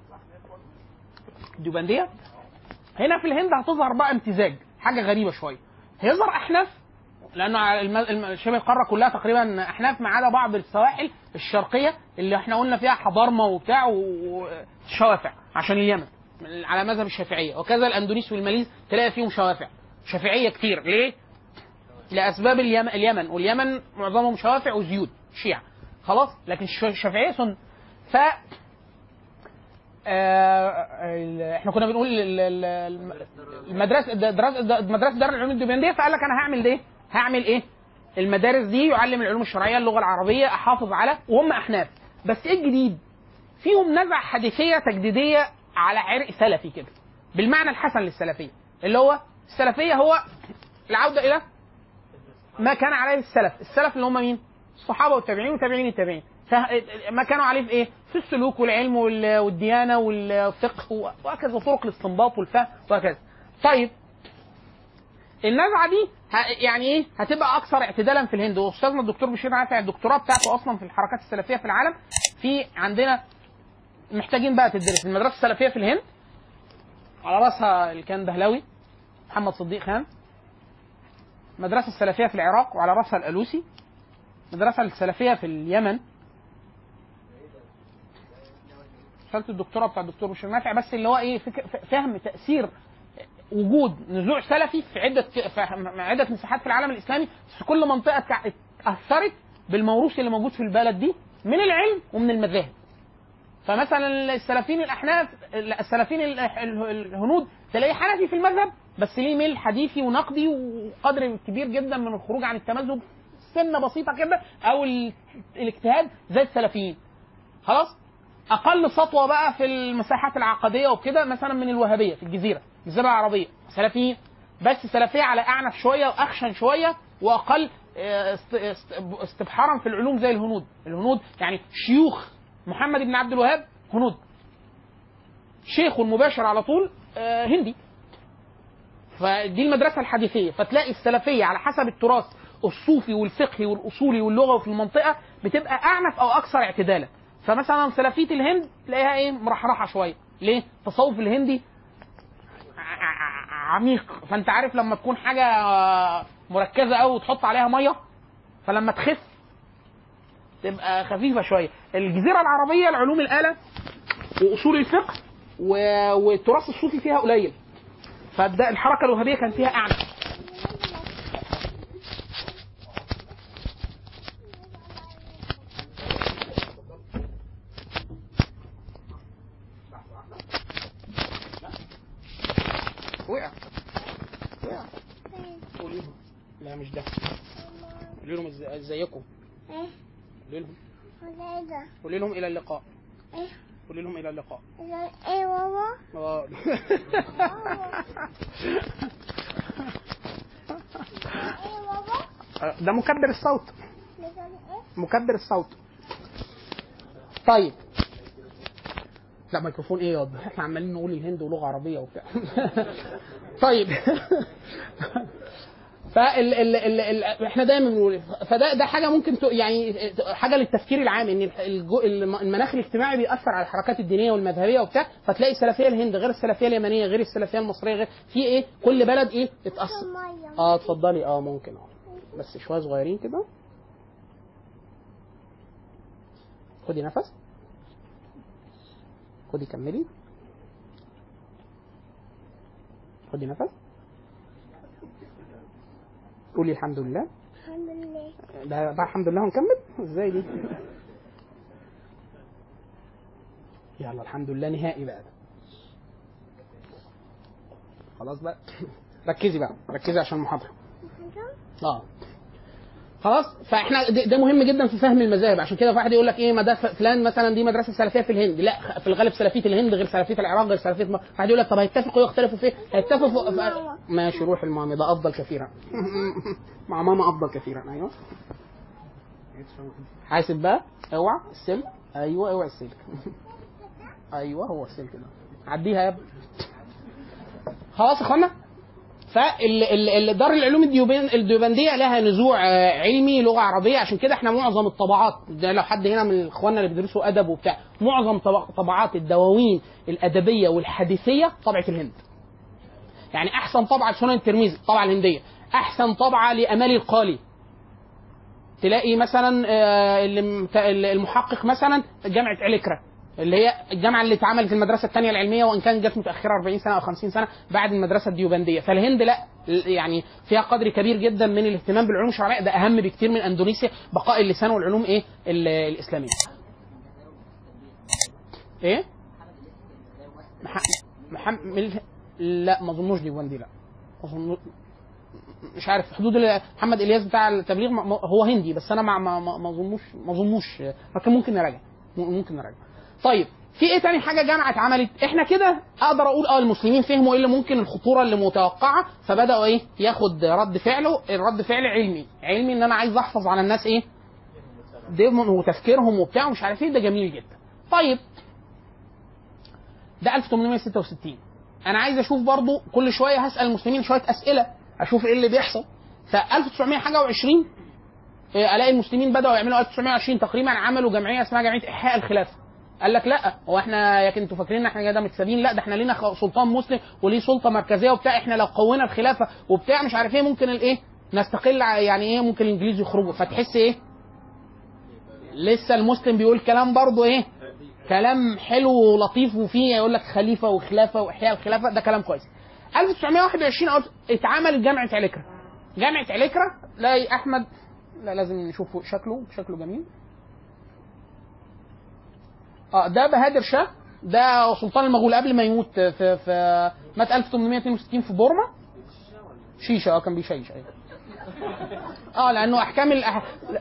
ديوبنديه هنا في الهند هتظهر بقى امتزاج حاجه غريبه شويه هيظهر احناف لانه الم- الم- شبه القاره كلها تقريبا احناف ما عدا بعض السواحل الشرقيه اللي احنا قلنا فيها حضارمه وبتاع وشوافع عشان اليمن على مذهب الشافعيه وكذا الاندونيس والماليز تلاقي فيهم شوافع شافعيه كتير ليه؟ لاسباب اليمن, اليمن واليمن معظمهم شوافع وزيود شيعة خلاص لكن الش- الشافعيه سنه ف آه، ال- احنا كنا بنقول ال- ال- الم- المدرسه دراسه مدرسه دار العلوم الدبنديه فقال لك انا هعمل ده إيه؟ هعمل ايه؟ المدارس دي يعلم العلوم الشرعيه اللغه العربيه احافظ على وهم احناف بس ايه الجديد؟ فيهم نزعه حديثيه تجديديه على عرق سلفي كده بالمعنى الحسن للسلفيه اللي هو السلفيه هو العوده الى ما كان عليه السلف السلف اللي هم مين الصحابه والتابعين وتابعين التابعين ف- ما كانوا عليه في ايه في السلوك والعلم وال- والديانه والفقه وهكذا طرق الاستنباط والفهم وهكذا طيب النزعه دي ه- يعني ايه هتبقى اكثر اعتدالا في الهند واستاذنا الدكتور بشير نافع الدكتوراه بتاعته اصلا في الحركات السلفيه في العالم في عندنا محتاجين بقى تدرس المدرسه السلفيه في الهند على راسها اللي كان دهلوي محمد صديق خان المدرسة السلفية في العراق وعلى رأسها الألوسي المدرسة السلفية في اليمن رسالة الدكتوراه بتاع الدكتور بشير نافع بس اللي هو ايه فكر فهم تأثير وجود نزوع سلفي في عدة في عدة مساحات في العالم الإسلامي في كل منطقة تع- أثرت بالموروث اللي موجود في البلد دي من العلم ومن المذاهب فمثلا السلفيين الاحناف السلفيين ال- ال- الهنود تلاقيه حنفي في المذهب بس ليه ميل حديثي ونقدي وقدر كبير جدا من الخروج عن التمذهب سنه بسيطه كده او ال- الاجتهاد زي السلفيين خلاص اقل سطوه بقى في المساحات العقديه وكده مثلا من الوهابيه في الجزيره الجزيره العربيه سلفيين بس سلفيه على اعنف شويه واخشن شويه واقل آه، است- است- استبحارا في العلوم زي الهنود الهنود يعني شيوخ محمد بن عبد الوهاب هنود شيخه المباشر على طول آه، هندي فدي المدرسه الحديثيه فتلاقي السلفيه على حسب التراث الصوفي والفقهي والاصولي واللغوي في المنطقه بتبقى اعنف او اكثر اعتدالا فمثلا سلفيه الهند تلاقيها ايه مرحرحه شويه ليه التصوف الهندي ع- ع- عميق فانت عارف لما تكون حاجه مركزه قوي وتحط عليها ميه فلما تخف تبقى خفيفه شويه الجزيره العربيه العلوم الاله واصول الفقه و- والتراث الصوفي فيها قليل فده الحركه الوهابيه كان فيها اعنف وقع وقع قولي لهم لا مش ده قولي لهم إز- ازيكم ايه قولي لهم ولا ده قولي لهم الى اللقاء ايه قولي لهم الى اللقاء ده ايه بابا آه. ايه بابا ده مكبر الصوت ده كان ايه مكبر الصوت طيب لا ميكروفون ايه يا واد احنا عمالين نقول الهند ولغه عربيه وبتاع طيب فال ال ال ال احنا دايما بنقول فده ده حاجه ممكن ت- يعني حاجه للتفكير العام ان الجو- الم- المناخ الاجتماعي بيأثر على الحركات الدينيه والمذهبيه وبتاع فتلاقي السلفيه الهند غير السلفيه اليمنيه غير السلفيه المصريه غير في ايه كل بلد ايه اتأثر ميه اه اتفضلي اه ممكن اه بس شويه صغيرين كده خدي نفس خدي كملي خدي نفس قولي الحمد لله الحمد لله ده بقى الحمد لله ونكمل ازاي دي يلا الحمد لله نهائي بقى ده. خلاص بقى ركزي بقى ركزي عشان المحاضره اه خلاص فاحنا ده ده مهم جدا في فهم المذاهب عشان كده واحد يقول لك ايه مدرسه فلان مثلا دي مدرسه سلفيه في الهند لا في الغالب سلفيه الهند غير سلفيه العراق غير سلفيه م... واحد يقول لك طب هيتفقوا يختلفوا في إيه؟ هيتفقوا في... ماما. ماشي روح المامي ده افضل كثيرا مع ماما افضل كثيرا ايوه حاسب بقى اوعى السلك ايوه اوعى السلك ايوه هو السلك ده عديها يا ابني خلاص يا اخوانا فدار العلوم الديوبان الديوبنديه لها نزوع آه، علمي لغه عربيه عشان كده احنا معظم الطبعات ده لو حد هنا من اخواننا اللي بيدرسوا ادب وبتاع معظم طبع- طبعات الدواوين الادبيه والحديثيه طبعه الهند يعني احسن طبعه لسنن الترمذي الطبعه الهنديه احسن طبعه لامال القالي تلاقي مثلا آه، اللي مت- المحقق مثلا جامعه علكرة اللي هي الجامعه اللي اتعملت المدرسه الثانيه العلميه وان كانت جت متاخره 40 سنه او 50 سنه بعد المدرسه الديوبنديه فالهند لا يعني فيها قدر كبير جدا من الاهتمام بالعلوم الشرعيه ده اهم بكتير من اندونيسيا بقاء اللسان والعلوم ايه ال- الاسلاميه ايه مح... مح... مل- لا ما اظنوش ديوبندي لا أظن... مش عارف في حدود ال- محمد الياس بتاع التبليغ ما- ما- هو هندي بس انا ما ما ما ما اظنوش ما اظنوش لكن ممكن نراجع م- ممكن نراجع طيب في ايه تاني حاجه جامعه اتعملت احنا كده اقدر اقول اه المسلمين فهموا ايه اللي ممكن الخطوره اللي متوقعه فبداوا ايه ياخد رد فعله الرد فعل علمي علمي ان انا عايز احفظ على الناس ايه دينهم وتفكيرهم وبتاع ومش عارف ايه ده جميل جدا طيب ده 1866 انا عايز اشوف برضو كل شويه هسال المسلمين شويه اسئله اشوف ايه اللي بيحصل ف 1900 حاجه و20 الاقي المسلمين بداوا يعملوا 1920 تقريبا عملوا جمعيه اسمها جمعيه احياء الخلافه قال لك لا هو احنا يا انتوا فاكرين ان احنا كده متسابين لا ده احنا لينا خ- سلطان مسلم وليه سلطه مركزيه وبتاع احنا لو قوينا الخلافه وبتاع مش عارف ايه ممكن الايه نستقل ع- يعني ايه ممكن الانجليز يخرجوا فتحس ايه لسه المسلم بيقول كلام برضه ايه كلام حلو ولطيف وفيه يقول لك خليفه وخلافه واحياء الخلافه ده كلام كويس 1921 أو- اتعمل جامعه عليكرا جامعه عليكرا لاقي احمد لا لازم نشوفه شكله شكله جميل اه ده بهادر شاه ده سلطان المغول قبل ما يموت في في مات 1862 في بورما شيشه اه كان بيشيش ايوه اه لانه احكام الأح... لا.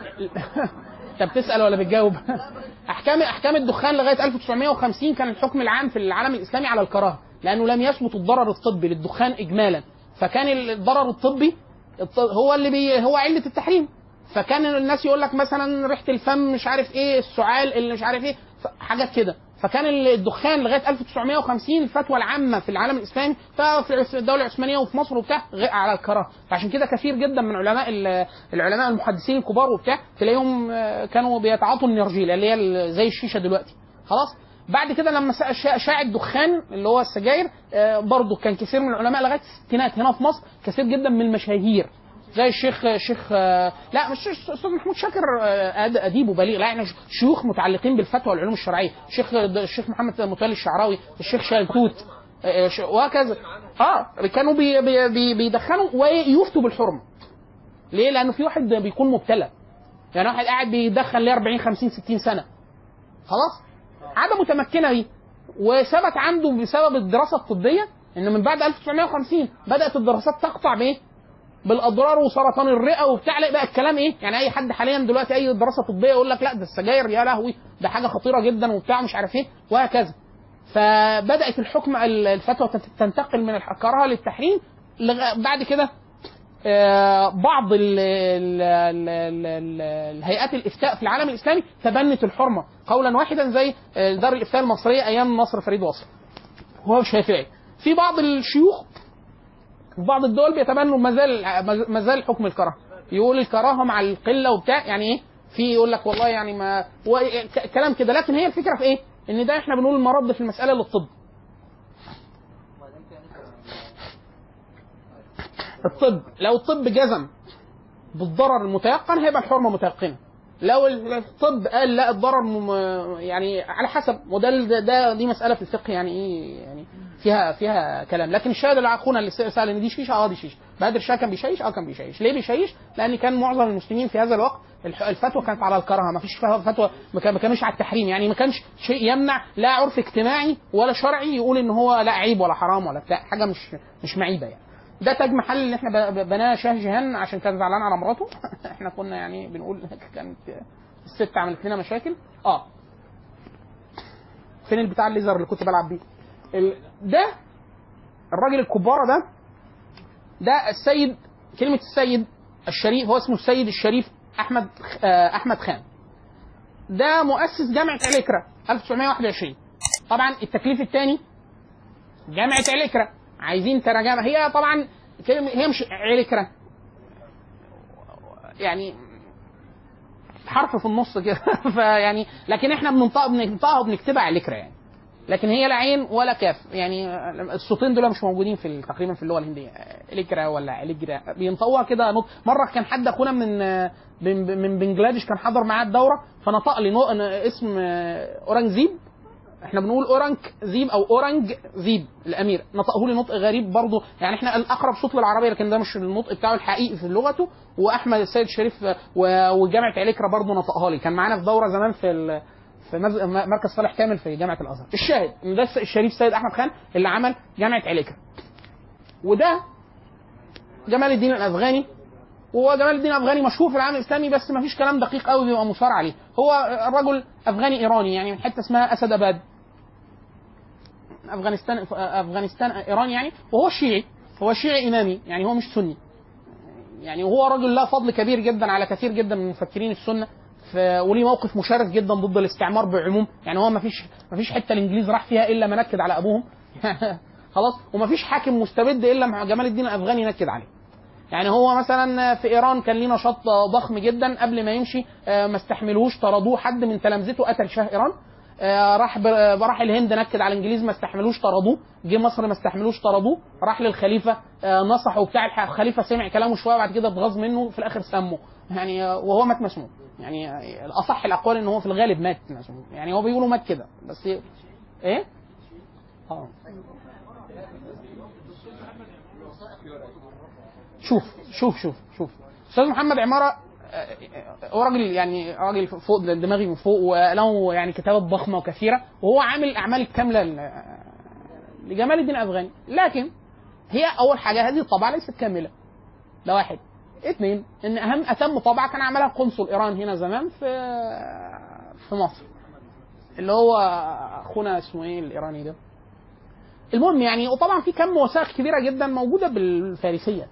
انت بتسال ولا بتجاوب احكام احكام الدخان لغايه 1950 كان الحكم العام في العالم الاسلامي على الكراهه لانه لم يثبت الضرر الطبي للدخان اجمالا فكان الضرر الطبي الط- هو اللي بي هو عله التحريم فكان الناس يقول لك مثلا ريحه الفم مش عارف ايه السعال اللي مش عارف ايه ف- حاجات كده فكان الدخان لغايه 1950 الفتوى العامه في العالم الاسلامي في الدوله العثمانيه وفي مصر وبتاع غ- على الكراهه فعشان كده كثير جدا من علماء ال- العلماء المحدثين الكبار وبتاع تلاقيهم آه، كانوا بيتعاطوا النرجيل اللي هي ال- زي الشيشه دلوقتي خلاص بعد كده لما سا- شا- شاع الدخان اللي هو السجاير آه، برضه كان كثير من العلماء لغايه الستينات هنا في مصر كثير جدا من المشاهير زي الشيخ الشيخ آه، لا مش استاذ محمود شاكر آه، أد- اديب وبليغ لا يعني شيوخ متعلقين بالفتوى والعلوم الشرعيه الشيخ الشيخ محمد متولي الشعراوي الشيخ شلتوت آه، ش- وهكذا اه كانوا بي بي بي بيدخنوا ويفتوا بالحرمه ليه؟ لانه في واحد بيكون مبتلى يعني واحد قاعد بيدخن ليه 40 50 60 سنه خلاص عاده متمكنه دي وثبت عنده بسبب الدراسه الطبيه ان من بعد 1950 بدات الدراسات تقطع بايه؟ بالاضرار وسرطان الرئه وبتاع لا بقى الكلام ايه؟ يعني اي حد حاليا دلوقتي اي دراسه طبيه يقول لك لا ده السجاير يا لهوي ده حاجه خطيره جدا وبتاع مش عارف ايه وهكذا. فبدات الحكم الفتوى تت- تنتقل من الكراهه للتحريم لغ- بعد كده آه، بعض ال ال ال ال ال الهيئات الافتاء في العالم الاسلامي تبنت الحرمه قولا واحدا زي آه، دار الافتاء المصريه ايام نصر فريد واصل هو الشافعي في بعض الشيوخ في بعض الدول بيتبنوا مازال مازال حكم الكراهه يقول الكراهه مع القله وبتاع يعني ايه في يقول لك والله يعني ما و- ك- كلام كده لكن هي الفكره في ايه ان ده احنا بنقول المرد في المساله للطب الطب لو الطب جزم بالضرر المتيقن هيبقى الحرمه متيقنه لو الطب قال لا الضرر مم يعني على حسب وده ده, ده دي مساله في الفقه يعني ايه يعني فيها فيها كلام لكن الشاهد اللي اخونا اللي سال ان دي شيشه اه دي شيشه بدر الشاه كان بيشيش اه كان بيشيش ليه بيشيش؟ لان كان معظم المسلمين في هذا الوقت الح- الفتوى كانت على الكراهه ما فيش فيها فتوى ما كان- ما كانوش على التحريم يعني ما كانش شيء يمنع لا عرف اجتماعي ولا شرعي يقول ان هو لا عيب ولا حرام ولا بتاع حاجه مش مش معيبه يعني ده تاج محل اللي احنا ب- ب- بناه شاه جيهان عشان كان زعلان على مراته احنا كنا يعني بنقول كانت الست عملت لنا مشاكل اه فين البتاع الليزر اللي كنت بلعب بيه ال... ده الراجل الكبارة ده ده السيد كلمة السيد الشريف هو اسمه السيد الشريف أحمد آه، أحمد خان ده مؤسس جامعة عليكرا 1921 طبعا التكليف الثاني جامعة عليكرا عايزين ترجمة هي طبعا كلمة هي مش عليكرا يعني حرف في النص كده فيعني لكن احنا بننطق بننطقها وبنكتبها عليكرا يعني لكن هي لا عين ولا كاف يعني الصوتين دول مش موجودين في ال- تقريبا في اللغه الهنديه اليكرا ولا اليجرا بينطقوها كده نط مره كان حد اخونا من من من بنجلاديش كان حضر معاه الدوره فنطق لي نو- اسم اورنجزيب احنا بنقول اورنك زيب او اورنج زيب الامير نطقه لي نطق غريب برضه يعني احنا الاقرب صوت للعربيه لكن ده مش النطق بتاعه الحقيقي في لغته واحمد السيد شريف و- وجامعه عليكرا برضه نطقها لي كان معانا في دوره زمان في ال في مز- م- مركز صالح كامل في جامعه الازهر الشاهد ان ده الس- الشريف سيد احمد خان اللي عمل جامعه عليكا وده جمال الدين الافغاني وهو جمال الدين الافغاني مشهور في العالم الاسلامي بس ما فيش كلام دقيق قوي بيبقى مثار عليه هو الرجل افغاني ايراني يعني من حته اسمها اسد اباد افغانستان افغانستان ايران يعني وهو شيعي هو شيعي امامي يعني هو مش سني يعني وهو رجل له فضل كبير جدا على كثير جدا من مفكرين السنه ف... وليه موقف مشرف جدا ضد الاستعمار بعموم يعني هو ما فيش ما فيش حته الانجليز راح فيها الا ما نكد على ابوهم خلاص وما فيش حاكم مستبد الا مع جمال الدين الافغاني نكد عليه يعني هو مثلا في ايران كان ليه نشاط ضخم جدا قبل ما يمشي آه، ما استحملوش طردوه حد من تلامذته قتل شاه ايران آه، راح ب- راح الهند نكد على الانجليز ما استحملوش طردوه جه مصر ما استحملوش طردوه راح للخليفه آه، نصحه وبتاع الح- الخليفه سمع كلامه شويه بعد كده اتغاظ منه في الاخر سمه يعني آه، وهو مات مسموم يعني آه، الاصح الاقوال ان هو في الغالب مات مسموم يعني هو بيقولوا مات كده بس ايه اه شوف شوف شوف شوف استاذ محمد عماره آه، هو راجل يعني راجل فوق دماغي من فوق وله يعني كتابات ضخمه وكثيره وهو عامل الاعمال الكامله ل- لجمال الدين الافغاني لكن هي اول حاجه هذه الطبعه ليست كامله ده واحد اثنين ان اهم اتم طبعه كان عملها قنصل ايران هنا زمان في في مصر اللي هو اخونا اسمه ايه الايراني ده المهم يعني وطبعا في كم وثائق كبيره جدا موجوده بالفارسيه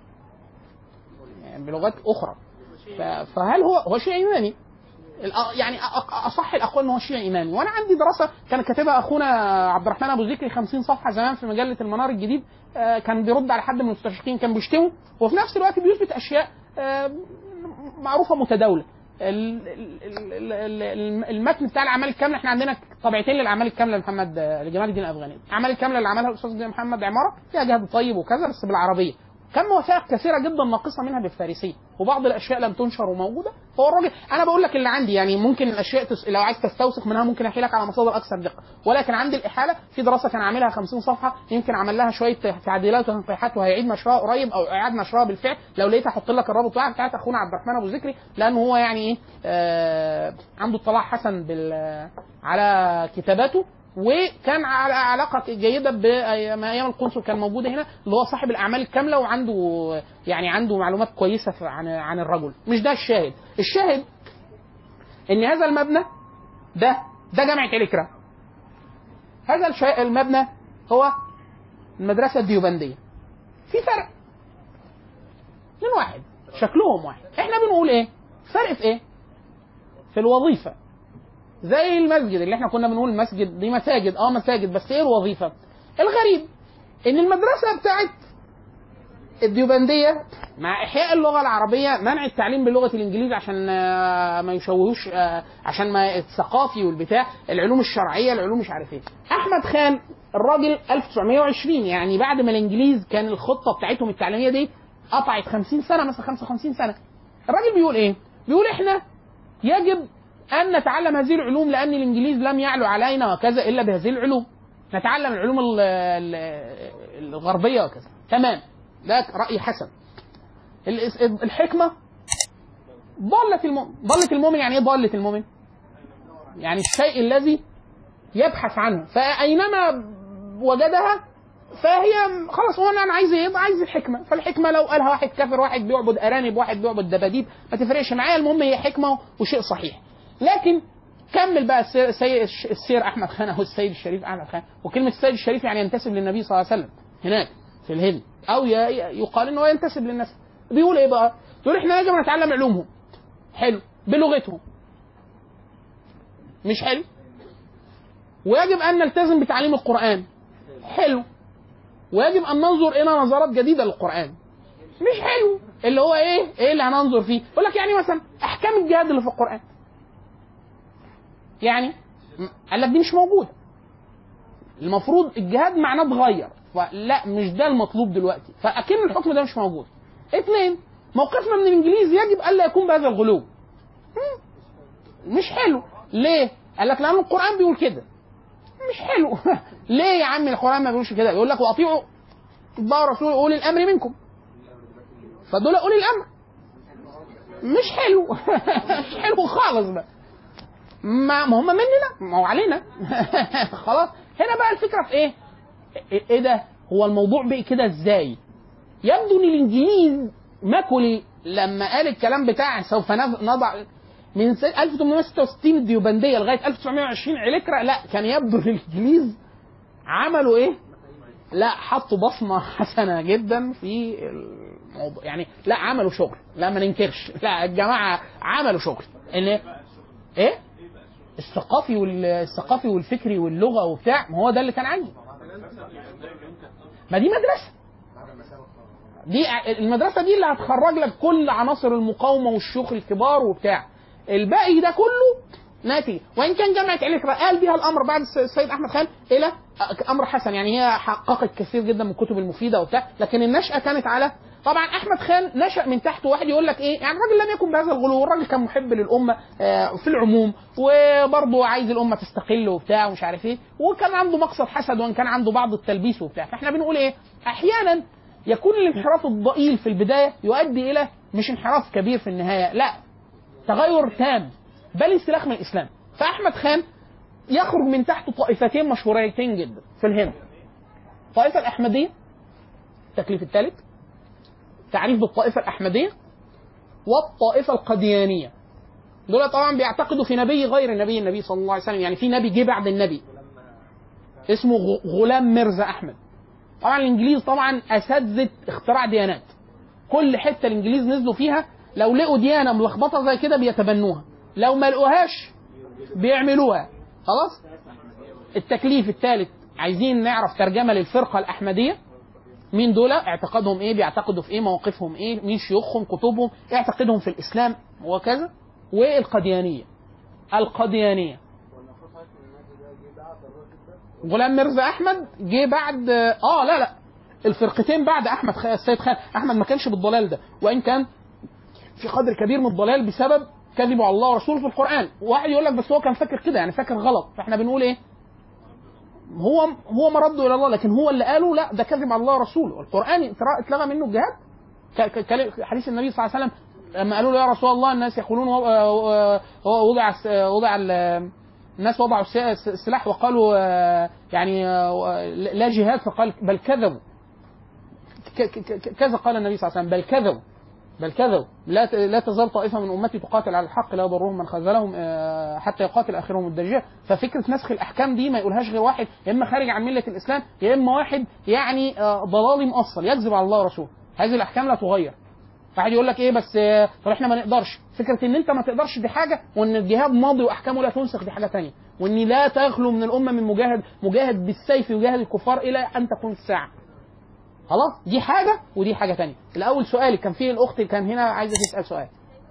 يعني بلغات اخرى ف- فهل هو هو شيعي ايماني الأ- يعني أ- اصح الاقوال ان هو شيعي ايماني وانا عندي دراسه كان كاتبها اخونا عبد الرحمن ابو ذكري 50 صفحه زمان في مجله المنار الجديد آه، كان بيرد على حد من المستشرقين كان بيشتمه وفي نفس الوقت بيثبت اشياء آه، معروفه متداوله ال- ال- ال- ال- ال- المتن بتاع الاعمال الكامله احنا عندنا طبعتين للاعمال الكامله لمحمد لجمال الدين الافغاني الاعمال الكامله اللي عملها الاستاذ محمد عماره فيها جهد طيب وكذا بس بالعربيه كم وثائق كثيره جدا ناقصه منها بالفارسيه وبعض الاشياء لم تنشر وموجوده فهو الراجل انا بقول لك اللي عندي يعني ممكن الاشياء تس... لو عايز تستوثق منها ممكن احكي لك على مصادر اكثر دقه ولكن عندي الاحاله في دراسه كان عاملها 50 صفحه يمكن عمل لها شويه تعديلات وتنقيحات وهيعيد مشروعها قريب او اعاد مشروعها بالفعل لو لقيت احط لك الرابط بتاعها بتاعت اخونا عبد الرحمن ابو ذكري لان هو يعني ايه آه عنده اطلاع حسن بال على كتاباته وكان على علاقه جيده بما ايام القنصل كان موجود هنا اللي هو صاحب الاعمال الكامله وعنده يعني عنده معلومات كويسه في- عن عن الرجل مش ده الشاهد الشاهد ان هذا المبنى ده ده جامعه الكرا هذا الشا- المبنى هو المدرسه الديوبنديه في فرق من واحد شكلهم واحد احنا بنقول ايه فرق في ايه في الوظيفه زي المسجد اللي احنا كنا بنقول المسجد دي مساجد اه مساجد بس ايه الوظيفه الغريب ان المدرسه بتاعت الديوبنديه مع احياء اللغه العربيه منع التعليم باللغه الانجليزيه عشان آه، ما يشوهوش آه، عشان ما الثقافي والبتاع العلوم الشرعيه العلوم مش عارف ايه احمد خان الراجل 1920 يعني بعد ما الانجليز كان الخطه بتاعتهم التعليميه دي قطعت 50 سنه مثلا 55 سنه الراجل بيقول ايه بيقول احنا يجب ان نتعلم هذه العلوم لان الانجليز لم يعلوا علينا وكذا الا بهذه العلوم نتعلم العلوم ال- ال- الغربيه وكذا تمام ده راي حسن الاس- الحكمه ضالة المؤمن ضالة المؤمن يعني ايه ضالة المؤمن يعني الشيء الذي يبحث عنه فاينما وجدها فهي خلاص هو انا عايز ايه عايز الحكمه فالحكمه لو قالها واحد كافر واحد بيعبد ارانب واحد بيعبد دباديب ما تفرقش معايا المهم هي حكمه وشيء صحيح لكن كمل بقى السير, السير, السير احمد خان او السيد الشريف احمد خان وكلمه السيد الشريف يعني ينتسب للنبي صلى الله عليه وسلم هناك في الهند او ي- يقال ان هو ينتسب للنسب بيقول ايه بقى؟ بيقول احنا يجب ان نتعلم علومهم حلو بلغتهم مش حلو ويجب ان نلتزم بتعليم القران حلو ويجب ان ننظر الى نظرات جديده للقران مش حلو اللي هو ايه ايه اللي هننظر فيه يقول لك يعني مثلا احكام الجهاد اللي في القران يعني م- قال لك دي مش موجوده المفروض الجهاد معناه اتغير فلا مش ده المطلوب دلوقتي فاكن الحكم ده مش موجود اثنين موقفنا من الانجليز يجب الا يكون بهذا الغلو مم. مش حلو ليه قال لك لان القران بيقول كده مش حلو ليه يا عم القران ما بيقولش كده يقول لك واطيعوا الله ورسوله اولي الامر منكم فدول اولي الامر مش حلو مش حلو خالص بقى ما ما هم مننا ما هو علينا خلاص هنا بقى الفكره في ايه؟ ايه إيه ده؟ هو الموضوع بقى كده ازاي؟ يبدو ان الانجليز ماكولي لما قال الكلام بتاع سوف نض- نضع من سنة 1866 الديوبنديه لغايه 1920 علكرة لا كان يبدو ان الانجليز عملوا ايه؟ لا حطوا بصمه حسنه جدا في الموضوع يعني لا عملوا شغل لا ما ننكرش لا الجماعه عملوا شغل ان ايه؟ الثقافي والثقافي والفكري واللغه وبتاع ما هو ده اللي كان عندي ما دي مدرسه دي المدرسه دي اللي هتخرج لك كل عناصر المقاومه والشيوخ الكبار وبتاع الباقي ده كله ناتي وان كان جامعه علكرة قال بها الامر بعد الس- السيد احمد خان الى امر حسن يعني هي حققت كثير جدا من الكتب المفيده وبتاع لكن النشاه كانت على طبعا احمد خان نشا من تحت واحد يقول لك ايه يعني الراجل لم يكن بهذا الغلو الراجل كان محب للامه آه، في العموم وبرضه عايز الامه تستقل وبتاع ومش عارف ايه وكان عنده مقصد حسد وان كان عنده بعض التلبيس وبتاع فاحنا بنقول ايه احيانا يكون الانحراف الضئيل في البدايه يؤدي الى مش انحراف كبير في النهايه لا تغير تام بل انسلاخ من الاسلام فاحمد خان يخرج من تحت طائفتين مشهورتين جدا في الهند الطائفه الاحمديه التكليف الثالث تعريف بالطائفه الاحمديه والطائفه القديانيه دول طبعا بيعتقدوا في نبي غير نبي النبي صلى الله عليه وسلم يعني في نبي جه بعد النبي اسمه غ- غلام ميرزا احمد طبعا الانجليز طبعا اساتذه اختراع ديانات كل حته الانجليز نزلوا فيها لو لقوا ديانه ملخبطه زي كده بيتبنوها لو ما لقوهاش بيعملوها خلاص التكليف الثالث عايزين نعرف ترجمه للفرقه الاحمديه مين دول اعتقادهم ايه بيعتقدوا في ايه مواقفهم ايه مين شيوخهم كتبهم ايه اعتقادهم في الاسلام وكذا والقديانيه القديانيه غلام ميرزا احمد جه بعد اه لا لا الفرقتين بعد احمد خ... السيد خان احمد ما كانش بالضلال ده وان كان في قدر كبير من الضلال بسبب كذبه على الله ورسوله في القران واحد يقول لك بس هو كان فاكر كده يعني فاكر غلط فاحنا بنقول ايه هو هو مرده الى الله لكن هو اللي قاله لا ده كذب على الله ورسوله القران اتر- اتلغى منه الجهاد ك- ك- كل- حديث النبي صلى الله عليه وسلم لما قالوا له يا رسول الله الناس يقولون و- و- و- وضع الس- وضع ال- الناس وضعوا الس- الس- السلاح وقالوا آه، يعني آه، لا جهاد فقال بل كذبوا ك- ك- ك- كذا قال النبي صلى الله عليه وسلم بل كذبوا بل كذبوا لا ت- لا تزال طائفه من امتي تقاتل على الحق لا يضرهم من خذلهم آه، حتى يقاتل اخرهم الدجال ففكره نسخ الاحكام دي ما يقولهاش غير واحد يا اما خارج عن مله الاسلام يا اما واحد يعني آه، ضلالي مؤصل يكذب على الله ورسوله هذه الاحكام لا تغير واحد يقول لك ايه بس آه، طب احنا ما نقدرش فكره ان انت ما تقدرش دي حاجه وان الجهاد ماضي واحكامه لا تنسخ دي حاجه تانية وان لا تخلو من الامه من مجاهد مجاهد بالسيف يجاهد الكفار الى ان تقوم الساعه خلاص دي حاجه ودي حاجه تانية الاول سؤالي كان فيه الاخت اللي كان هنا عايزه تسال سؤال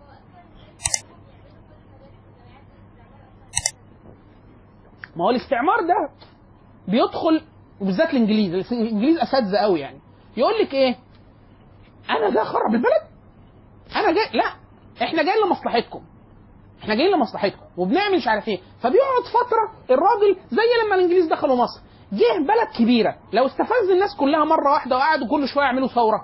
ما هو الاستعمار ده بيدخل وبالذات الانجليز الانجليز اساتذه قوي يعني يقول لك ايه انا جاي اخرب البلد انا جاي لا احنا جايين لمصلحتكم احنا جايين لمصلحتكم وبنعمل مش عارف ايه فبيقعد فتره الراجل زي لما الانجليز دخلوا مصر جه بلد كبيره لو استفز الناس كلها مره واحده وقعدوا كل شويه يعملوا ثوره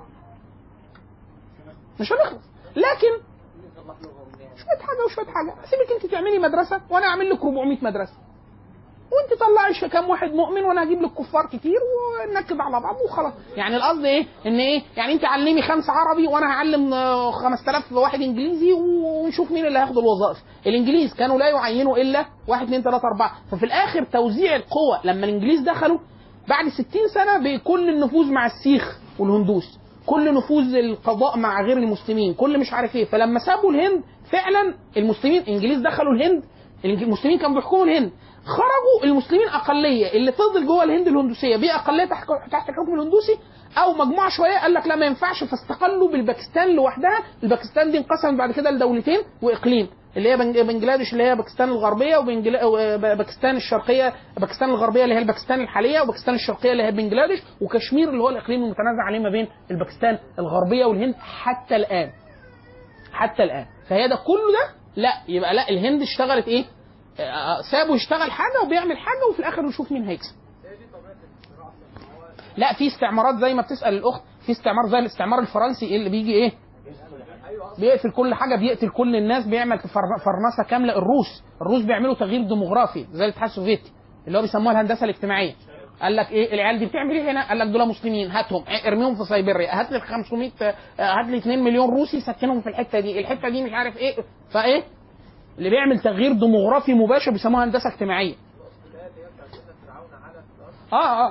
مش هنخلص لكن شويه حاجه وشويه حاجه سيبك انت تعملي مدرسه وانا اعمل لك 400 مدرسه وانت طلعي ش- كام واحد مؤمن وانا هجيب لك كفار كتير وننكد على بعض وخلاص يعني القصد ايه ان ايه يعني انت علمي خمسه عربي وانا هعلم آه، 5000 واحد انجليزي ونشوف مين اللي هياخد الوظائف الانجليز كانوا لا يعينوا الا واحد اثنين ثلاثه اربعه ففي الاخر توزيع القوى لما الانجليز دخلوا بعد 60 سنه بكل النفوذ مع السيخ والهندوس كل نفوذ القضاء مع غير المسلمين كل مش عارف ايه فلما سابوا الهند فعلا المسلمين الانجليز دخلوا الهند المسلمين كانوا بيحكموا الهند خرجوا المسلمين اقليه اللي فضل جوه الهند الهندوسيه بقى اقليه تحت تحت الحكم الهندوسي او مجموعه شويه قال لك لا ما ينفعش فاستقلوا بالباكستان لوحدها الباكستان دي انقسمت بعد كده لدولتين واقليم اللي هي بنج- بنجلاديش اللي هي باكستان الغربيه وباكستان الشرقيه باكستان الغربيه اللي هي الباكستان الحاليه وباكستان الشرقيه اللي هي بنجلاديش وكشمير اللي هو الاقليم المتنازع عليه ما بين الباكستان الغربيه والهند حتى الان حتى الان فهي ده كله ده لا يبقى لا الهند اشتغلت ايه آه، سابه يشتغل حاجه وبيعمل حاجه وفي الاخر نشوف مين هيكسب لا في استعمارات زي ما بتسال الاخت في استعمار زي الاستعمار الفرنسي اللي بيجي ايه بيقتل كل حاجه بيقتل كل الناس بيعمل فر- فرنسه كامله الروس الروس بيعملوا تغيير ديموغرافي زي الاتحاد السوفيتي اللي هو بيسموها الهندسه الاجتماعيه قال لك ايه العيال دي بتعمل ايه هنا؟ قال لك دول مسلمين هاتهم ارميهم في سيبيريا هات لي 500 آه، هات لي 2 مليون روسي سكنهم في الحته دي الحته دي مش عارف ايه فايه اللي بيعمل تغيير ديموغرافي مباشر بيسموها هندسه اجتماعيه اه اه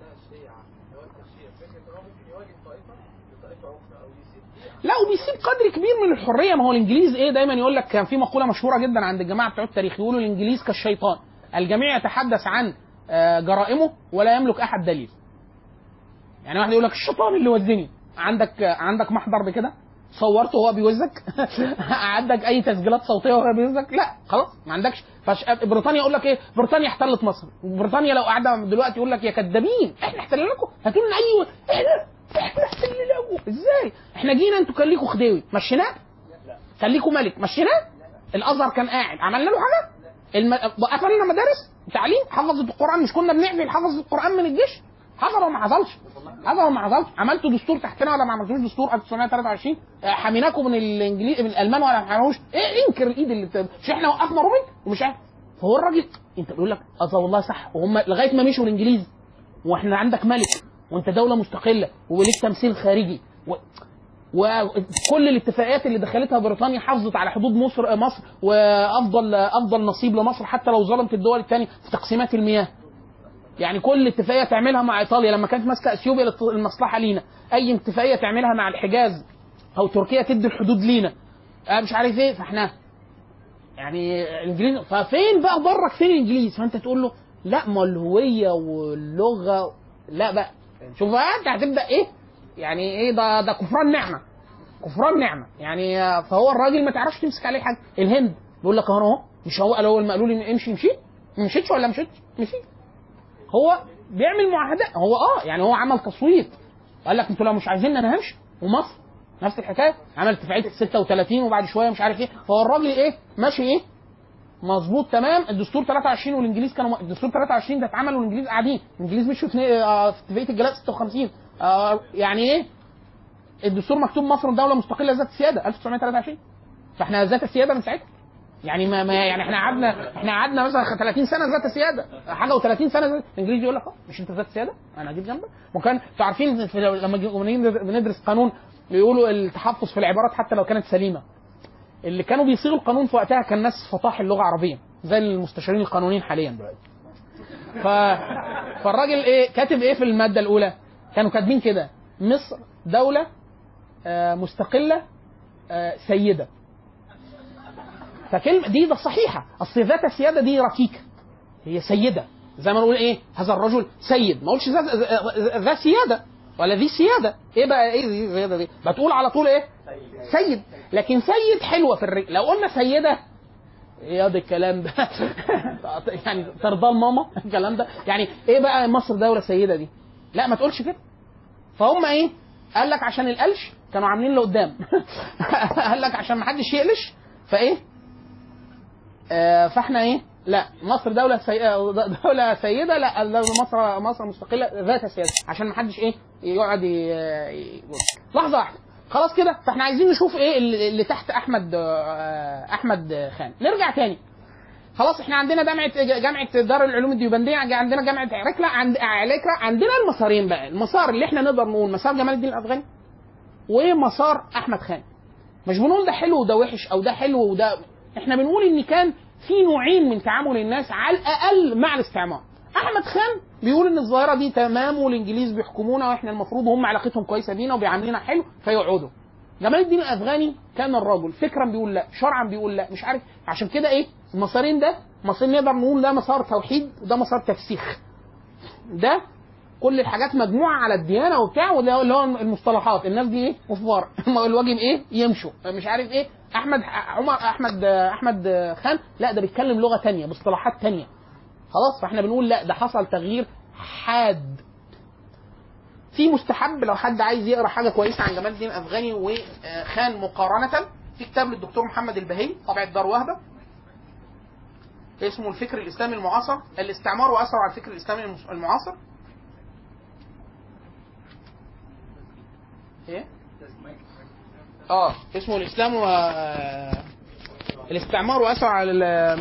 لا وبيسيب قدر كبير من الحريه ما هو الانجليز ايه دايما يقول لك كان في مقوله مشهوره جدا عند الجماعه بتوع التاريخ يقولوا الانجليز كالشيطان الجميع يتحدث عن آه، جرائمه ولا يملك احد دليل يعني واحد يقول لك الشيطان اللي وزني عندك آه، عندك محضر بكده صورته وهو بيوزك عندك اي تسجيلات صوتيه وهو بيوزك لا خلاص ما عندكش فش... بريطانيا يقول لك ايه بريطانيا احتلت مصر بريطانيا لو قاعده دلوقتي يقول لك يا كدابين احنا احتلنا لكم هاتوا لنا اي احنا احنا احتلنا لكم ازاي احنا جينا انتوا كان ليكوا خديوي مشيناه كان ليكوا ملك مشيناه الازهر كان قاعد عملنا له حاجه الم... قفلنا مدارس تعليم حفظت القران مش كنا بنعمل حفظ القران من الجيش حصل ولا ما حصلش حصل ولا ما حصلش عملتوا دستور تحتنا ولا ما عملتوش دستور 1923 آه، حميناكم من الانجليز من الالمان ولا ما حميناهوش ايه انكر الايد اللي بت... مش احنا وقفنا رومل ومش عارف فهو الراجل انت بيقول لك اه والله صح وهم لغايه ما مشوا الانجليز واحنا عندك ملك وانت دوله مستقله وليك تمثيل خارجي و... وكل الاتفاقيات اللي دخلتها بريطانيا حافظت على حدود مصر مصر وافضل افضل نصيب لمصر حتى لو ظلمت الدول الثانيه في تقسيمات المياه يعني كل اتفاقيه تعملها مع ايطاليا لما كانت ماسكه اثيوبيا للت- المصلحه لينا اي اتفاقيه تعملها مع الحجاز او تركيا تدي الحدود لينا آه مش عارف ايه فاحنا يعني الانجليز ففين بقى برك فين الانجليز فانت تقول له لا ما الهويه واللغه لا بقى شوف بقى انت هتبدا ايه يعني ايه ده ده كفران نعمه كفران نعمه يعني آه، فهو الراجل ما تعرفش تمسك عليه حاجه الهند بيقول لك اهو اهو مش هو قال هو اللي قالوا لي امشي مشيت ما مشيتش ولا مشيت مشيت هو بيعمل معاهدات هو اه يعني هو عمل تصويت قال لك انتوا لو مش عايزين انا همشي ومصر نفس الحكايه عمل اتفاقيه 36 وبعد شويه مش عارف ايه فهو الراجل ايه ماشي ايه مظبوط تمام الدستور 23 والانجليز كانوا الدستور 23 ده اتعمل والانجليز قاعدين الانجليز مشوا في آه، في اتفاقيه الجلاء 56 آه، يعني ايه الدستور مكتوب مصر دوله مستقله ذات السياده 1923 فاحنا ذات السياده من ساعتها يعني ما, ما يعني احنا قعدنا احنا قعدنا مثلا 30 سنه ذات سياده حاجه و30 سنه ذات الانجليزي يقول لك اه مش انت ذات سياده انا اجيب جنبك وكان انتوا عارفين في لما جي- بنيجي بندرس قانون بيقولوا التحفظ في العبارات حتى لو كانت سليمه اللي كانوا بيصيغوا القانون في وقتها كان ناس فطاح اللغه العربيه زي المستشارين القانونيين حاليا دلوقتي ف... فالراجل ايه كاتب ايه في الماده الاولى كانوا كاتبين كده مصر دوله آه، مستقله آه، سيده فكلمه دي ده صحيحه اصل ذات السياده دي ركيكه هي سيده زي ما نقول ايه هذا الرجل سيد ما اقولش ذات ذا سياده ولا ذي سياده ايه بقى ايه ذي سياده دي بتقول على طول ايه سيد لكن سيد حلوه في الرجل لو قلنا سيده ايه ده الكلام ده يعني ترضى ماما الكلام ده يعني ايه بقى مصر دوله سيده دي لا ما تقولش كده فهم ايه قال لك عشان القلش كانوا عاملين لقدام قال لك عشان ما حدش يقلش فايه آه فاحنا ايه لا مصر دولة سي... دولة سيدة لا دولة مصر مصر مستقلة ذات سيادة عشان ما حدش ايه يقعد ي... ي... لحظة واحدة خلاص كده فاحنا عايزين نشوف ايه اللي اللي تحت احمد آه، احمد خان نرجع تاني خلاص احنا عندنا جامعه جامعه دار العلوم الديوبنديه عندنا جامعه عريكلا عند عريكلا عندنا المسارين بقى المسار اللي احنا نقدر نقول مسار جمال الدين الافغاني ومسار احمد خان مش بنقول ده حلو وده وحش او ده حلو وده احنا بنقول ان كان في نوعين من تعامل الناس على الاقل مع الاستعمار احمد خان بيقول ان الظاهره دي تمام والانجليز بيحكمونا واحنا المفروض هم علاقتهم كويسه بينا وبيعاملونا حلو فيقعدوا جمال الدين الافغاني كان الرجل فكرا بيقول لا شرعا بيقول لا مش عارف عشان كده ايه المسارين ده مسار نقدر نقول ده مسار توحيد وده مسار تفسيخ ده كل الحاجات مجموعه على الديانه وبتاع وده اللي هو المصطلحات الناس دي ايه كفار الواجب ايه يمشوا مش عارف ايه احمد عمر احمد احمد خان لا ده بيتكلم لغه تانية باصطلاحات تانية خلاص فاحنا بنقول لا ده حصل تغيير حاد في مستحب لو حد عايز يقرا حاجه كويسه عن جمال الدين الافغاني وخان مقارنه في كتاب للدكتور محمد البهي طبعة دار وهبه اسمه الفكر الاسلامي المعاصر الاستعمار واثره على الفكر الاسلامي المعاصر ايه اه اسمه الاسلام و آه، الاستعمار واثر على ال...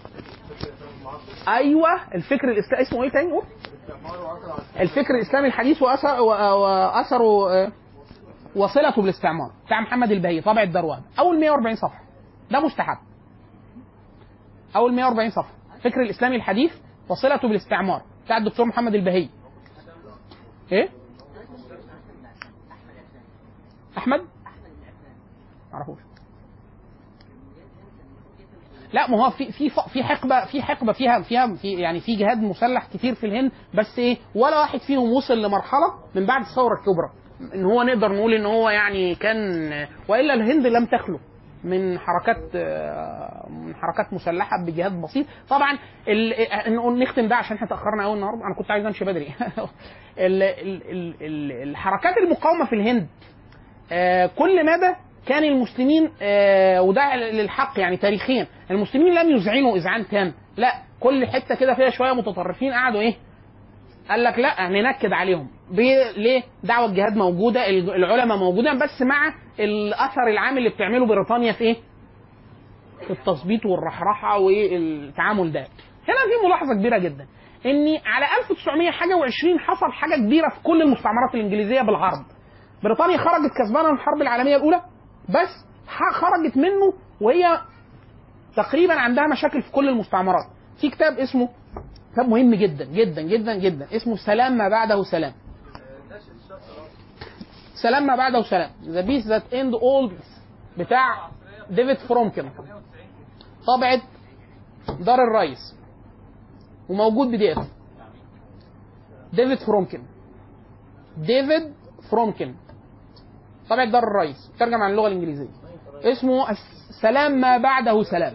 ايوه الفكر الاسلامي اسمه ايه تاني قول الفكر الاسلامي الحديث واثر و- واثره آه، وصلته بالاستعمار بتاع محمد البهي طابع الدروان اول 140 صفحه ده مستحب اول 140 صفحه الفكر الاسلامي الحديث وصلته بالاستعمار بتاع الدكتور محمد البهي ايه احمد معرفوش لا ما هو في في في حقبه في حقبه فيها فيها في يعني في جهاد مسلح كتير في الهند بس ايه ولا واحد فيهم وصل لمرحله من بعد الثوره الكبرى ان هو نقدر نقول ان هو يعني كان والا الهند لم تخلو من حركات آه، من حركات مسلحه بجهاد بسيط طبعا ال- نقول نختم ده عشان احنا تاخرنا قوي النهارده انا كنت عايز امشي بدري ال- ال- ال- ال- الحركات المقاومه في الهند آه، كل مدى كان المسلمين آه، وده للحق يعني تاريخيا المسلمين لم يذعنوا اذعان تام لا كل حته كده فيها شويه متطرفين قعدوا ايه قال لك لا ننكد عليهم بي- ليه دعوه الجهاد موجوده الج- العلماء موجوده بس مع الاثر العام اللي بتعمله بريطانيا في ايه في التظبيط والرحرحه والتعامل ده هنا في ملاحظه كبيره جدا ان على 1900 حاجه و20 حصل حاجه كبيره في كل المستعمرات الانجليزيه بالغرب بريطانيا خرجت كسبانه من الحرب العالميه الاولى بس ح- خرجت منه وهي تقريبا عندها مشاكل في كل المستعمرات في كتاب اسمه كتاب مهم جدا جدا جدا جدا اسمه سلام ما بعده سلام سلام ما بعده سلام ذا بيس ذات اند اول بتاع ديفيد فرومكن طبعة دار الرئيس وموجود بدي اف ديفيد فرومكن ديفيد فرومكن طبعة دار الرئيس ترجم عن اللغة الإنجليزية اسمه السلام ما بعده سلام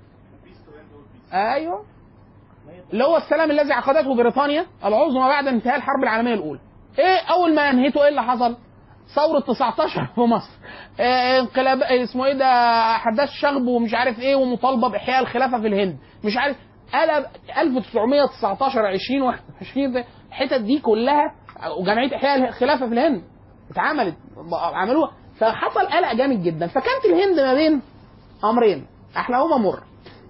أيوه اللي هو السلام الذي عقدته بريطانيا العظمى بعد انتهاء الحرب العالمية الأولى ايه أول ما أنهيته ايه اللي حصل؟ ثورة 19 في مصر آه، انقلاب آه، اسمه ايه ده احداث شغب ومش عارف ايه ومطالبة بإحياء الخلافة في الهند مش عارف قلب 1919 20 21 ده الحتت دي كلها وجمعية إحياء الخلافة في الهند اتعملت عملوها فحصل قلق جامد جدا فكانت الهند ما بين امرين احلاهما مر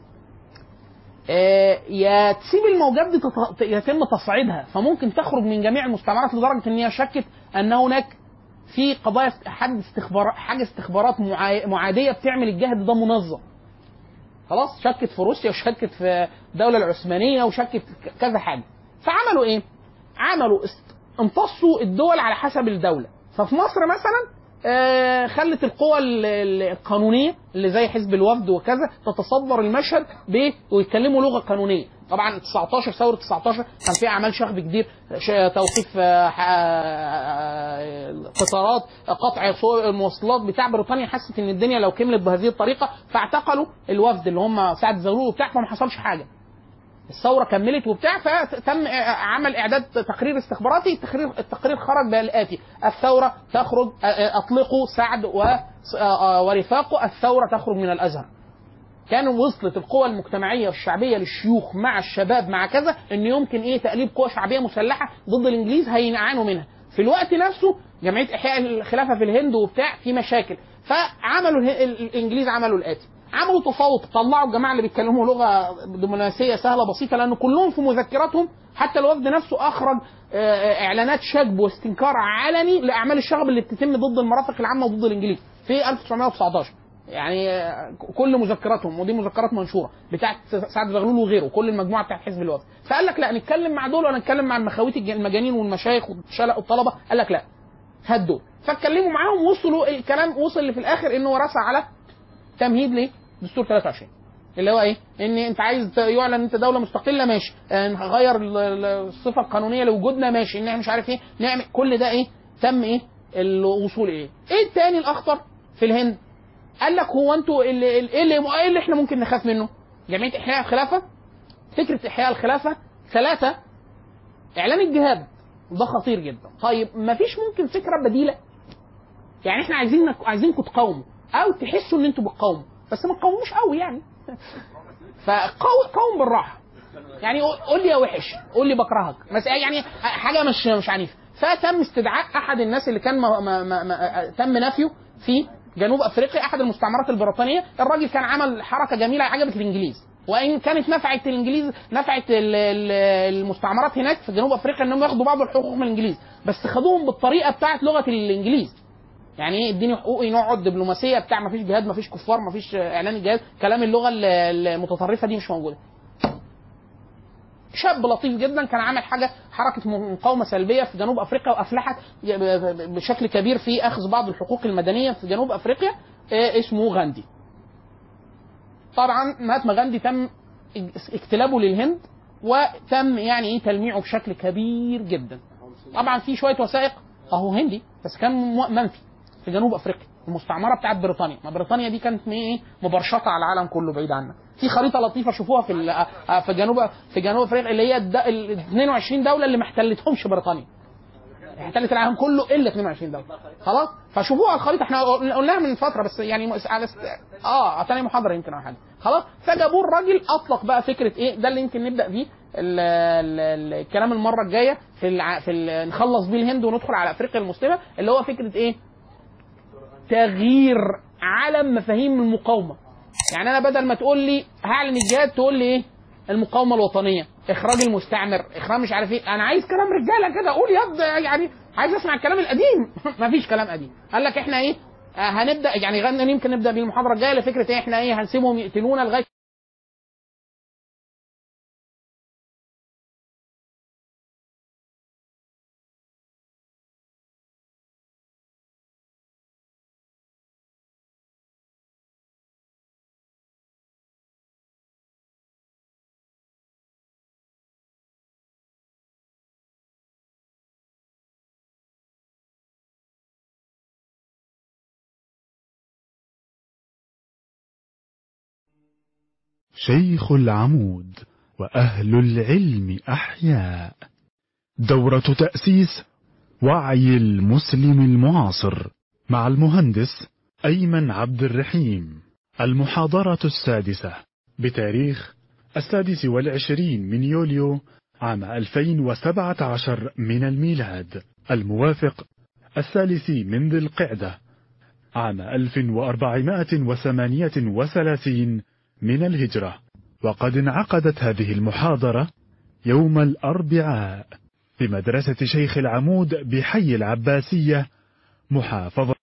آه، يا تسيب الموجات دي تط- يتم تصعيدها فممكن تخرج من جميع المستعمرات لدرجه ان هي شكت ان هناك في قضايا حد استخبار حاجه استخبارات معا- معاديه بتعمل الجهد ده منظم خلاص شكت في روسيا وشكت في الدوله العثمانيه وشكت ك- كذا حاجه فعملوا ايه؟ عملوا است- امتصوا الدول على حسب الدوله ففي مصر مثلا آه، خلت القوى ال- ال- القانونيه اللي زي حزب الوفد وكذا تتصدر المشهد ب ويتكلموا لغه قانونيه طبعا 19 ثوره 19 كان فيها اعمال شغب كتير ش- توقيف آه، ح- آه، قطارات آه، قطع سو- المواصلات بتاع بريطانيا حست ان الدنيا لو كملت بهذه الطريقه فاعتقلوا الوفد اللي هم سعد زغلول وبتاع فما حصلش حاجه الثوره كملت وبتاع فتم عمل اعداد تقرير استخباراتي التقرير التقرير خرج بالاتي الثوره تخرج اطلقوا سعد و ورفاقه الثوره تخرج من الازهر كان وصلت القوى المجتمعيه والشعبيه للشيوخ مع الشباب مع كذا ان يمكن ايه تاليب قوى شعبيه مسلحه ضد الانجليز هيعانوا منها في الوقت نفسه جمعيه احياء الخلافه في الهند وبتاع في مشاكل فعملوا اله- ال- الانجليز عملوا الاتي عملوا تفاوض طلعوا الجماعه اللي بيتكلموا لغه دبلوماسيه سهله بسيطه لان كلهم في مذكراتهم حتى الوفد نفسه اخرج آه، اعلانات شجب واستنكار علني لاعمال الشغب اللي بتتم ضد المرافق العامه وضد الانجليز في 1919 يعني آه، كل مذكراتهم ودي مذكرات منشوره بتاعت سعد زغلول وغيره كل المجموعه بتاعت حزب الوفد فقال لك لا نتكلم مع دول ولا نتكلم مع المخاويت الج- المجانين والمشايخ والشلق والطلبه قال لك لا هات دول فاتكلموا معاهم وصلوا الكلام وصل اللي في الاخر انه رسى على تمهيد ليه دستور 23 اللي هو ايه؟ ان انت عايز ت- يعلن انت دوله مستقله ماشي، آه، نغير ال- ال- الصفه القانونيه لوجودنا ماشي، ان احنا مش عارف ايه، نعمل كل ده ايه؟ تم ايه؟ الوصول ايه؟ ايه التاني الاخطر في الهند؟ قال لك هو انتوا اللي اللي- ايه اللي, ايه اللي احنا ممكن نخاف منه؟ جمعيه احياء الخلافه فكره احياء الخلافه ثلاثه اعلان الجهاد ده خطير جدا طيب ما فيش ممكن فكره بديله يعني احنا عايزين عايزينكم تقاوموا او تحسوا ان انتوا بتقاوموا بس ما تقاوموش قوي يعني فقاوم قاوم بالراحه يعني قول- قول لي يا وحش قول لي بكرهك بس يعني حاجه مش مش عنيفه فتم استدعاء احد الناس اللي كان ما ما ما ما تم نفيه في جنوب افريقيا احد المستعمرات البريطانيه الراجل كان عمل حركه جميله عجبت الانجليز وان كانت نفعت الانجليز نفعت ال- ال- المستعمرات هناك في جنوب افريقيا انهم ياخدوا بعض الحقوق من الانجليز بس خدوهم بالطريقه بتاعت لغه الانجليز يعني ايه اديني حقوقي نقعد دبلوماسيه بتاع ما فيش جهاد ما فيش كفار ما فيش اعلان الجهاد كلام اللغه ال- المتطرفه دي مش موجوده شاب لطيف جدا كان عامل حاجه حركه مقاومه سلبيه في جنوب افريقيا وافلحت بشكل كبير في اخذ بعض الحقوق المدنيه في جنوب افريقيا آه، اسمه غاندي. طبعا مهاتما غاندي تم اجتلابه للهند وتم يعني ايه تلميعه بشكل كبير جدا. طبعا في شويه وثائق اهو هندي بس كان م- منفي في جنوب افريقيا المستعمره بتاعت بريطانيا ما بريطانيا دي كانت م- ايه مبرشطه على العالم كله بعيد عنك في خريطه لطيفه شوفوها في ال- آه، في جنوب في جنوب افريقيا اللي هي الد- ال 22 دوله اللي ما احتلتهمش بريطانيا احتلت العالم كله الا 22 دوله خلاص فشوفوها الخريطه احنا قلناها من فتره بس يعني مس- على است... اه تاني محاضره يمكن او حاجه خلاص فجابوه الراجل اطلق بقى فكره ايه ده اللي يمكن نبدا بيه ال- ال- ال- الكلام المره الجايه في الع... في ال... نخلص بيه الهند وندخل على افريقيا المسلمه اللي هو فكره ايه تغيير علم مفاهيم المقاومه يعني انا بدل ما تقول لي هعلن الجهاد تقول لي ايه المقاومه الوطنيه اخراج المستعمر اخراج مش عارف ايه انا عايز كلام رجاله كده قول يد يعني عايز اسمع الكلام القديم مفيش كلام قديم قال لك احنا ايه آه هنبدا يعني غنى يمكن نبدا بالمحاضره الجايه لفكره ايه احنا ايه هنسيبهم يقتلونا لغايه شيخ العمود وأهل العلم أحياء دورة تأسيس وعي المسلم المعاصر مع المهندس أيمن عبد الرحيم المحاضرة السادسة بتاريخ السادس والعشرين من يوليو عام 2017 من الميلاد الموافق الثالث من ذي القعدة عام 1438 من الهجرة وقد انعقدت هذه المحاضرة يوم الأربعاء في مدرسة شيخ العمود بحي العباسية محافظة